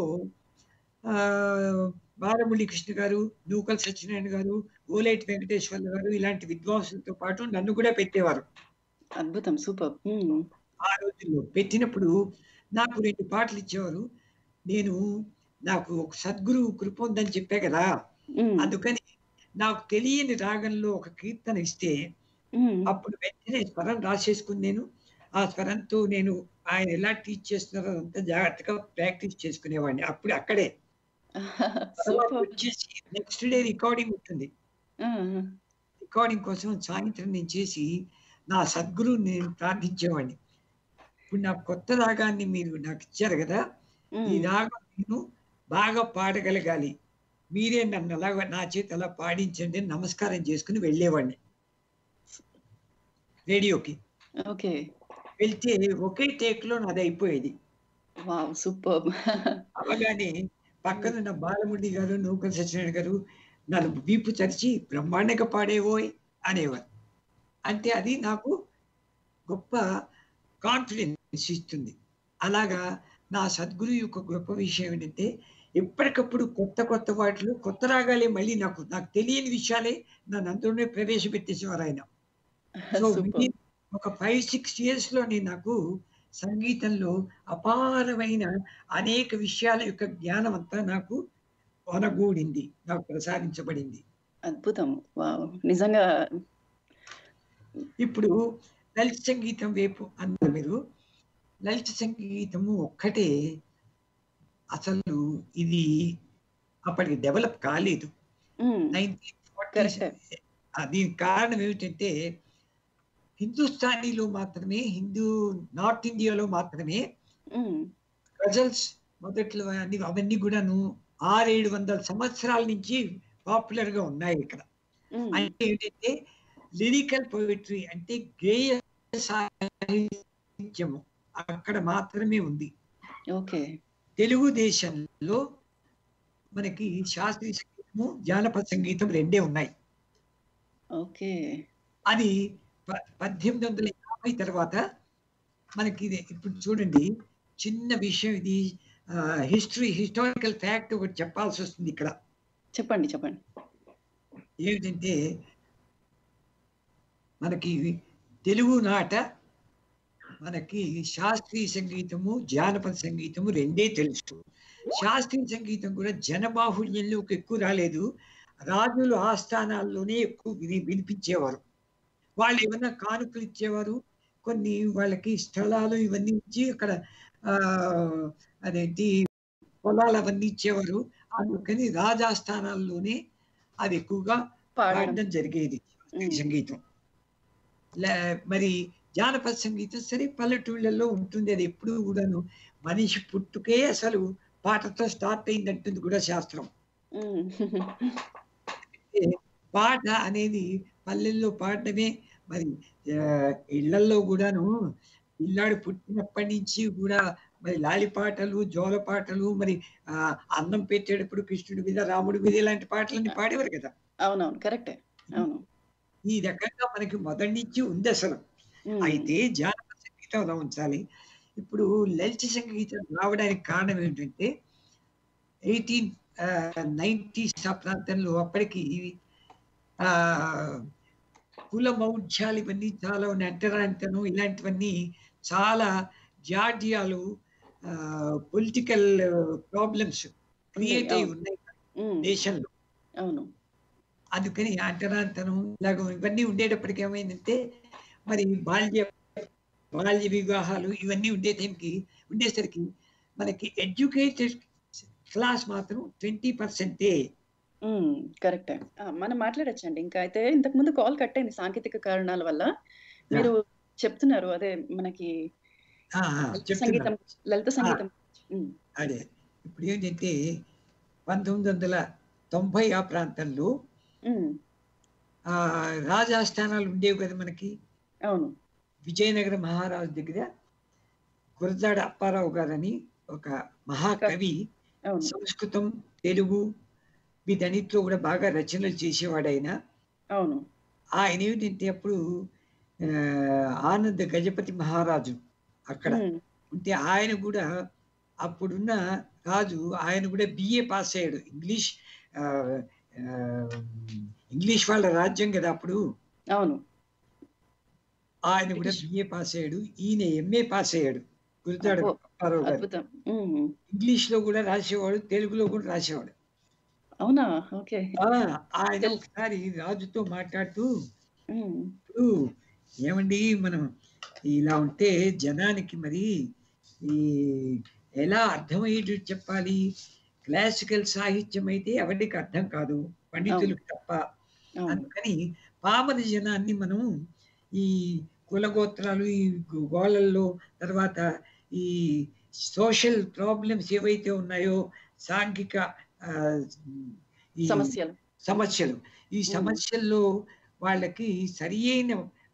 S3: ఆ, బాలమురళి కృష్ణ గారు నూకల్ సత్యనారాయణ గారు ఓలేటి వెంకటేశ్వర్లు గారు ఇలాంటి విద్వాంసులతో పాటు నన్ను కూడా పెట్టేవారు
S1: అద్భుతం సూపర్ ఉమ్,
S3: ఆ రోజుల్లో పెట్టినప్పుడు నాకు రెండు పాటలు ఇచ్చేవారు నేను నాకు ఒక సద్గురు కృప ఉందని చెప్పా కదా
S1: ఉమ్,
S3: అందుకని నాకు తెలియని రాగంలో ఒక కీర్తన ఇస్తే
S1: ఉమ్,
S3: అప్పుడు వెంటనే స్వరం రాసేసుకుని నేను ఆ స్వరంతో నేను ఆయన ఎలా టీచ్ చేస్తున్నారో అంతా జాగ్రత్తగా ప్రాక్టీస్ చేసుకునేవాడిని అప్పుడు అక్కడే తర్వాత
S1: సూపర్
S3: వచ్చేసి నెక్స్ట్ డే రికార్డింగ్ ఉంటుంది
S1: ఆ,
S3: రికార్డింగ్ కోసం సాయంత్రం నేను చేసి నా సద్గురువు నేను ప్రార్థించేవాడిని ఇప్పుడు నా కొత్త రాగాన్ని మీరు నాకు ఇచ్చారు కదా ఈ
S1: ఉమ్,
S3: రాగం నేను బాగా పాడగలగాలి మీరే నన్ను అలాగా నా చేతి అలా పాడించండి అని నమస్కారం చేసుకుని వెళ్ళేవాడిని రేడియోకి
S1: ఓకే
S3: వెళ్తే ఒకే టేక్ లో నాది అయిపోయేది
S1: వావ్ సూపర్
S3: అవగానే పక్కనున్న బాలముడి గారు నూకల సత్యనారాయణ గారు నన్ను వీపు చరిచి బ్రహ్మాండంగా పాడేవోయ్ అనేవారు అంటే అది నాకు గొప్ప కాన్ఫిడెన్స్ ఇస్తుంది అలాగా నా సద్గురు యొక్క గొప్ప విషయం ఏంటంటే ఎప్పటికప్పుడు కొత్త కొత్త వాటిలో కొత్త రాగాలే మళ్ళీ నాకు నాకు తెలియని విషయాలే నన్ను అందులోనే ప్రవేశపెట్టేసేవారు ఆయన సో
S1: సూపర్
S3: ఒక ఫైవ్ సిక్స్ ఇయర్స్ లోనే నాకు సంగీతంలో అపారమైన అనేక విషయాల యొక్క జ్ఞానం అంతా నాకు వనగూడింది నాకు ప్రసాదించబడింది
S1: అద్భుతం వావ్ నిజంగా
S3: ఇప్పుడు లలిత సంగీతం వైపు అన్నారు మీరు లలిత సంగీతము ఒక్కటే అసలు ఇది అప్పటికి డెవలప్ కాలేదు
S1: ఉమ్,
S3: నైన్టీన్
S1: Correct.
S3: దీనికి కారణం ఏమిటంటే హిందుస్థానీలో మాత్రమే హిందూ నార్త్ ఇండియాలో మాత్రమే
S1: ఉమ్,
S3: గజల్స్ మొదట్లో అన్ని అవన్నీ కూడాను ఆరేడు వందల సంవత్సరాల నుంచి పాపులర్ గా ఉన్నాయి ఇక్కడ
S1: ఉమ్,
S3: అంటే ఏంటంటే లిరికల్ పోయిటరీ అంటే గేయ సాహిత్యము అక్కడ మాత్రమే ఉంది
S1: ఓకే
S3: తెలుగుదేశంలో మనకి శాస్త్రీయ సంగీతము జానపద సంగీతం రెండే ఉన్నాయి
S1: ఓకే
S3: అది ప- పద్దెనిమిది వందల యాభై తర్వాత మనకి ఇది ఇప్పుడు చూడండి చిన్న విషయం ఇది హిస్టరీ హిస్టారికల్ ఫ్యాక్ట్ ఒకటి చెప్పాల్సి వస్తుంది ఇక్కడ
S1: చెప్పండి చెప్పండి
S3: ఏమిటంటే మనకి తెలుగు నాట మనకి శాస్త్రీయ సంగీతము జానపద సంగీతము రెండే తెలుసు శాస్త్రీయ సంగీతం కూడా జనబాహుళ్యంలోకి ఎక్కువ రాలేదు రాజులు ఆస్థానాల్లోనే ఎక్కువ విని వినిపించేవారు వాళ్ళు ఏమన్నా కానుకలు ఇచ్చేవారు కొన్ని వాళ్ళకి స్థలాలు ఇవన్నీ ఇచ్చి అక్కడ ఆ అదేంటి పొలాలు అవన్నీ ఇచ్చేవారు అందుకని రాజాస్థానాల్లోనే అది ఎక్కువగా
S1: పాడడం
S3: పాడడం జరిగేది ఈ సంగీతం లే- మరి జానపద సంగీతం సరే పల్లెటూళ్ళల్లో ఉంటుంది అది ఎప్పుడు కూడాను మనిషి పుట్టుకే అసలు పాటతో స్టార్ట్ అయిందంటుంది కూడా శాస్త్రం
S1: ఉమ్.
S3: అంటే పాట అనేది పల్లెల్లో పాడడమే మరి ఆ, ఇళ్లల్లో కూడాను పిల్లాడు పుట్టినప్పటి నుంచి కూడా మరి లాలి పాటలు జోల పాటలు మరి ఆ అన్నం పెట్టేటప్పుడు కృష్ణుడి మీద రాముడి మీద ఇలాంటి పాటలన్నీ పాడేవారు కదా
S1: అవునవును కరెక్టే అవును
S3: ఈ రకంగా మనకి మొదటి నుంచి ఉంది అసలు
S1: ఉమ్.
S3: అయితే జానపద సంగీతం అలా ఉంచాలి ఇప్పుడు లలిత సంగీతం రావడానికి కారణం ఏంటంటే ఎయిటీన్ నైన్టీస్ ఆ ప్రాంతంలో అప్పటికి ఆ కుల మౌఢ్యాలు ఇవన్నీ చాలా ఉన్నాయి అంటరాంతనం ఇలాంటివన్నీ చాలా జాడ్యాలు పొలిటికల్ ప్రాబ్లమ్స్ క్రియేట్ అయి
S1: అవును.
S3: ఉన్నాయి
S1: ఉమ్.
S3: దేశంలో
S1: అవును
S3: అందుకని అంటరాంతనం ఇలాగ ఇవన్నీ ఉండేటప్పటికి ఏమైందంటే మరి బాల్య బాల్య వివాహాలు ఇవన్నీ ఉండే టైంకి ఉండేసరికి మనకి ఎడ్యుకేటెడ్ క్లాస్ మాత్రం ట్వంటీ పర్సెంటే
S1: ఉమ్, కరెక్టే ఆ, మనం మాట్లాడొచ్చండి ఇంకా అయితే ఇంతకు ముందు కాల్ కట్ అయింది సాంకేతిక కారణాల వల్ల మీరు చెప్తున్నారు అదే మనకి లలిత సంగీతం లలిత సంగీతం ఉమ్,
S3: అదే ఇప్పుడు ఏంటంటే పంతొమ్మిది వందల తొంభై ఆ ప్రాంతంలో
S1: ఉమ్,
S3: ఆ రాజాస్థానాలు ఉండేవి కదా మనకి
S1: అవును
S3: విజయనగర మహారాజు దగ్గర గురజాడ అప్పారావు గారని ఒక మహాకవి
S1: అవును
S3: సంస్కృతం తెలుగు వీటన్నిటిలో కూడా బాగా రచనలు చేసేవాడు ఆయన
S1: అవును
S3: ఆయన ఏమిటంటే అప్పుడు ఆ, ఆనంద్ గజపతి మహారాజు అక్కడ
S1: ఉమ్,
S3: ఉంటే ఆయన కూడా అప్పుడున్న రాజు ఆయన కూడా బిఏ పాస్ అయ్యాడు ఇంగ్లీష్ ఆ, ఆ, ఇంగ్లీష్ వాళ్ళ రాజ్యం కదా అప్పుడు
S1: అవును
S3: ఆయన కూడా బిఏ పాస్ అయ్యాడు ఈయన ఎంఏ పాస్ అయ్యాడు గురుతాడు
S1: అబ్బో,
S3: అప్పారావు గారు
S1: అద్భుతం ఉమ్,
S3: ఇంగ్లీష్ లో కూడా రాసేవాడు తెలుగులో కూడా రాసేవాడు
S1: అవునా ఓకే
S3: ఆ, ఆయన ఒకసారి రాజుతో మాట్లాడుతూ
S1: ఉమ్,
S3: ఇప్పుడు ఏమండి మనం ఇలా ఉంటే జనానికి మరి ఈ ఎలా అర్థమయ్యేటట్టు చెప్పాలి క్లాసికల్ సాహిత్యం అయితే ఎవరికి అర్థం కాదు పండితులకు తప్ప
S1: అవును
S3: అందుకని పామర జనాన్ని మనం ఈ కులగోత్రాలు ఈ గోళల్లో తర్వాత ఈ సోషల్ ప్రాబ్లమ్స్ ఏవైతే ఉన్నాయో సాంఘిక ఆ, ఈ
S1: సమస్యలు
S3: సమస్యలు ఈ సమస్యల్లో వాళ్ళకి సరి అయిన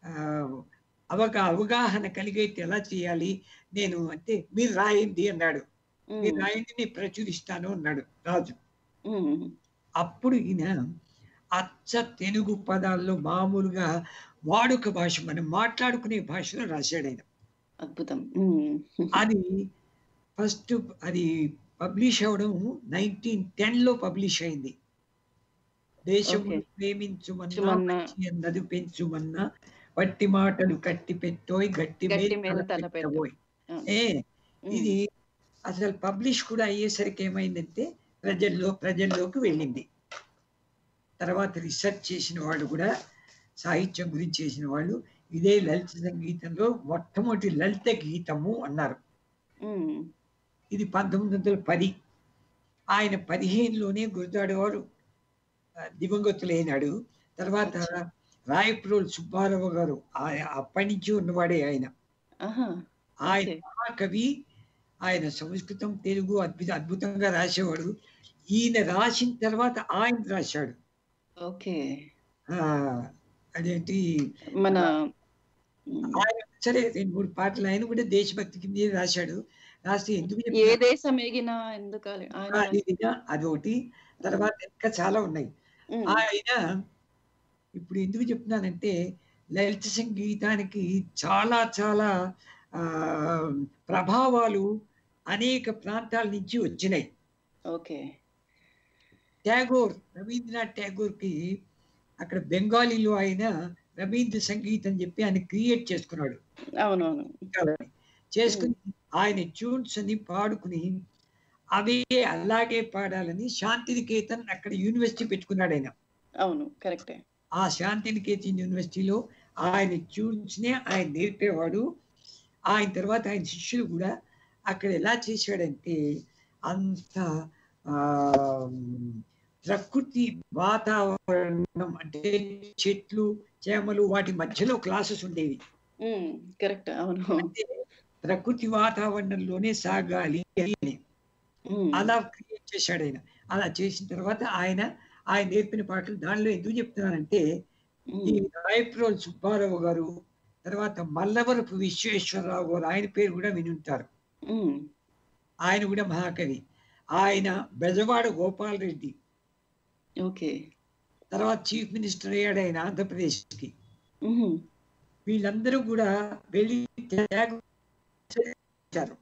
S3: అవగా అవగాహన కలిగైతే ఎలా చేయాలి నేను అంటే మీరు రాయండి అన్నాడు మీరు
S1: ఉమ్,
S3: రాయండి నేను ప్రచురిస్తాను అన్నాడు రాజు
S1: ఉమ్,
S3: అప్పుడు ఈయన అచ్చ తెలుగు పదాల్లో మామూలుగా వాడుక భాష మనం మాట్లాడుకునే భాషలో రాశాడు ఆయన
S1: అద్భుతం ఉమ్,
S3: అది ఫస్ట్ అది పబ్లిష్ అవడం నైన్టీన్ టెన్ లో పబ్లిష్ అయింది దేశము
S1: Okay.
S3: ప్రేమించుమన్నా
S1: చుమన్నా.
S3: మంచి అన్నది పెంచుమన్నా వట్టి మాటలు కట్టి పెట్టోయ్ గట్టి
S1: గట్టి
S3: మీద
S1: మీద తల
S3: పెట్టబోయ్
S1: ఆ,
S3: ఏ
S1: ఉమ్,
S3: ఇది అసలు పబ్లిష్ కూడా అయ్యేసరికి ఏమైందంటే ప్రజల్లో ప్రజల్లోకి వెళ్ళింది తర్వాత రీసెర్చ్ చేసిన వాళ్ళు కూడా సాహిత్యం గురించి చేసిన వాళ్ళు ఇదే లలిత సంగీతంలో మొట్టమొదటి లలిత గీతము అన్నారు
S1: ఉమ్,
S3: ఇది పంతొమ్మిది వందల పది ఆయన పదిహేనులోనే గురుదాడు వారు ఆ, దివంగతులైనాడు తర్వాత రాయప్రోల్ సుబ్బారావు గారు ఆయ- అప్పటి నుంచి ఉన్నవాడే ఆయన
S1: ఆహా
S3: ఆయన
S1: ఓకే.
S3: మహాకవి ఆయన సంస్కృతం తెలుగు అద్భుత అద్భుతంగా రాసేవాడు ఈయన రాసిన తర్వాత ఆయన రాశాడు
S1: ఓకే
S3: ఆ, అదేంటి
S1: మన
S3: ఆయన సరే రెండు మూడు పాటలు ఆయన కూడా దేశభక్తి కింద రాశాడు రాస్తే ఎందుకు
S1: ఏ
S3: చెప్పినా-
S1: దేశం ఎగినా ఎందుకాలి ఆయన
S3: అది ఇది, అదొకటి తర్వాత ఇంకా చాలా ఉన్నాయి
S1: ఉమ్,
S3: ఆయన ఇప్పుడు ఎందుకు చెప్తున్నానంటే లలిత సంగీతానికి చాలా చాలా ఆ, ప్రభావాలు అనేక ప్రాంతాల నుంచి వచ్చినాయి
S1: ఓకే
S3: ట్యాగోర్ రవీంద్రనాథ్ ట్యాగోర్కి అక్కడ బెంగాలీలో ఆయన రవీంద్ర సంగీతం అని చెప్పి ఆయన క్రియేట్ చేసుకున్నాడు
S1: అవునవును
S3: బెంగాలీని. చేసుకుని ఆయన ట్యూన్స్ అని పాడుకుని అవే అలాగే పాడాలని శాంతినికేతన్ అక్కడ యూనివర్సిటీ పెట్టుకున్నాడు ఆయన
S1: అవును కరెక్టే
S3: ఆ శాంతినికేతన్ యూనివర్సిటీలో ఆయన ట్యూన్స్ నే ఆయన నేర్పేవాడు ఆయన తర్వాత ఆయన శిష్యులు కూడా అక్కడ ఎలా చేశాడంటే అంత ఆ ప్రకృతి వాతావరణం అంటే చెట్లు చేమలు వాటి మధ్యలో క్లాసెస్ ఉండేవి
S1: కరెక్ట్ అవును
S3: అంటే ప్రకృతి వాతావరణంలోనే సాగాలి అని
S1: ఉమ్,
S3: అలా క్రియేట్ చేశాడు ఆయన అలా చేసిన తర్వాత ఆయన ఆయన నేర్పిన పాటలు దానిలో ఎందుకు చెప్తున్నానంటే ఈ
S1: ఉమ్,
S3: రాయప్రోల్ సుబ్బారావు గారు తర్వాత మల్లవరపు విశ్వేశ్వరరావు గారు ఆయన పేరు కూడా వినుంటారు
S1: ఉమ్,
S3: ఆయన కూడా మహాకవి ఆయన బెజవాడ గోపాల్ రెడ్డి
S1: ఓకే
S3: తర్వాత చీఫ్ మినిస్టర్ అయ్యాడు ఆయన ఆంధ్రప్రదేశ్కి
S1: ఉహుం,
S3: వీళ్ళందరూ కూడా వెళ్ళి త్యాగం చేశారు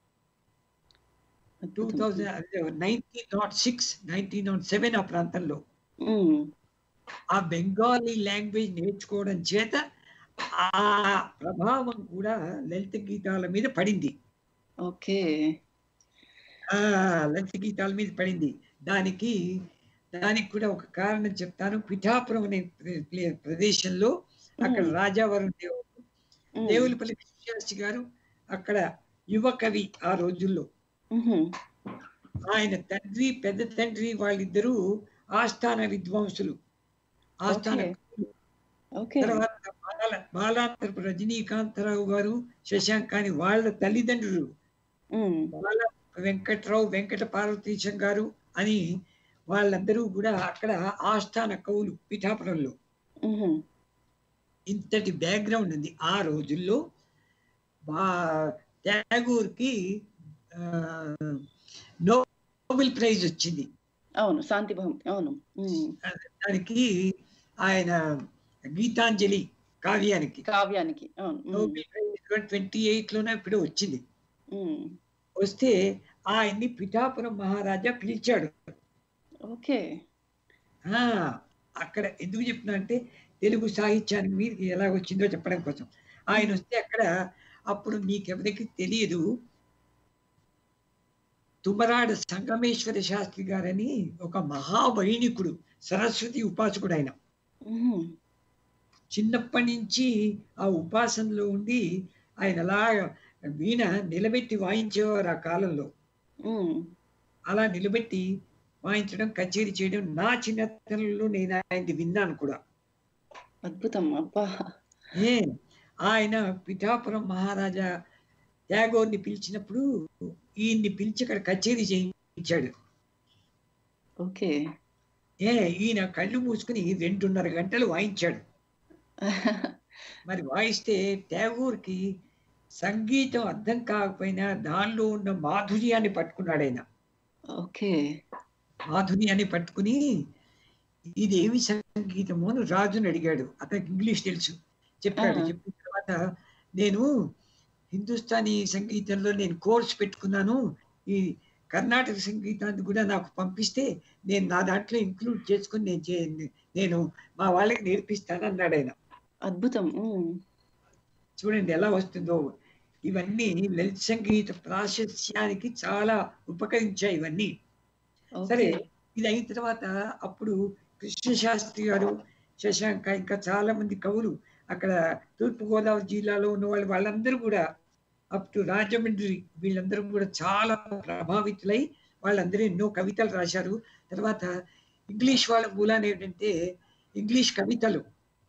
S3: టూ
S1: అద్భుతం.
S3: Thousand nineteen nought six nineteen nought seven ఆ ప్రాంతంలో
S1: ఉమ్,
S3: ఆ బెంగాలీ లాంగ్వేజ్ నేర్చుకోవడం చేత ఆ ప్రభావం కూడా లలిత గీతాల మీద పడింది
S1: ఓకే
S3: ఆ లలిత గీతాల మీద పడింది దానికి దానికి కూడా ఒక కారణం చెప్తాను పిఠాపురం అనే ప్ర- ప్లే- ప్రదేశంలో అక్కడ
S1: ఉమ్,
S3: రాజావరం దేవుడు
S1: ఉమ్,
S3: దేవులపల్లి కృష్ణశాస్త్రి గారు అక్కడ యువ కవి ఆ రోజుల్లో
S1: ఉహుం,
S3: ఆయన తండ్రి పెద్ద తండ్రి వాళ్ళిద్దరూ ఆస్థాన విద్వాంసులు ఆస్థాన
S1: ఓకే.
S3: కవులు.
S1: ఓకే
S3: తర్వాత బాల బాలాంతరపు రజనీకాంతరావు గారు శశాంకాని వాళ్ళ తల్లిదండ్రులు
S1: ఉమ్,
S3: బాల వెంకట్రావు వెంకట పార్వతీశం గారు అని వాళ్ళందరూ కూడా అక్కడ ఆస్థాన కవులు పిఠాపురంలో
S1: ఉహుం,
S3: ఇంతటి బ్యాక్గ్రౌండ్ ఉంది ఆ రోజుల్లో బా ట్యాగూర్కి ఆ, నోబెల్ ప్రైజ్ వచ్చింది
S1: అవును శాంతి బహుమతి అవును ఉమ్,
S3: దానికి ఆయన గీతాంజలి కావ్యానికి
S1: కావ్యానికి అవును um,
S3: Nobel prize twenty eight లోనే ఇప్పుడు వచ్చింది
S1: ఉమ్,
S3: వస్తే ఆయన్ని పిఠాపురం మహారాజా పిలిచాడు
S1: ఓకే
S3: ఆ అక్కడ ఎందుకు చెప్తున్నా అంటే తెలుగు సాహిత్యానికి మీద ఎలా వచ్చిందో చెప్పడం కోసం ఆయన వస్తే అక్కడ అప్పుడు మీకెవరికి తెలియదు తుమరాడ సంగమేశ్వర శాస్త్రి గారని ఒక మహావైణికుడు సరస్వతి ఉపాసకుడు ఆయన
S1: ఉహుం,
S3: చిన్నప్పటి నుంచి ఆ ఉపాసనలో ఉండి ఆయన అలా వీణ నిలబెట్టి వాయించేవారు ఆ కాలంలో
S1: ఉమ్,
S3: అలా నిలబెట్టి వాయించడం కచేరీ చేయడం నా చిన్నతనంలో నేను ఆయనది విన్నాను కూడా
S1: అద్భుతం అబ్బా
S3: ఏ ఆయన పిఠాపురం మహారాజా ట్యాగోర్ని పిలిచినప్పుడు ఈయన్ని పిలిచి అక్కడ కచేరీ చేయించాడు
S1: ఓకే
S3: ఏ ఈయన కళ్ళు మూసుకుని రెండున్నర గంటలు వాయించాడు మరి వాయిస్తే ట్యాగూర్కి సంగీతం అర్థం కాకపోయినా దానిలో ఉన్న మాధుర్యాన్ని పట్టుకున్నాడు ఆయన
S1: ఓకే
S3: మాధుర్యాన్ని పట్టుకుని ఇది ఏమి సంగీతము అని రాజుని అడిగాడు అతనికి ఇంగ్లీష్ తెలుసు చెప్పాడు
S1: ఆ.
S3: చెప్పిన తర్వాత నేను హిందుస్థానీ సంగీతంలో నేను కోర్స్ పెట్టుకున్నాను ఈ కర్ణాటక సంగీతాన్ని కూడా నాకు పంపిస్తే నేను నా దాంట్లో ఇంక్లూడ్ చేసుకుని నేను చే- నేను మా వాళ్ళకి నేర్పిస్తాను అన్నాడు ఆయన
S1: అద్భుతం ఉమ్,
S3: చూడండి ఎలా వస్తుందో ఇవన్నీ లలిత సంగీత ప్రాశస్యానికి చాలా ఉపకరించాయి ఇవన్నీ సరే
S1: ఓకే
S3: ఇది అయిన తర్వాత అప్పుడు కృష్ణ శాస్త్రి గారు శశాంక ఇంకా చాలా మంది కవులు అక్కడ తూర్పు గోదావరి జిల్లాలో ఉన్న వాళ్ళు వాళ్ళందరూ కూడా అప్ టు రాజమండ్రి వీళ్ళందరూ కూడా చాలా ప్రభావితులై వాళ్ళందరూ ఎన్నో కవితలు రాశారు తర్వాత ఇంగ్లీష్ వాళ్ళ మూలాన ఏంటంటే ఇంగ్లీష్ కవితలు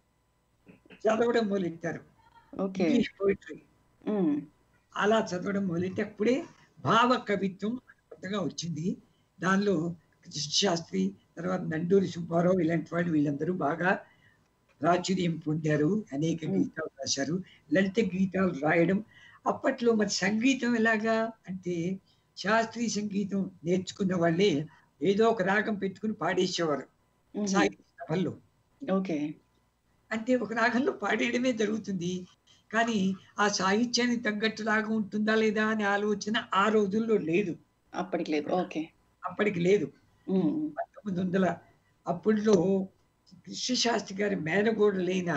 S3: చదవడం మొదలెట్టారు
S1: ఓకే
S3: ఇంగ్లీష్ పోయిటరీ
S1: ఉమ్,
S3: అలా చదవడం మొదలెట్టి అప్పుడే భావ కవిత్వం కొత్తగా వచ్చింది దానిలో కృష్ణ శాస్త్రి తర్వాత నండూరి సుబ్బారావు ఇలాంటి వాళ్ళు వీళ్ళందరూ బాగా ప్రాచుర్యం పొందారు అనేక
S1: Mm.
S3: గీతాలు రాశారు లలిత గీతాలు రాయడం అప్పట్లో మరి సంగీతం ఎలాగా అంటే శాస్త్రీయ సంగీతం నేర్చుకున్న వాళ్ళే ఏదో ఒక రాగం పెట్టుకుని పాడేసేవారు
S1: ఉహుం,
S3: సాహిత్య సభల్లో
S1: ఓకే
S3: అంటే ఒక రాగంలో పాడేయడమే జరుగుతుంది కానీ ఆ సాహిత్యానికి తగ్గట్టు రాగం ఉంటుందా లేదా అనే ఆలోచన ఆ రోజుల్లో లేదు
S1: అప్పటికి లేదు ఓకే
S3: అప్పటికి లేదు
S1: ఉమ్,
S3: పంతొమ్మిది వందల అప్పుడులో కృష్ణశాస్త్రి గారి మేనగోడలైన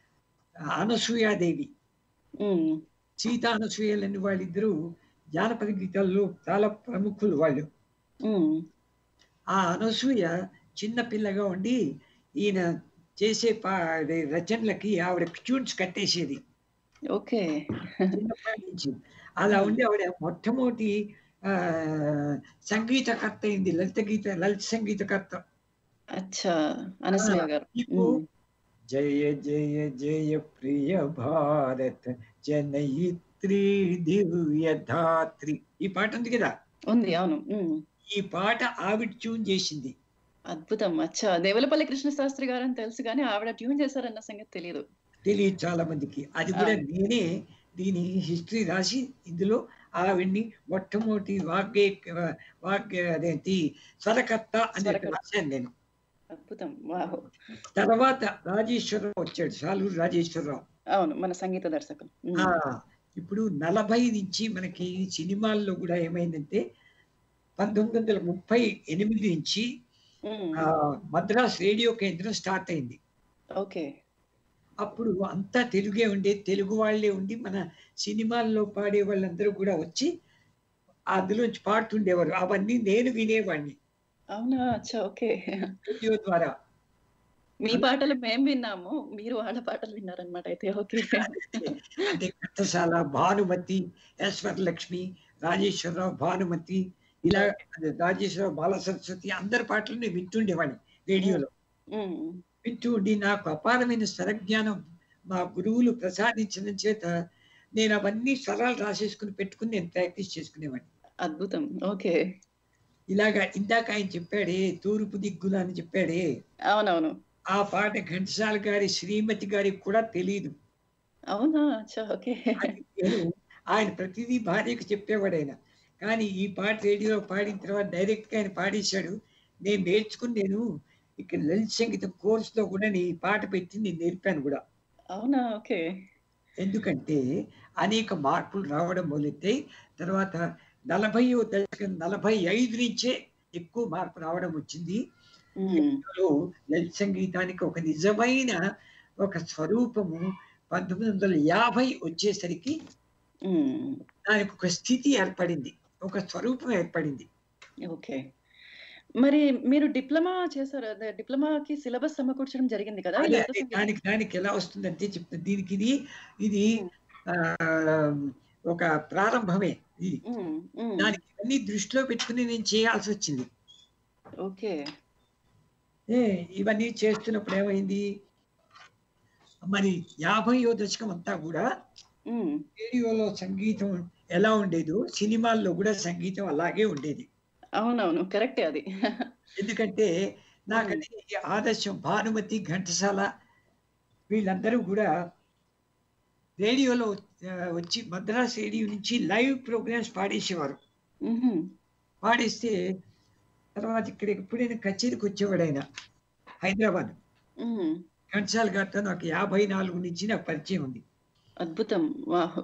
S3: అనసూయాదేవి
S1: ఉమ్,
S3: సీతా అనసూయలని వాళ్ళిద్దరూ జానపద గీతాల్లో చాలా ప్రముఖులు వాళ్ళు
S1: ఉమ్,
S3: ఆ అనసూయ చిన్న పిల్లగా ఉండి ఈయన చేసే పా అదే రచనలకి ఆవిడ ట్యూన్స్ కట్టేసేది
S1: ఓకే
S3: చిన్నప్పటి నుంచి అలా ఉండి ఆవిడ మొట్టమొదటి ఆ, సంగీతకర్త అయింది లలిత గీత లలిత సంగీతకర్త
S1: అచ్చా అనసూయ గారు
S3: నీకు
S1: ఉమ్.
S3: జయ జయ జయ ప్రియ భారత్ జనయిత్రి దివ్య ధాత్రి ఈ పాట ఉంది కదా
S1: ఉంది అవును ఉమ్.
S3: ఈ పాట ఆవిడ ట్యూన్ చేసింది
S1: అద్భుతం అచ్చా దేవులపల్లి కృష్ణ శాస్త్రి గారు అని తెలుసు కానీ ఆవిడ ట్యూన్ చేశారన్న సంగతి తెలియదు
S3: తెలియదు చాలా మందికి అది కూడా
S1: ఆ.
S3: నేనే దీని హిస్టరీ రాసి ఇందులో ఆవిడ్ని మొట్టమొదటి వాగ్గే వాగ్య అదేంటి స్వరకర్త అని
S1: స్వరకర్త.
S3: రాశాను నేను
S1: అద్భుతం వాహో
S3: తర్వాత రాజేశ్వరరావు వచ్చాడు సాలూరు రాజేశ్వరరావు
S1: అవును మన సంగీత దర్శకులు ఉమ్.
S3: ఆ, ఇప్పుడు నలభై నుంచి మనకి సినిమాల్లో కూడా ఏమైందంటే పంతొమ్మిది వందల ముప్పై ఎనిమిది నుంచి
S1: ఉమ్.
S3: ఆ, మద్రాస్ రేడియో కేంద్రం స్టార్ట్ అయింది
S1: ఓకే
S3: అప్పుడు అంతా తెలుగే ఉండే తెలుగు వాళ్ళే ఉండి మన సినిమాల్లో పాడే వాళ్ళందరూ కూడా వచ్చి అందులోంచి పాడుతుండేవారు అవన్నీ నేను వినేవాడిని
S1: అవునా అచ్చా ఓకే
S3: రేడియో ద్వారా
S1: మీ పాటలు మేము విన్నాము మీరు వాళ్ళ పాటలు విన్నారనమాట అయితే ఓకే
S3: అంటే ఘంటసాల భానుమతి ఈశ్వర లక్ష్మి రాజేశ్వరరావు భానుమతి ఇలా అదే రాజేశ్వరరావు బాల సరస్వతి అందరి పాటలు నేను వింటుండేవాడిని రేడియోలో
S1: ఉమ్.
S3: వింటూ ఉండి నాకు అపారమైన స్వరజ్ఞానం మా గురువులు ప్రసాదించడం చేత నేను అవన్నీ స్వరాలు రాసేసుకుని పెట్టుకుని నేను ప్రాక్టీస్ చేసుకునేవాడిని
S1: అద్భుతం ఓకే
S3: ఇలాగా ఇందాక ఆయన చెప్పాడే తూర్పు దిగ్గుల అని చెప్పాడే
S1: అవునవును
S3: ఆ పాట ఘంటసాల గారి శ్రీమతి గారికి కూడా తెలియదు
S1: అవునా అచ్చా ఓకే
S3: అది నేను ఆయన ప్రతిదీ భార్యకు చెప్పేవాడు ఆయన కానీ ఈ పాట రేడియోలో పాడిన తర్వాత డైరెక్ట్ గా ఆయన పాడేశాడు నేను నేర్చుకుని నేను ఇక్కడ లలిత సంగీతం కోర్సులో కూడా నేను ఈ పాట పెట్టి నేను నేర్పాను కూడా
S1: అవునా ఓకే
S3: ఎందుకంటే అనేక మార్పులు రావడం మొదలెత్తాయి తర్వాత నలభైవ దశకం నలభై ఐదు నుంచే ఎక్కువ మార్పు రావడం వచ్చింది
S1: ఉమ్.
S3: ఇందులో లలిత సంగీతానికి ఒక నిజమైన ఒక స్వరూపము పంతొమ్మిది వందల యాభై వచ్చేసరికి
S1: ఉమ్.
S3: దానికి ఒక స్థితి ఏర్పడింది ఒక స్వరూపం ఏర్పడింది
S1: ఓకే మరి మీరు డిప్లొమా చేశారు అదే డిప్లొమాకి సిలబస్ సమకూర్చడం జరిగింది కదా
S3: అదే,
S1: లలిత
S3: అదే,
S1: సంగీతం.
S3: దానికి దానికి ఎలా వస్తుందంటే చెప్తా దీనికి ఇది ఇది ఆ, ఒక ప్రారంభమే ఇది
S1: ఉమ్, ఉమ్.
S3: దానికి అన్ని దృష్టిలో పెట్టుకుని నేను చేయాల్సి వచ్చింది
S1: ఓకే
S3: ఏ ఇవన్నీ చేస్తున్నప్పుడు ఏమైంది మరి యాభైయో దశకం అంతా కూడా
S1: ఉమ్.
S3: రేడియోలో సంగీతం ఎలా ఉండేదో సినిమాల్లో కూడా సంగీతం అలాగే ఉండేది
S1: అవునవును కరెక్టే అది
S3: ఎందుకంటే నాకది ఆదర్శం భానుమతి ఘంటసాల వీళ్ళందరూ కూడా రేడియోలో ఆ, వచ్చి మద్రాస్ రేడియో నుంచి లైవ్ ప్రోగ్రామ్స్ పాడేసేవారు
S1: ఉహుం.
S3: పాడేస్తే తర్వాత ఇక్కడ ఎప్పుడైనా కచేరీకి వచ్చేవాడు ఆయన హైదరాబాద్
S1: ఉమ్.
S3: ఘంటసాల గారితో నాకు యాభై నాలుగు నుంచి నాకు పరిచయం ఉంది
S1: అద్భుతం వాహ్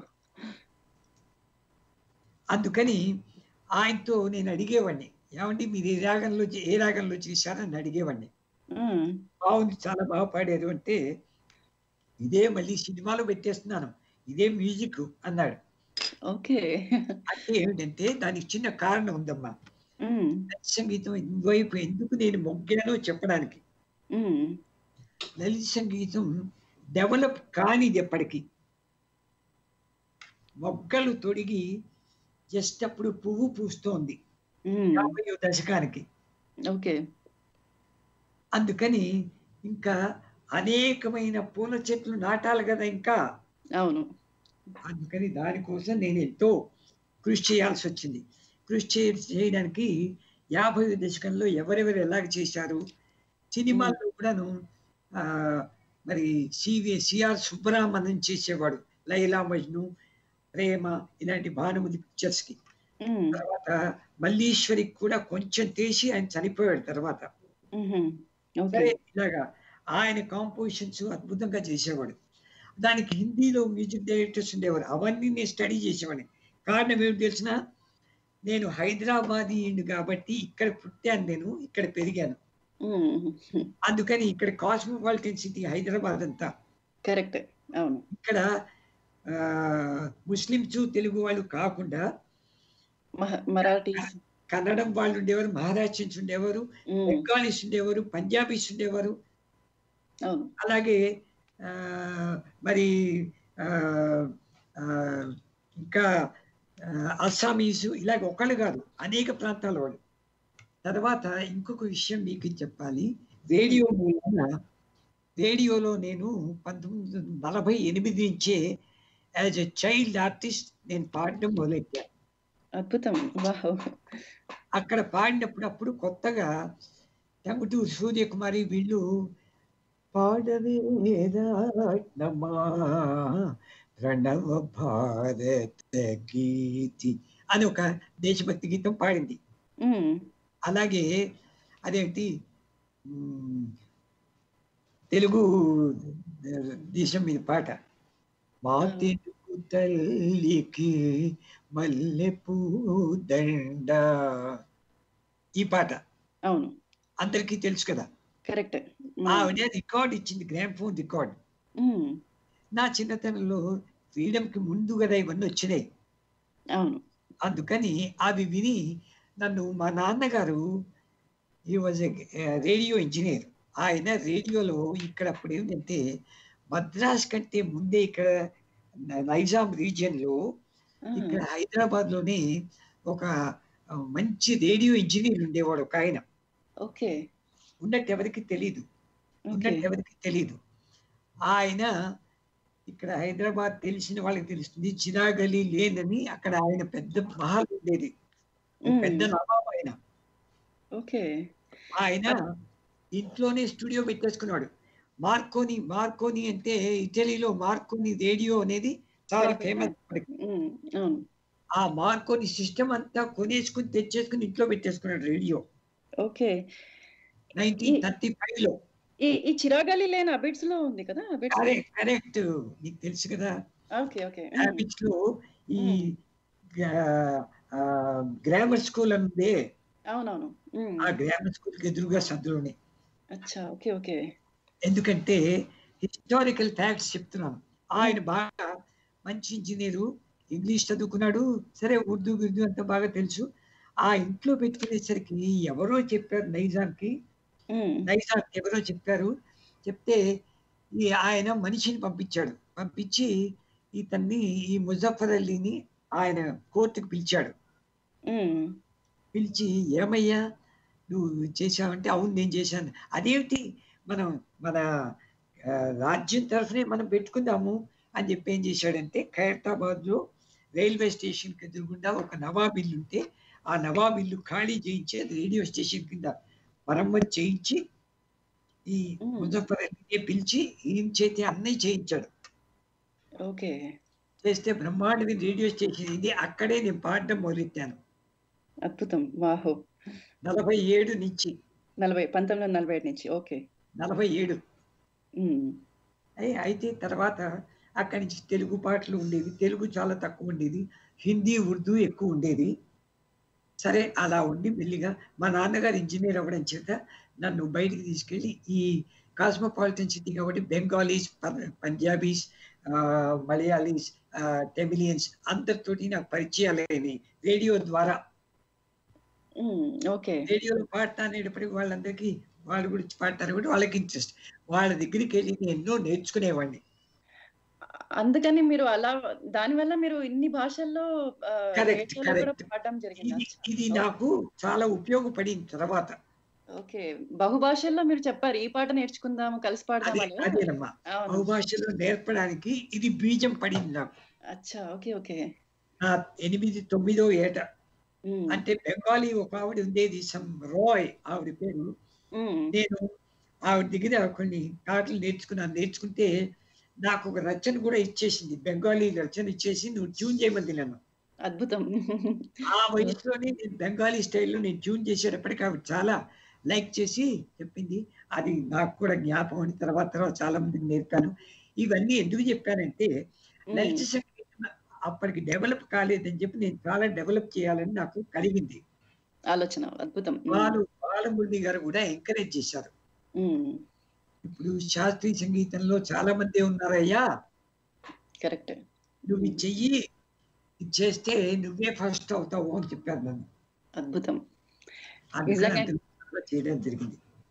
S3: అందుకని ఆయనతో నేను అడిగేవాడిని ఏమండి మీరు ఏ రాగంలో చే- ఏ రాగంలో చేశారని అడిగేవాడిని
S1: ఉమ్.
S3: బాగుంది చాలా బాగా పాడారు అంటే ఇదే మళ్ళీ సినిమాలో పెట్టేస్తున్నాను ఇదే మ్యూజిక్ అన్నాడు
S1: ఓకే
S3: అంటే ఏమిటంటే దానికి చిన్న కారణం ఉందమ్మా
S1: ఉమ్.
S3: లలిత సంగీతం ఇటువైపు ఎందుకు నేను మొగ్గానో చెప్పడానికి
S1: ఉమ్.
S3: లలిత సంగీతం డెవలప్ కానిది ఎప్పటికీ మొగ్గలు తొడిగి జస్ట్ అప్పుడు పువ్వు పూస్తోంది
S1: ఉమ్.
S3: యాభైవ దశకానికి
S1: ఓకే
S3: అందుకని ఇంకా అనేకమైన పూల చెట్లు నాటాలి కదా ఇంకా
S1: అవును
S3: అందుకని దానికోసం నేను ఎంతో కృషి చేయాల్సి వచ్చింది కృషి చే- చేయడానికి యాభై దశకంలో ఎవరెవరు ఎలాగ చేశారు సినిమాల్లో కూడాను ఆ, మరి సివి సిఆర్ సుబ్బరామన్ చేసేవాడు లైలా మజ్ను ప్రేమ ఇలాంటి భానుమతి పిక్చర్స్ కి
S1: ఉమ్.
S3: తర్వాత మల్లీశ్వరికి కూడా కొంచెం తీసి ఆయన చనిపోయాడు తర్వాత
S1: ఉహుం. ఓకే
S3: సరే ఇలాగా ఆయన కాంపోజిషన్స్ అద్భుతంగా చేసేవాడు దానికి హిందీలో మ్యూజిక్ డైరెక్టర్స్ ఉండేవారు అవన్నీ నేను స్టడీ చేసేవాడిని కారణం ఏమిటి తెలిసిన నేను హైదరాబాదీయుడు కాబట్టి ఇక్కడ పుట్టాను నేను ఇక్కడ పెరిగాను
S1: ఉమ్.
S3: అందుకని ఇక్కడ కాస్మోపాలిటన్ సిటీ హైదరాబాద్ అంతా
S1: కరెక్ట్ అవును
S3: ఇక్కడ ఆ, ముస్లిమ్స్ తెలుగు వాళ్ళు కాకుండా
S1: మహ- మరాఠీస్
S3: కన్నడం వాళ్ళు ఉండేవారు మహారాష్ట్రన్స్ ఉండేవారు
S1: ఉమ్.
S3: బెంగాలీస్ ఉండేవారు పంజాబీస్ ఉండేవారు
S1: అవును
S3: అలాగే ఆ, మరి ఆ, ఆ, ఇంకా ఆ, అస్సామీసు ఇలాగ ఒకళ్ళు కాదు అనేక ప్రాంతాల వాళ్ళు తర్వాత ఇంకొక విషయం మీకు చెప్పాలి రేడియో మూలన రేడియోలో నేను పంతొమ్మిది వందల నలభై ఎనిమిది నుంచే యాజ్ ఎ చైల్డ్ ఆర్టిస్ట్ నేను పాడడం మొదలెట్టాను
S1: అద్భుతం వాహ్
S3: అక్కడ పాడినప్పుడు అప్పుడు కొత్తగా టంగుటూరు సూర్యకుమారి వీళ్ళు పాడవేదాట్నమా ప్రణవ భారత గీతి అని ఒక దేశభక్తి గీతం పాడింది
S1: ఉమ్,
S3: అలాగే అదేంటి మ్, తెలుగు దేశం మీద పాట మా తెలుగు తల్లికి మల్లెపూ దండ ఈ పాట
S1: అవును
S3: అందరికీ తెలుసు కదా
S1: కరెక్ట్
S3: ఆవిడ రికార్డ్ ఇచ్చింది గ్రామ్ ఫోన్ రికార్డ్ నా చిన్నతనంలో ఫ్రీడమ్ కి ముందు కదా ఇవన్నీ వచ్చినాయి
S1: అవును
S3: అందుకని అవి విని నన్ను మా నాన్నగారు ఈ వాజ్ రేడియో ఇంజనీర్ ఆయన రేడియోలో ఇక్కడ అప్పుడు ఏంటంటే మద్రాస్ కంటే ముందే ఇక్కడ న- నైజాం రీజియన్ లో ఇక్కడ హైదరాబాద్ లోనే ఒక ఆ, మంచి రేడియో ఇంజనీర్ ఉండేవాడు ఒక ఆయన
S1: ఓకే
S3: ఉన్నట్టు ఎవరికి తెలియదు
S1: ఓకే
S3: ఉన్నట్టు ఎవరికి తెలియదు ఆయన ఇక్కడ హైదరాబాద్ తెలిసిన వాళ్ళకి తెలుస్తుంది చిరాగలి లేదని అక్కడ ఆయన పెద్ద మహల్ ఉండేది పెద్ద నవాబు ఆయన
S1: ఓకే
S3: ఆయన ఇంట్లోనే స్టూడియో పెట్టేసుకున్నాడు మార్కోని మార్కోని అంటే ఇటలీలో మార్కోని రేడియో అనేది చాలా ఫేమస్
S1: ఉమ్, అవును
S3: ఆ మార్కోని సిస్టమ్ అంతా కొనేసుకుని తెచ్చేసుకుని ఇంట్లో పెట్టేసుకున్నాడు radio
S1: okay
S3: nineteen thirty five లో
S1: ఈ ఈ చిరాగాలి లేని అబిడ్స్ లో ఉంది కదా అబిడ్స్
S3: కరెక్ట్ కరెక్ట్ నీకు తెలుసు కదా
S1: ఓకే ఓకే
S3: హ్యాబిట్స్ లో ఈ గ్రామర్ స్కూల్ అందే
S1: అవునవును ఉమ్,
S3: ఆ గ్రామర్ స్కూల్ కి ఎదురుగా సందులోనే
S1: అచ్చా ఓకే ఓకే
S3: ఎందుకంటే హిస్టారికల్ ఫ్యాక్ట్స్ చెప్తున్నాను ఆయన బాగా మంచి ఇంజనీరు ఇంగ్లీష్ చదువుకున్నాడు సరే ఉర్దూ గుర్దు అంతా బాగా తెలుసు ఆ ఇంట్లో పెట్టుకునేసరికి ఎవరో చెప్పారు నైజాంకి
S1: ఉమ్,
S3: నైజాంకి ఎవరో చెప్పారు చెప్తే ఈ ఆయన మనిషిని పంపించాడు పంపించి ఇతన్ని ఈ ముజఫర్ అలీని ఆయన కోర్టుకు పిలిచాడు
S1: ఉమ్,
S3: పిలిచి ఏమయ్యా నువ్వు చేశావంటే అవును నేను చేశాను అదేమిటి మనం మన ఆ, రాజ్యం తరఫునే మనం పెట్టుకుందాము అని చెప్పి ఏం చేశాడంటే ఖైరతాబాద్ లో రైల్వే స్టేషన్ కి ఎదురుగుండా ఒక నవాబ్ ఇల్లు ఉంటే ఆ నవాబ్ ఇల్లు ఖాళీ చేయించి అది రేడియో స్టేషన్ కింద మరమ్మతు చేయించి ఈ ముజఫర్ అలీని పిలిచి ఈయన చేతి అన్నయ్య చేయించాడు
S1: ఓకే
S3: చేస్తే బ్రహ్మాండమైన రేడియో స్టేషన్ ఇది అక్కడే నేను పాడడం మొదలెట్టాను
S1: అద్భుతం వాహో
S3: నలభై ఏడు నుంచి
S1: నలభై పంతొమ్మిది వందల నలభై ఏడు నుంచి ఓకే
S3: నలభై ఏడు
S1: ఉమ్,
S3: అయి- అయితే తర్వాత అక్కడి నుంచి తెలుగు పాటలు ఉండేవి తెలుగు చాలా తక్కువ ఉండేది హిందీ ఉర్దూ ఎక్కువ ఉండేది సరే అలా ఉండి మెల్లిగా మా నాన్నగారు ఇంజనీర్ అవ్వడం చేత నన్ను బయటికి తీసుకెళ్ళి ఈ కాస్మోపాలిటన్ సిటీ కాబట్టి బెంగాలీస్ పం- పంజాబీస్ ఆ, మలయాళీస్ ఆ, టెమిలియన్స్ అందరితోటి నాకు పరిచయాలైనవి రేడియో ద్వారా
S1: ఉమ్, ఓకే
S3: రేడియోలో పాడతా అనేటప్పటికి వాళ్ళందరికీ వాళ్ళ గురించి పాడతారు కూడా వాళ్ళకి ఇంట్రెస్ట్ వాళ్ళ దగ్గరికి వెళ్ళి నేను ఎన్నో నేర్చుకునేవాడిని
S1: అందుకని మీరు అలా దానివల్ల మీరు ఇన్ని భాషల్లో ఆ,
S3: కరెక్ట్
S1: రేడియోలో కూడా
S3: కరెక్ట్
S1: పాడడం జరిగింది
S3: ఇది ఇది నాకు చాలా ఉపయోగపడింది తర్వాత
S1: ఓకే బహుభాషల్లో మీరు చెప్పారు ఈ పాట నేర్చుకుందాము కలిసి పాడదాం
S3: అదే
S1: అని
S3: అదేనమ్మా
S1: అవును
S3: బహుభాషలో నేర్పడానికి ఇది బీజం పడింది నాకు
S1: అచ్చా ఓకే ఓకే
S3: నా ఎనిమిది తొమ్మిదో ఏట
S1: ఉమ్,
S3: అంటే బెంగాలీ ఒక ఆవిడ ఉండేది సమ్ రాయ్ ఆవిడ పేరు
S1: ఉమ్,
S3: నేను ఆవిడ దగ్గర కొన్ని పాటలు నేర్చుకున్నాను నేర్చుకుంటే నాకు ఒక రచన కూడా ఇచ్చేసింది బెంగాలీ రచన ఇచ్చేసి నువ్వు ట్యూన్ చేయమంది నన్ను
S1: అద్భుతం
S3: ఆ వయసులోనే నేను బెంగాలీ స్టైల్లో నేను ట్యూన్ చేసేటప్పటికి ఆవిడ చాలా లైక్ చేసి చెప్పింది అది నాకు కూడా జ్ఞాపకం అని తర్వాత తర్వాత చాలా మందికి నేర్పాను ఇవన్నీ ఎందుకు చెప్పానంటే లలిత సంగీతం అప్పటికి డెవలప్ కాలేదని చెప్పి నేను చాలా డెవలప్ చేయాలని నాకు కలిగింది
S1: ఆలోచన అద్భుతం
S3: వాళ్ళు బాలమురళి గారు కూడా ఎంకరేజ్ చేశారు ఇప్పుడు శాస్త్రీయ సంగీతంలో చాలా మంది ఉన్నారయ్యా
S1: కరెక్ట్
S3: నువ్వు ఇది చెయ్యి ఇది చేస్తే నువ్వే ఫస్ట్ అవుతావు అని చెప్పారు నన్ను
S1: అద్భుతం
S3: అందుకని
S1: నిజంగా
S3: అంత గొప్పగా చేయడం జరిగింది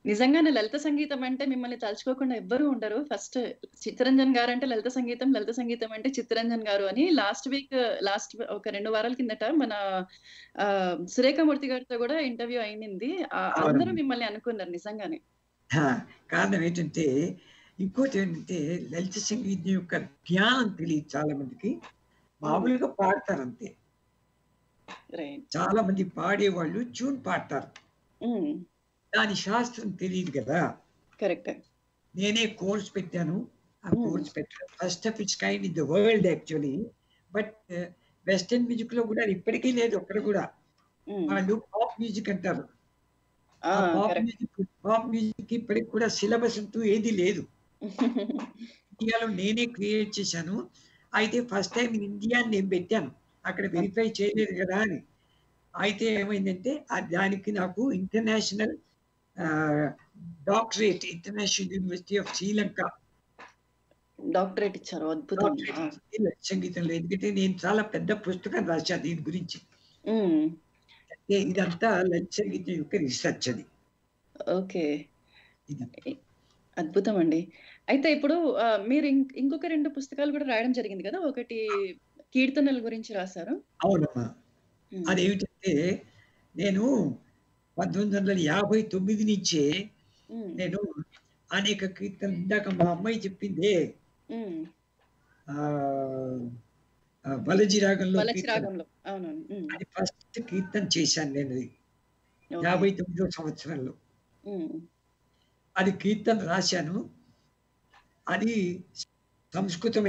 S1: నిజంగానే లలిత సంగీతం అంటే మిమ్మల్ని తలుచుకోకుండా ఎవ్వరూ ఉండరు ఫస్ట్ చిత్తరంజన్ గారు అంటే లలిత సంగీతం లలిత సంగీతం అంటే చిత్తరంజన్ గారు అని లాస్ట్ వీక్ లాస్ట్ ఒక రెండు వారాల కిందట మన ఆ, సురేఖమూర్తి గారితో కూడా ఇంటర్వ్యూ అయింది ఆ, అందరూ
S3: అవునండి.
S1: మిమ్మల్ని అనుకున్నారు నిజంగానే
S3: హా, కారణం ఏంటంటే ఇంకోటి ఏంటంటే లలిత సంగీతం యొక్క జ్ఞానం తెలియదు చాలా మందికి మామూలుగా పాడతారు అంతే
S1: రైట్
S3: చాలా మంది పాడేవాళ్ళు ట్యూన్ పాడతారు దాని శాస్త్రం తెలియదు కదా
S1: కరెక్ట్
S3: నేనే కోర్స్ పెట్టాను ఆ
S1: Hmm.
S3: కోర్స్ పెట్టాను first of it's kind in the world actually but western music లో కూడా అది ఇప్పటికీ లేదు ఒక్కడ కూడా వాళ్ళు పాప్ మ్యూజిక్ అంటారు ఆ pop
S1: correct
S3: music pop music ఇప్పటికి కూడా సిలబస్ అంటూ ఏది లేదు ఇండియాలో నేనే క్రియేట్ చేశాను అయితే ఫస్ట్ టైం ఇండియా నేను పెట్టాను అక్కడ వెరిఫై చేయలేదు కదా అని అయితే ఏమైందంటే ఆ దానికి నాకు international doctorate international university of Sri Lanka
S1: doctorate ఇచ్చారు అద్భుతం
S3: డాక్టరేట్ ఇచ్చింది లలిత సంగీతంలో ఎందుకంటే నేను చాలా పెద్ద పుస్తకం రాశాను దీని గురించి అంటే ఇదంతా లలిత సంగీతం యొక్క రీసెర్చ్ అది
S1: ఓకే
S3: ఇది
S1: అద్భుతం అండి అయితే ఇప్పుడు ఆ, మీరు ఇంక్- ఇంకొక రెండు పుస్తకాలు కూడా రాయడం జరిగింది కదా ఒకటి కీర్తనల గురించి రాశారు
S3: అవునమ్మా
S1: ఉమ్,
S3: అదేమిటంటే నేను పంతొమ్మిది వందల యాభై తొమ్మిది నుంచే
S1: ఉమ్,
S3: నేను అనేక కీర్తనలు ఇందాక మా అమ్మాయి చెప్పిందే
S1: ఉమ్,
S3: ఆ ఆ, బలజీ రాగంలో
S1: వలచి
S3: కీర్తన
S1: రాగంలో అవునవును ఉమ్,
S3: అది ఫస్ట్ కీర్తన చేశాను నేను అది
S1: ఓకే.
S3: యాభై తొమ్మిదో సంవత్సరంలో
S1: ఉమ్,
S3: అది కీర్తన రాశాను అది సంస్కృతమే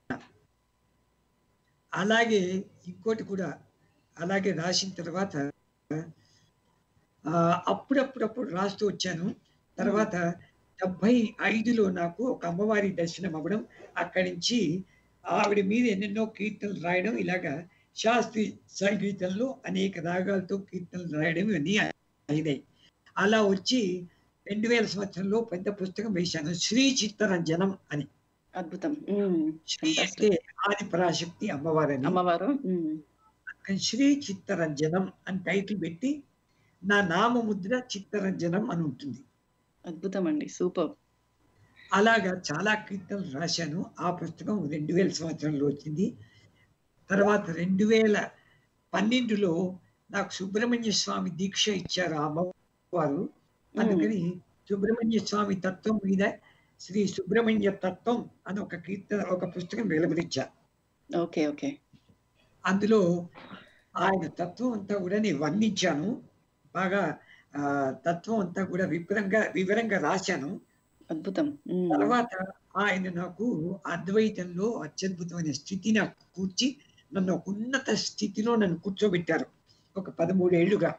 S3: అలాగే ఇంకోటి కూడా అలాగే రాసిన తర్వాత ఆ, అప్పుడప్పుడప్పుడు రాస్తూ వచ్చాను తర్వాత డెబ్బై ఐదులో నాకు ఒక అమ్మవారి దర్శనం అవ్వడం అక్కడి నుంచి ఆవిడ మీద ఎన్నెన్నో కీర్తనలు రాయడం ఇలాగా శాస్త్రీయ సంగీతంలో అనేక రాగాలతో కీర్తనలు రాయడం ఇవన్నీ అయినాయి అలా వచ్చి రెండు వేల సంవత్సరంలో పెద్ద పుస్తకం వేశాను శ్రీ చిత్తరంజనం అని
S1: అద్భుతం ఉమ్,
S3: శ్రీ
S1: fantastic.
S3: అంటే ఆది పరాశక్తి అమ్మవారని
S1: అమ్మవారు ఉమ్,
S3: కానీ శ్రీ చిత్తరంజనం అని టైటిల్ పెట్టి నా నామముద్ర చిత్తరంజనం అని ఉంటుంది
S1: అద్భుతం అండి సూపర్
S3: అలాగా చాలా కీర్తనలు రాశాను ఆ పుస్తకం రెండు వేల సంవత్సరంలో వచ్చింది తర్వాత రెండు వేల పన్నెండులో నాకు సుబ్రహ్మణ్య స్వామి దీక్ష ఇచ్చారు ఆ అమ్మవారు అందుకని సుబ్రహ్మణ్య స్వామి తత్వం మీద శ్రీ సుబ్రహ్మణ్య తత్వం అని ఒక కీర్తన ఒక పుస్తకం వెలువరించా
S1: ఓకే ఓకే
S3: అందులో ఆయన తత్వం అంతా కూడా నేను వర్ణించాను బాగా ఆ, తత్వం అంతా కూడా వివరంగా వివరంగా రాశాను
S1: అద్భుతం ఉమ్,
S3: తర్వాత ఆయన నాకు అద్వైతంలో అత్యద్భుతమైన స్థితి నాకు కూర్చి నన్ను ఒక ఉన్నత స్థితిలో నన్ను కూర్చోబెట్టారు ఒక పదమూడేళ్లుగా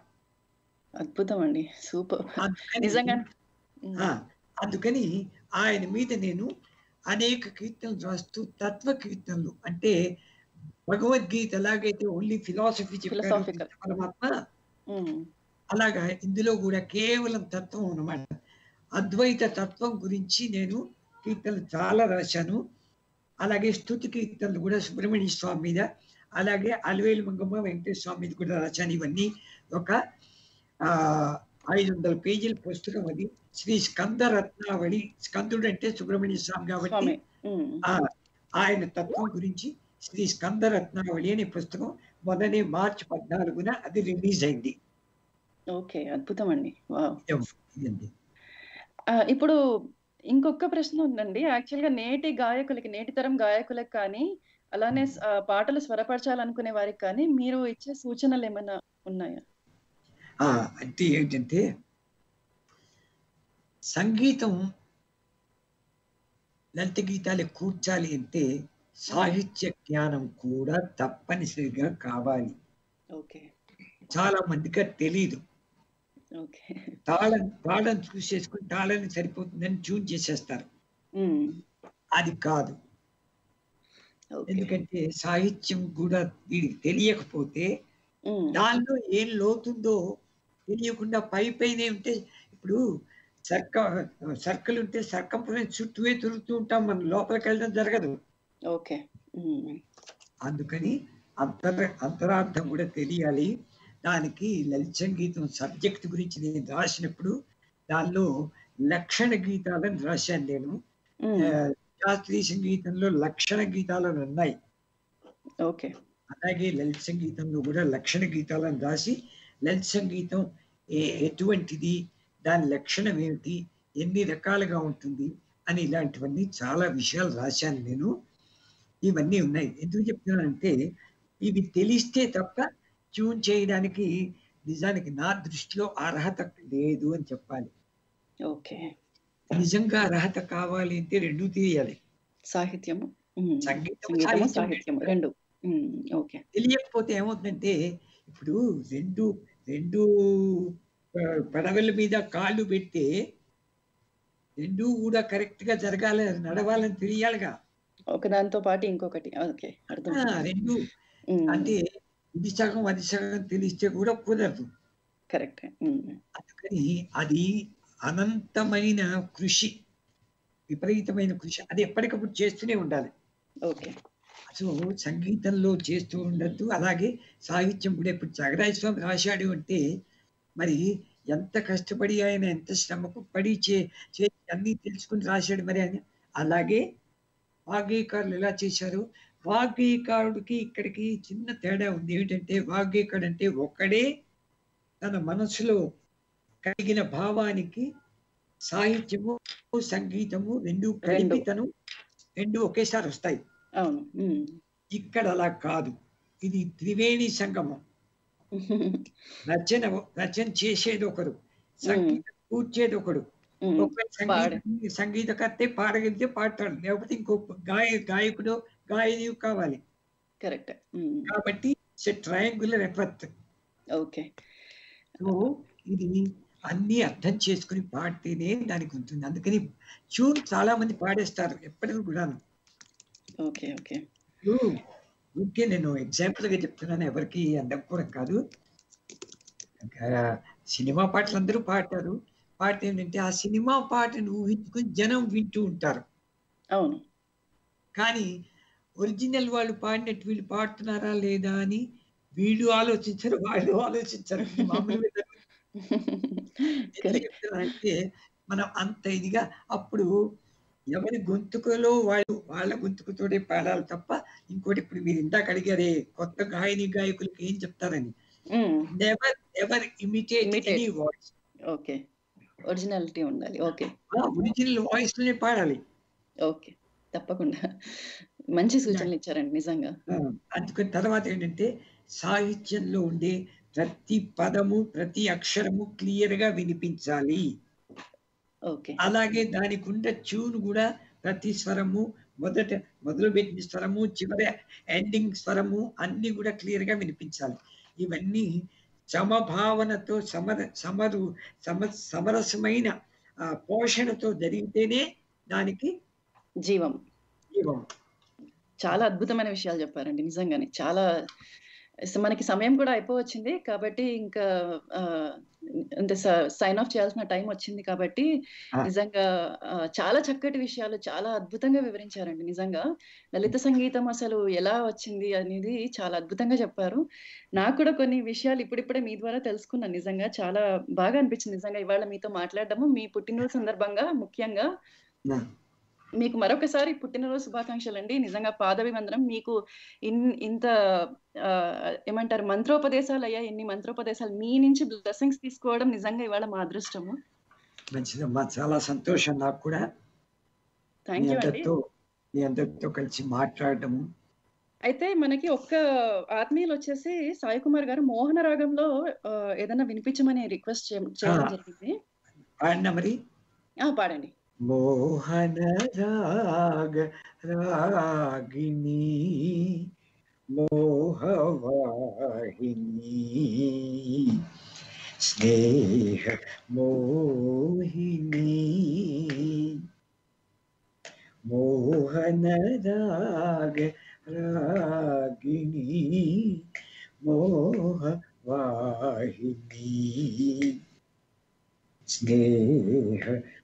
S1: అద్భుతం అండి సూపర్
S3: అందుకని-
S1: నిజంగా
S3: ఆ, అందుకని ఆయన మీద నేను అనేక కీర్తనలు రాస్తూ తత్వ కీర్తనలు అంటే భగవద్గీత ఎలాగైతే ఓన్లీ ఫిలాసఫీ చెప్పారు
S1: Philosophical.
S3: కృష్ణ పరమాత్మ
S1: ఉమ్,
S3: అలాగా ఇందులో కూడా కేవలం తత్వం అన్నమాట అద్వైత తత్వం గురించి నేను కీర్తనలు చాలా రాశాను అలాగే స్థుతి కీర్తనలు కూడా సుబ్రహ్మణ్య స్వామి మీద అలాగే అలవేలు మంగమ్మ వెంకటేశ్వర స్వామి మీద కూడా రాశాను ఇవన్నీ ఒక ఆ ఐదు వందల పేజీల పుస్తకం అది శ్రీ స్కంద రత్నావళి స్కందుడు అంటే సుబ్రహ్మణ్య స్వామి కాబట్టి
S1: స్వామి ఉమ్,
S3: ఆ ఆయన తత్వం గురించి శ్రీ స్కంద రత్నావళి అనే పుస్తకం మొన్ననే మార్చి పద్నాలుగున అది రిలీజ్ అయింది
S1: ఓకే అద్భుతం అండి వావ్
S3: ఇదండి
S1: ఆ, ఇప్పుడు ఇంకొక ప్రశ్న ఉందండి యాక్చువల్ గా నేటి గాయకులకి నేటి తరం గాయకులకు కానీ అలానే స- ఆ, పాటలు స్వరపరచాలనుకునే వారికి కానీ మీరు ఇచ్చే సూచనలు ఏమైనా ఉన్నాయా
S3: ఆ, అంటే ఏంటంటే సంగీతం లలిత గీతాలు కూర్చాలి అంటే సాహిత్య జ్ఞానం కూడా తప్పనిసరిగా కావాలి
S1: ఓకే
S3: చాలా మందికి అది తెలీదు
S1: ఓకే
S3: తాళం తాళం చూసేసుకుని తాళాన్ని సరిపోతుందని ట్యూన్ చేసేస్తారు
S1: ఉమ్,
S3: అది కాదు
S1: ఓకే
S3: ఎందుకంటే సాహిత్యం కూడా వీడికి తెలియకపోతే
S1: ఉమ్,
S3: దానిలో ఏం లోతుందో తెలియకుండా పై పైనే ఉంటే ఇప్పుడు సర్క సర్కిల్ ఉంటే సర్కంఫరెన్స్ చుట్టూవే తిరుగుతూ ఉంటాం మనం లోపలికి వెళ్ళడం జరగదు
S1: ఓకే ఉమ్,
S3: అందుకని అంతర అంతరార్థం కూడా తెలియాలి దానికి లలిత సంగీతం సబ్జెక్ట్ గురించి నేను రాసినప్పుడు దానిలో లక్షణ గీతాలను రాశాను నేను
S1: మ్మ్.
S3: ఆ, శాస్త్రీయ సంగీతంలో లక్షణ గీతాలను ఉన్నాయి
S1: ఓకే
S3: అలాగే లలిత సంగీతంలో కూడా లక్షణ గీతాలను రాసి లలిత సంగీతం ఏ- ఎటువంటిది దాని లక్షణం ఏమిటి ఎన్ని రకాలుగా ఉంటుంది అని ఇలాంటివన్నీ చాలా విషయాలు రాశాను నేను ఇవన్నీ ఉన్నాయి ఎందుకు చెప్తున్నానంటే ఇవి తెలిస్తే తప్ప ట్యూన్ చేయడానికి నిజానికి నా దృష్టిలో అర్హత లేదు అని చెప్పాలి
S1: ఓకే
S3: నిజంగా అర్హత కావాలి అంటే రెండు తెలియాలి
S1: సాహిత్యము మ్మ్.
S3: సంగీతం
S1: సంగీతము
S3: సాహిత్యం
S1: సాహిత్యము రెండు మ్మ్. ఓకే
S3: తెలియకపోతే ఏమవుతుందంటే ఇప్పుడు రెండు రెండు ఆ, పడవల మీద కాళ్ళు పెడితే రెండు కూడా కరెక్ట్ గా జరగాలి నడవాలని తెలియాలిగా
S1: ఒక దాంతో పాటు ఇంకొకటి ఓకే అర్థం
S3: ఆ, రెండు అంటే ఇది సగం అది సగం తెలిస్తే కూడా కుదరదు
S1: కరెక్ట్
S3: అందుకని అది అనంతమైన కృషి విపరీతమైన కృషి అది ఎప్పటికప్పుడు చేస్తూనే ఉండాలి
S1: ఓకే
S3: సో సంగీతంలో చేస్తూ ఉండద్దు అలాగే సాహిత్యం కూడా ఇప్పుడు జగరాజ స్వామి రాశాడు అంటే మరి ఎంత కష్టపడి ఆయన ఎంత శ్రమకు పడి చే చే- అన్ని తెలుసుకుని రాశాడు మరి ఆయన అలాగే వాగ్గేయకారులు ఎలా చేశారు వాగ్గేయకారుడికి ఇక్కడికి చిన్న తేడా ఉంది ఏమిటంటే వాగ్గేయకారుడు అంటే ఒక్కడే తన మనసులో కలిగిన భావానికి సాహిత్యము సంగీతము రెండు కలిపి తను రెండు ఒకేసారి వస్తాయి
S1: అవును మ్మ్.
S3: ఇక్కడ అలా కాదు ఇది త్రివేణి సంగమం రచన రచన చేసేది ఒకరు సంగీతం కూర్చేది ఒకడు
S1: మ్మ్.
S3: ఒక సంగీత సంగీతకర్తే పాడగలిగితే పాడతాడు లేకపోతే ఇంకో గాయ గాయకుడు గాయని కావాలి
S1: కరెక్ట్
S3: కాబట్టి ట్రయాంగులర్ ఎఫర్ట్
S1: ఓకే
S3: సో ఇది అన్ని అర్థం చేసుకుని పాడితేనే దానికి ఉంటుంది అందుకని ట్యూన్ చాలా మంది పాడేస్తారు ఎప్పటికీ కూడాను
S1: ఓకే ఓకే
S3: ఇప్పుడు ఊరికే నేను ఎగ్జాంపుల్ గా చెప్తున్నాను ఎవరికి అందకూరం కాదు ఇంకా సినిమా పాటలు అందరూ పాడతారు పాట ఏంటంటే ఆ సినిమా పాటను ఊహించుకుని జనం వింటూ ఉంటారు
S1: అవును
S3: కానీ ఒరిజినల్ వాళ్ళు పాడినట్టు వీళ్ళు పాడుతున్నారా లేదా అని వీళ్ళు ఆలోచించరు వాళ్ళు ఆలోచించరు మామూలుగా ఎందుకు చెప్తున్నానంటే మనం అంత ఇదిగా అప్పుడు ఎవరి గొంతుకలో వాళ్ళు వాళ్ళ గొంతుకుతోనే పాడాలి తప్ప ఇంకోటి ఇప్పుడు మీరు ఇందాక అడిగారే కొత్త గాయని గాయకులకి ఏం చెప్తారని never never imitate any voice
S1: okay originality ఉండాలి ఓకే
S3: ఒరిజినల్ వాయిస్ లోనే పాడాలి
S1: ఓకే తప్పకుండా మంచి సూచనలు ఇచ్చారండి నిజంగా
S3: ఆ, అందుకని తర్వాత ఏంటంటే సాహిత్యంలో ఉండే ప్రతి పదము ప్రతి అక్షరము క్లియర్ గా వినిపించాలి
S1: ఓకే
S3: అలాగే దానికి ఉండే ట్యూన్ కూడా ప్రతి స్వరము మొదట మొదలు పెట్టిన స్వరము చివరి ఎండింగ్ స్వరము అన్ని కూడా క్లియర్ గా వినిపించాలి ఇవన్నీ సమభావనతో సమర సమరు సమ సమరసమైన ఆ, పోషణతో జరిగితేనే దానికి
S1: జీవం
S3: జీవం
S1: చాలా అద్భుతమైన విషయాలు చెప్పారండి నిజంగానే చాలా స- మనకి సమయం కూడా అయిపోవచ్చింది కాబట్టి ఇంకా ఆ, అంటే సైన్ ఆఫ్ చేయాల్సిన టైం వచ్చింది కాబట్టి
S3: ఆ.
S1: నిజంగా ఆ, చాలా చక్కటి విషయాలు చాలా అద్భుతంగా వివరించారండి నిజంగా లలిత సంగీతం అసలు ఎలా వచ్చింది అనేది చాలా అద్భుతంగా చెప్పారు నాకు కూడా కొన్ని విషయాలు ఇప్పుడిప్పుడే మీ ద్వారా తెలుసుకున్నాను నిజంగా చాలా బాగా అనిపించింది నిజంగా ఇవాళ మీతో మాట్లాడడము మీ పుట్టినరోజు సందర్భంగా ముఖ్యంగా మీకు మరొకసారి పుట్టినరోజు శుభాకాంక్షలు అండి నిజంగా పాదవివందనం మీకు ఇన్ ఇంత ఆ, ఏమంటారు మంత్రోపదేశాలు అయ్యా ఎన్ని మంత్రోపదేశాలు మీ నుంచి బ్లెస్సింగ్స్ తీసుకోవడం నిజంగా ఇవాళ మా అదృష్టము
S3: మంచిదమ్మా చాలా సంతోషం నాకు కూడా మీ
S1: థ్యాంక్ యూ అండి
S3: అందరితో మీ అందరితో కలిసి మాట్లాడటము
S1: అయితే మనకి ఒక్క ఆత్మీయులు వచ్చేసి సాయి కుమార్ గారు మోహన రాగంలో ఆ, ఏదైనా వినిపించమని రిక్వెస్ట్ చేయడం
S3: ఆ.
S1: జరిగింది
S3: పాడినా మరి
S1: ఆ పాడండి
S3: మోహన రాగ రాగిణి మోహవాహిని స్నేహ మోహిని మోహన రాగ రాగిణి మోహవాహిని స్నేహ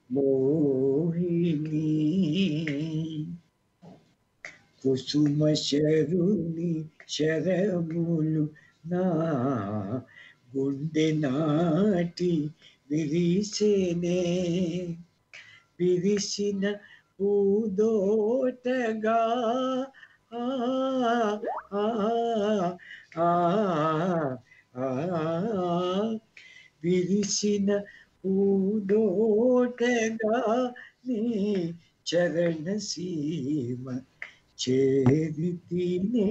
S3: మోహిని కుసుమ శరుని శరములు నా గుండె నాటి విరిసేనే విరిసిన పూదోటగా ఆ ఆ ఆ ఆ విరిసిన పూదోటగా నీ చరణ సీమ చేరితినే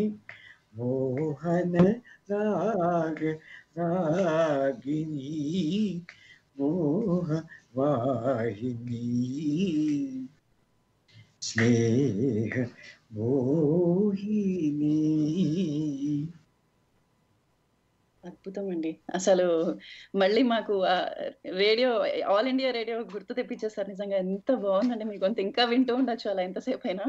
S3: మోహన రాగ రాగిని మోహ వాహిని స్నేహ మోహిని
S1: అద్భుతం అండి అసలు మళ్ళీ మాకు ఆ రేడియో ఆల్ ఇండియా రేడియో గుర్తు తెప్పించేస్తారు నిజంగా ఎంత బాగుందండి మీ గొంతు ఇంకా వింటూ ఉండొచ్చు అలా ఎంతసేపు అయినా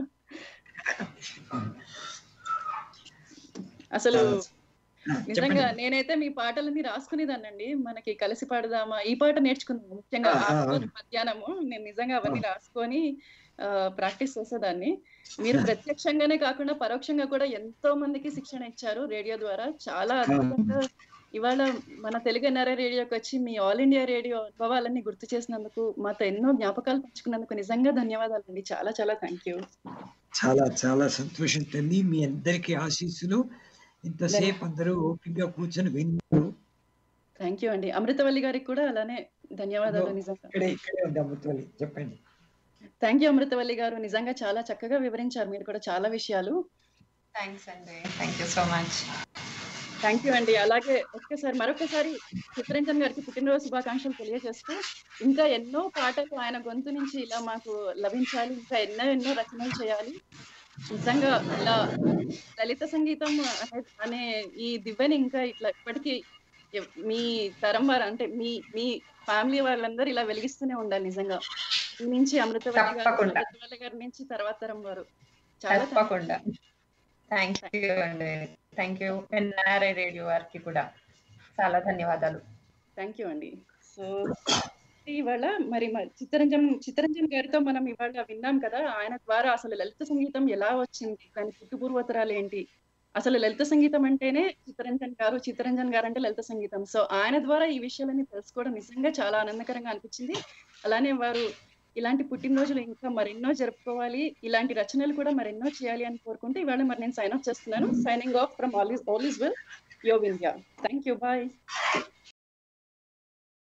S1: అసలు నిజంగా నేనైతే మీ పాటలన్నీ రాసుకునేదాన్నండి మనకి కలిసి పాడదామా ఈ పాట నేర్చుకున్నాను ముఖ్యంగా
S3: ఆ, ఆ,
S1: ఆ
S3: ఆ.
S1: రోజు మధ్యాహ్నము నేను నిజంగా అవన్నీ రాసుకొని ప్రాక్టీస్ చేసేదాన్ని మీరు ప్రత్యక్షంగానే కాకుండా పరోక్షంగా కూడా ఎంతో మందికి శిక్షణ ఇచ్చారు రేడియో ద్వారా చాలా అద్భుతంగా ఇవాళ మన తెలుగు ఎన్ఆర్ఐ రేడియోకి వచ్చి మీ ఆల్ ఇండియా రేడియో అనుభవాలన్నీ గుర్తు చేసినందుకు మాతో ఎన్నో జ్ఞాపకాలు పంచుకున్నందుకు నిజంగా ధన్యవాదాలు అండి చాలా చాలా థ్యాంక్ యూ
S3: చాలా చాలా సంతోషం తల్లి మీ అందరికీ ఆశీస్సులు ఇంతసేపు అందరూ ఓపికగా కూర్చొని విన్నారు
S1: థ్యాంక్ యూ అండి అమృతవల్లి గారికి కూడా అలానే ధన్యవాదాలు
S3: ఇక్కడే
S1: నిజంగా
S3: ఇక్కడే ఉంది అమృతవల్లి చెప్పండి
S1: థ్యాంక్ యూ అమృతవల్లి గారు నిజంగా చాలా చక్కగా వివరించారు మీరు కూడా చాలా విషయాలు
S2: థ్యాంక్స్ అండి thank you so much
S1: thank you అండి అలాగే ఒక్కసారి మరొకసారి చిత్తరంజన్ గారికి పుట్టినరోజు శుభాకాంక్షలు తెలియజేస్తూ ఇంకా ఎన్నో పాటలు ఆయన గొంతు నుంచి ఇలా మాకు లభించాలి ఇంకా ఎన్నో ఎన్నో రచనలు చేయాలి నిజంగా ఇలా లలిత సంగీతం అనే- అనే ఈ దివ్యని ఇంకా ఇట్లా ఇప్పటికీ ఎవ్- మీ తరం వారు అంటే మీ మీ ఫ్యామిలీ వాళ్ళందరూ ఇలా వెలిగిస్తూనే ఉండాలి నిజంగా ఈ నుంచి అమృతవల్లి గారు
S2: తప్పకుండా.
S1: అమృతవల్లి గారి నుంచి తర్వాత తరం వారు చాలా thank you.
S2: తప్పకుండా థ్యాంక్ యూ అండి థ్యాంక్ యూ ఎన్ఆర్ఐ రేడియో వారికి కూడా చాలా ధన్యవాదాలు
S1: థ్యాంక్ యూ అండి సో ఇవాళ మరి మ- చిత్తరంజన్ చిత్తరంజన్ గారితో మనం ఇవాళ విన్నాం కదా ఆయన ద్వారా అసలు లలిత సంగీతం ఎలా వచ్చింది దాని పుట్టుపూర్వతరాలు ఏంటి అసలు లలిత సంగీతం అంటేనే చిత్తరంజన్ గారు చిత్తరంజన్ గారు అంటే లలిత సంగీతం సో ఆయన ద్వారా ఈ విషయాలన్నీ తెలుసుకోవడం నిజంగా చాలా ఆనందకరంగా అనిపించింది అలానే వారు ఇలాంటి పుట్టినరోజులు ఇంకా మరెన్నో జరుపుకోవాలి ఇలాంటి రచనలు కూడా మరెన్నో చేయాలి అని కోరుకుంటూ ఇవాళ మరి నేను సైన్ ఆఫ్ చేస్తున్నాను signing off from all is all is well yo Vindhya thank you bye